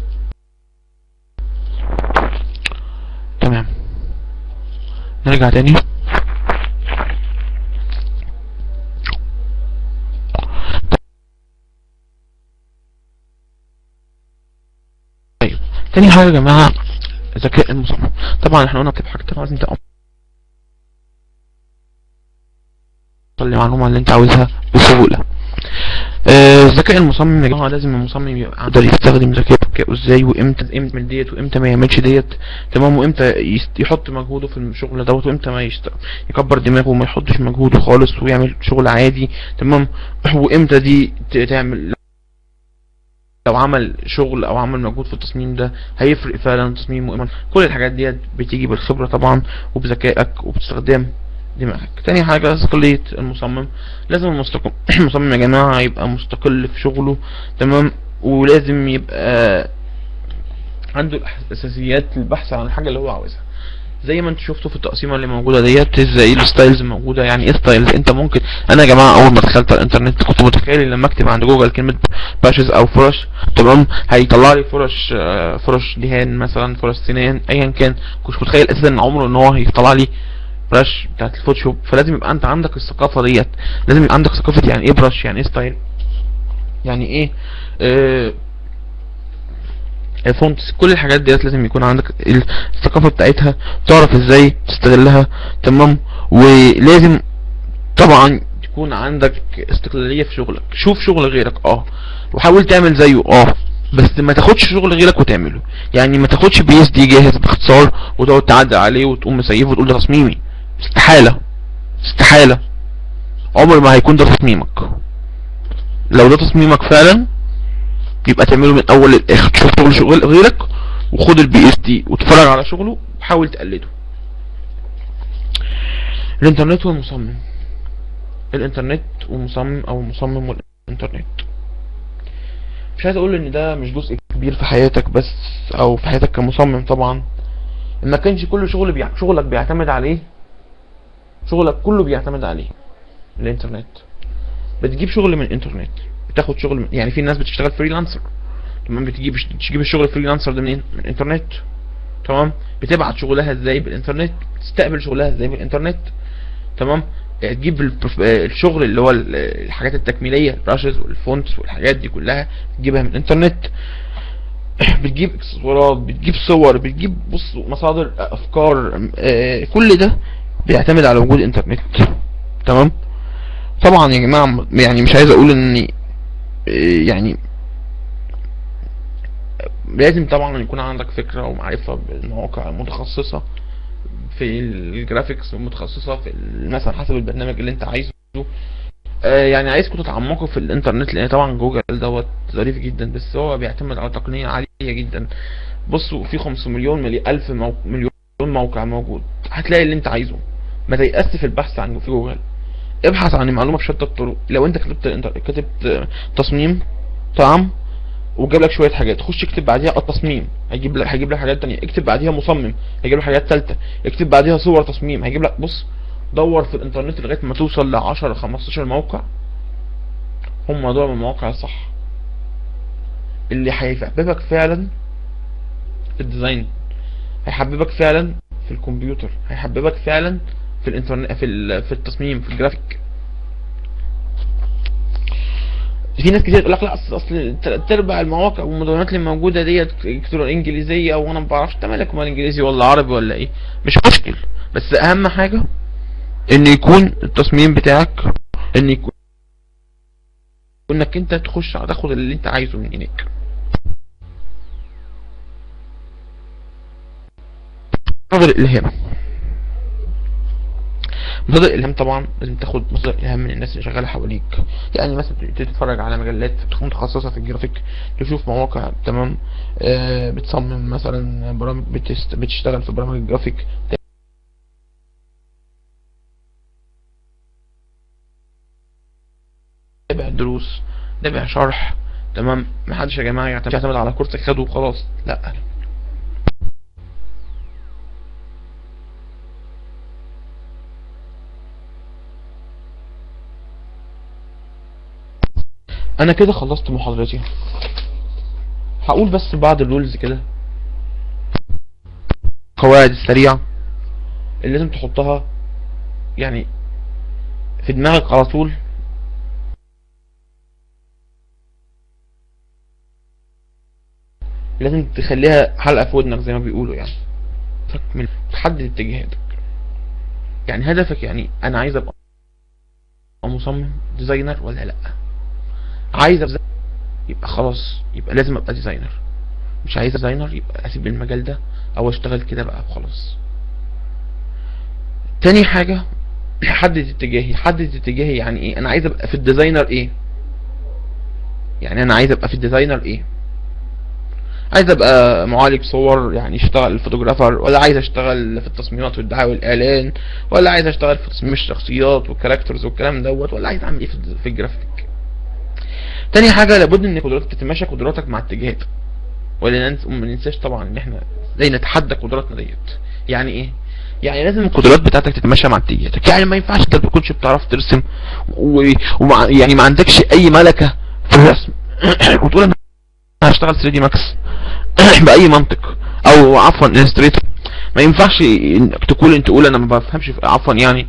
تمام نرجع تاني طيب تاني حاجة يا جماعة ذكاء المصمم طبعا احنا قلنا بتبقى حاجة لازم تبقى المعلومة اللي انت عاوزها بسهولة آه، الذكاء المصمم يا جماعه لازم المصمم يبقى يقدر يستخدم ذكائه ازاي وامتى امتى يعمل ديت وامتى ما يعملش ديت تمام وامتى يست- يحط مجهوده في الشغل دوت وامتى ما يست... يكبر دماغه وما يحطش مجهوده خالص ويعمل شغل عادي تمام وامتى دي ت- تعمل لو عمل شغل او عمل مجهود في التصميم ده هيفرق فعلا تصميمه إيمان. كل الحاجات ديت بتيجي بالخبرة طبعا وبذكائك وباستخدام دماغك تاني حاجة استقلية المصمم لازم المستقل المصمم يا جماعة يبقى مستقل في شغله تمام ولازم يبقى عنده الاساسيات للبحث عن الحاجة اللي هو عاوزها زي ما انت شفتوا في التقسيمه اللي موجوده ديت ازاي الستايلز موجوده يعني ايه ستايلز انت ممكن انا يا جماعه اول ما دخلت على الانترنت كنت متخيل لما اكتب عند جوجل كلمه باشز او فرش تمام هيطلع لي فرش آه، فرش دهان مثلا فرش سنان ايا كان كنت متخيل اساسا ان عمره ان هو هيطلع لي برش بتاعت الفوتوشوب فلازم يبقى انت عندك الثقافه ديت لازم يبقى عندك ثقافه يعني ايه برش يعني ايه ستايل يعني ايه آه فونتس كل الحاجات ديت لازم يكون عندك الثقافة بتاعتها تعرف ازاي تستغلها تمام ولازم طبعا تكون عندك استقلالية في شغلك شوف شغل غيرك اه وحاول تعمل زيه اه بس ما تاخدش شغل غيرك وتعمله يعني ما تاخدش بي اس دي جاهز باختصار وتقعد تعدل عليه وتقوم مسيفه وتقول ده تصميمي استحالة استحالة عمر ما هيكون ده تصميمك لو ده تصميمك فعلا يبقى تعمله من اول للاخر تشوف شغل شغل غيرك وخد البي اس دي وتتفرج على شغله وحاول تقلده الانترنت والمصمم الانترنت ومصمم او المصمم والانترنت مش عايز اقول ان ده مش جزء كبير في حياتك بس او في حياتك كمصمم طبعا ما كانش كل شغل بيع... شغلك بيعتمد عليه شغلك كله بيعتمد عليه الانترنت بتجيب شغل من الانترنت بتاخد شغل من... يعني في ناس بتشتغل فريلانسر تمام بتجيب تجيب الشغل الفريلانسر ده منين من الانترنت تمام بتبعت شغلها ازاي بالانترنت تستقبل شغلها ازاي بالانترنت تمام آه، تجيب البروف- آه، الشغل اللي هو ال- الحاجات التكميليه البراشز والفونتس والحاجات دي كلها تجيبها من الانترنت بتجيب اكسسوارات بتجيب صور بتجيب بص مصادر آه، افكار آه، كل ده بيعتمد على وجود انترنت تمام طبعا يا جماعه يعني مش عايز اقول اني آه، يعني لازم طبعا يكون عندك فكرة ومعرفة بالمواقع المتخصصة في الجرافيكس ومتخصصة في ال- مثلا حسب البرنامج اللي انت عايزه آه، يعني عايزكم تتعمقوا في الانترنت لان طبعا جوجل دوت ظريف جدا بس هو بيعتمد على تقنية عالية جدا بصوا في 5 مليون ملي الف مو... مليون موقع موجود هتلاقي اللي انت عايزه ما تيأس في البحث عن في جوجل ابحث عن المعلومة بشتى الطرق لو انت كتبت الانتر... كتبت آه، تصميم طعم وجاب لك شويه حاجات خش اكتب بعديها التصميم هيجيب لك هيجيب لك حاجات تانية اكتب بعديها مصمم هيجيب لك حاجات ثالثه اكتب بعديها صور تصميم هيجيب لك بص دور في الانترنت لغايه ما توصل ل 10 15 موقع هم دول من المواقع الصح اللي هيحببك فعلا في الديزاين هيحببك فعلا في الكمبيوتر هيحببك فعلا في الانترنت في ال- في التصميم في الجرافيك في ناس كتير تقول لك لا اصل اصل تلات ارباع المواقع والمدونات اللي موجوده ديت كتير انجليزيه وانا ما بعرفش انت مالك ومال انجليزي ولا عربي ولا ايه مش مشكل بس اهم حاجة ان يكون التصميم بتاعك ان يكون انك انت تخش تاخد اللي انت عايزه من هناك مصدر الالهام مصدر الالهام طبعا لازم تاخد مصدر الهام من الناس اللي شغاله حواليك يعني مثلا تتفرج على مجلات تكون متخصصه في الجرافيك تشوف مواقع تمام آه بتصمم مثلا برامج بتست... بتشتغل في برامج الجرافيك تابع دروس تابع شرح تمام محدش يا جماعه يعتمد يعتمد على كورس خده وخلاص لا انا كده خلصت محاضرتي هقول بس بعض الرولز كده قواعد السريعة اللي لازم تحطها يعني في دماغك على طول لازم تخليها حلقة في ودنك زي ما بيقولوا يعني تكمل تحدد اتجاهاتك يعني هدفك يعني انا عايز ابقى مصمم ديزاينر ولا لا عايز ابقى يبقى خلاص يبقى لازم ابقى ديزاينر مش عايز ديزاينر يبقى اسيب المجال ده او اشتغل كده بقى وخلاص تاني حاجة حدد اتجاهي حدد اتجاهي يعني ايه انا عايز ابقى في الديزاينر ايه يعني انا عايز ابقى في الديزاينر ايه عايز ابقى معالج صور يعني اشتغل فوتوغرافر ولا عايز اشتغل في التصميمات والدعايه والاعلان ولا عايز اشتغل في تصميم الشخصيات والكاركترز والكلام دوت ولا عايز اعمل ايه في في الجرافيك تاني حاجه لابد ان قدراتك تتماشى قدراتك مع اتجاهاتك ولا ننس... ما ننساش طبعا ان احنا زي نتحدى قدراتنا ديت يعني ايه يعني لازم القدرات بتاعتك تتماشى مع اتجاهاتك يعني ما ينفعش انت ما تكونش بتعرف ترسم و... ومع... يعني ما عندكش اي ملكه في الرسم وتقول انا هشتغل 3 دي ماكس باي منطق او عفوا انستريتور ما ينفعش انك تقول انت تقول انا ما بفهمش في عفوا يعني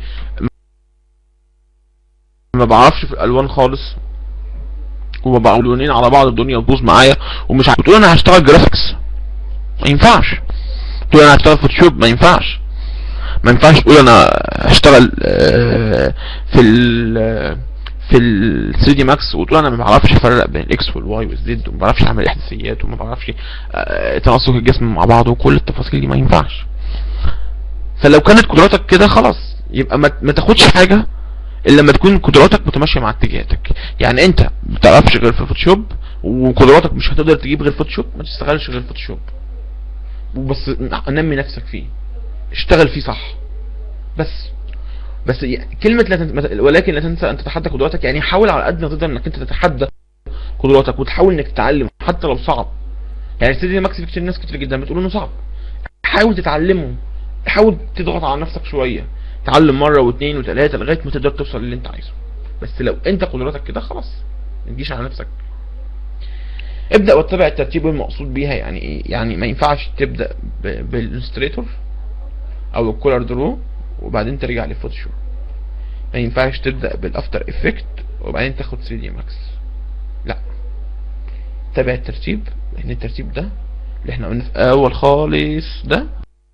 ما بعرفش في الالوان خالص وببقى لونين على بعض الدنيا تبوظ معايا ومش عارف تقول انا هشتغل جرافيكس ما ينفعش تقول انا هشتغل فوتوشوب ما ينفعش ما ينفعش تقول انا هشتغل في ال في ال 3 دي ماكس وتقول انا ما بعرفش افرق بين الاكس والواي والزد وما بعرفش اعمل احداثيات وما بعرفش تناسق الجسم مع بعضه وكل التفاصيل دي ما ينفعش فلو كانت قدراتك كده خلاص يبقى ما تاخدش حاجه الا لما تكون قدراتك متماشيه مع اتجاهاتك يعني انت ما بتعرفش غير في فوتوشوب وقدراتك مش هتقدر تجيب غير فوتوشوب ما تشتغلش غير فوتوشوب وبس نمي نفسك فيه اشتغل فيه صح بس بس كلمة لا تنسى ولكن لا تنسى ان تتحدى قدراتك يعني حاول على قد ما تقدر انك انت تتحدى قدراتك وتحاول انك تتعلم حتى لو صعب يعني السيدي ماكس في كتير ناس كتير جدا بتقول انه صعب حاول تتعلمه حاول تضغط على نفسك شوية تعلم مرة واثنين وثلاثة لغاية ما تقدر توصل للي انت عايزه بس لو انت قدراتك كده خلاص ما تجيش على نفسك ابدأ واتبع الترتيب المقصود بيها يعني ايه يعني ما ينفعش تبدأ بالانستريتور او الكولر درو وبعدين ترجع للفوتوشوب ما ينفعش تبدأ بالافتر افكت وبعدين تاخد 3 دي ماكس لا تابع الترتيب لان الترتيب ده اللي احنا قلنا في اول خالص ده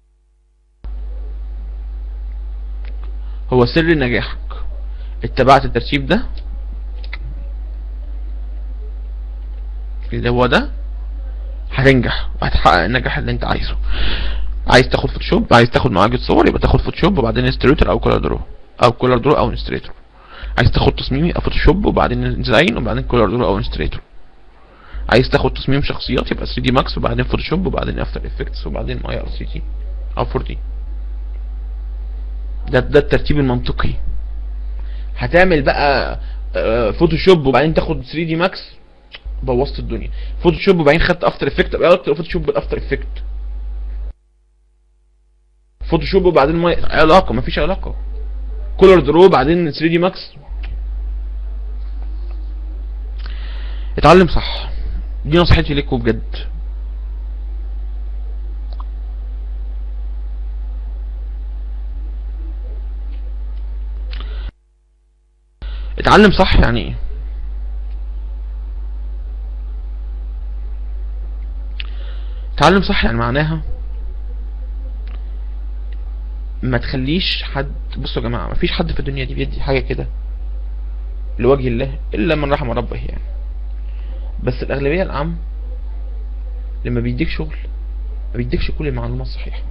هو سر نجاحك اتبعت الترتيب ده اللي هو ده هتنجح وهتحقق النجاح اللي انت عايزه عايز تاخد فوتوشوب عايز تاخد معالجة صور يبقى تاخد فوتوشوب وبعدين انستريتور او كولر درو او كولر درو او انستريتور عايز تاخد تصميم يبقى فوتوشوب وبعدين ديزاين وبعدين كولر درو او انستريتور عايز تاخد تصميم شخصيات يبقى 3 دي ماكس وبعدين فوتوشوب وبعدين افتر افكتس وبعدين ماي ار سي تي او 4 دي ده ده الترتيب المنطقي هتعمل بقى فوتوشوب وبعدين تاخد 3 دي ماكس بوظت الدنيا فوتوشوب وبعدين خدت افتر افكت بقى فوتوشوب بالافتر افكت فوتوشوب وبعدين ما علاقه مفيش علاقه كولر درو بعدين 3 دي ماكس اتعلم صح دي نصيحتي ليكم بجد اتعلم صح يعني ايه اتعلم صح يعني معناها ما تخليش حد بصوا يا جماعه ما فيش حد في الدنيا دي بيدي حاجه كده لوجه الله الا من رحم ربه يعني بس الاغلبيه العام لما بيديك شغل ما بيديكش كل المعلومات الصحيحه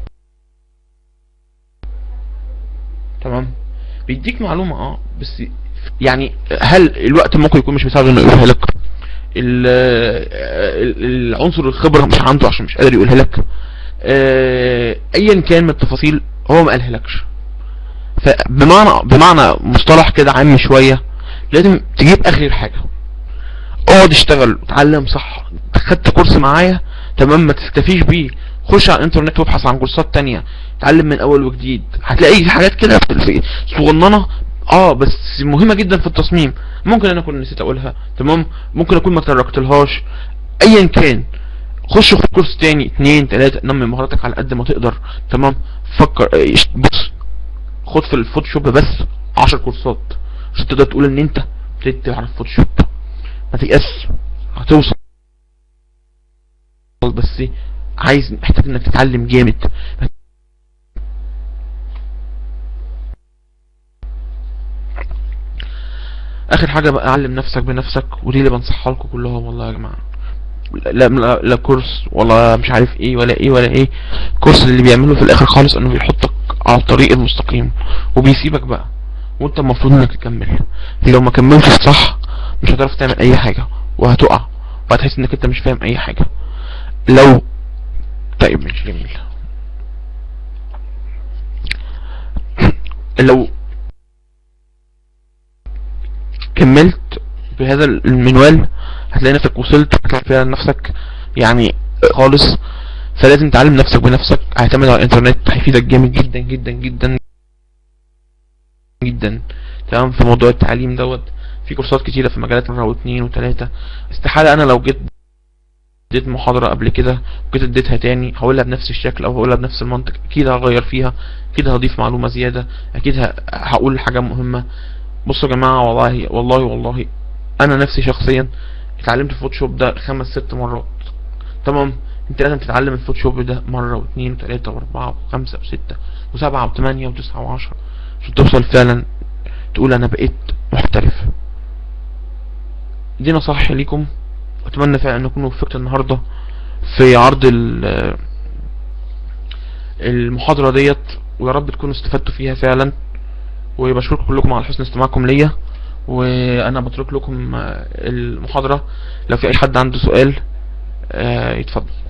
تمام بيديك معلومه اه بس يعني هل الوقت ممكن يكون مش مساعد انه يقولها لك ال- ال- العنصر الخبره مش عنده عشان مش قادر يقولها لك آه، ايا كان من التفاصيل هو ما قالها لكش فبمعنى بمعنى مصطلح كده عام شويه لازم تجيب اخر الحاجه اقعد اشتغل اتعلم صح خدت كورس معايا تمام ما تستفيش بيه خش على الانترنت وابحث عن كورسات تانية اتعلم من اول وجديد هتلاقي حاجات كده في- في- صغننه اه بس مهمه جدا في التصميم ممكن انا اكون نسيت اقولها تمام ممكن اكون ما تركتلهاش ايا كان خش خد كورس تاني اتنين تلاتة نمي مهاراتك على قد ما تقدر تمام فكر اه، اش- بص خد في الفوتوشوب بس عشر كورسات عشان تقدر تقول ان انت ابتديت تعرف فوتوشوب ما تيأس هتوصل بس عايز محتاج انك تتعلم جامد اخر حاجة بقى علم نفسك بنفسك ودي اللي بنصحها لكم كلهم والله يا جماعة لا, لا, لا كورس ولا مش عارف ايه ولا ايه ولا ايه الكورس اللي بيعمله في الاخر خالص انه بيحطك على الطريق المستقيم وبيسيبك بقى وانت المفروض انك تكمل لو ما كملتش صح مش هتعرف تعمل اي حاجة وهتقع وهتحس انك انت مش فاهم اي حاجة لو طيب مش جميل لو كملت بهذا المنوال هتلاقي نفسك وصلت هتلاقي فعلا نفسك يعني خالص فلازم تعلم نفسك بنفسك اعتمد على الانترنت هيفيدك جامد جدا جدا جدا جدا تمام في موضوع التعليم دوت في كورسات كتيرة في مجالات مرة واثنين وثلاثة استحالة انا لو جيت اديت محاضرة قبل كده وجيت اديتها تاني هقولها بنفس الشكل او هقولها بنفس المنطق اكيد هغير فيها اكيد هضيف معلومة زيادة اكيد ه- هقول حاجة مهمة بصوا يا جماعة والله والله والله انا نفسي شخصيا اتعلمت الفوتوشوب ده خمس ست مرات تمام انت لازم تتعلم الفوتوشوب ده مرة واثنين وثلاثة واربعة وخمسة وستة وسبعة وثمانية وتسعة وعشرة عشان توصل فعلا تقول انا بقيت محترف دي نصائحي ليكم اتمنى فعلا ان اكون وفقت النهارده في عرض ال- المحاضرة ديت ويا رب تكونوا استفدتوا فيها فعلا وبشكركم كلكم على حسن استماعكم ليا وانا بترك لكم آه، المحاضرة لو في اي حد عنده سؤال آه، يتفضل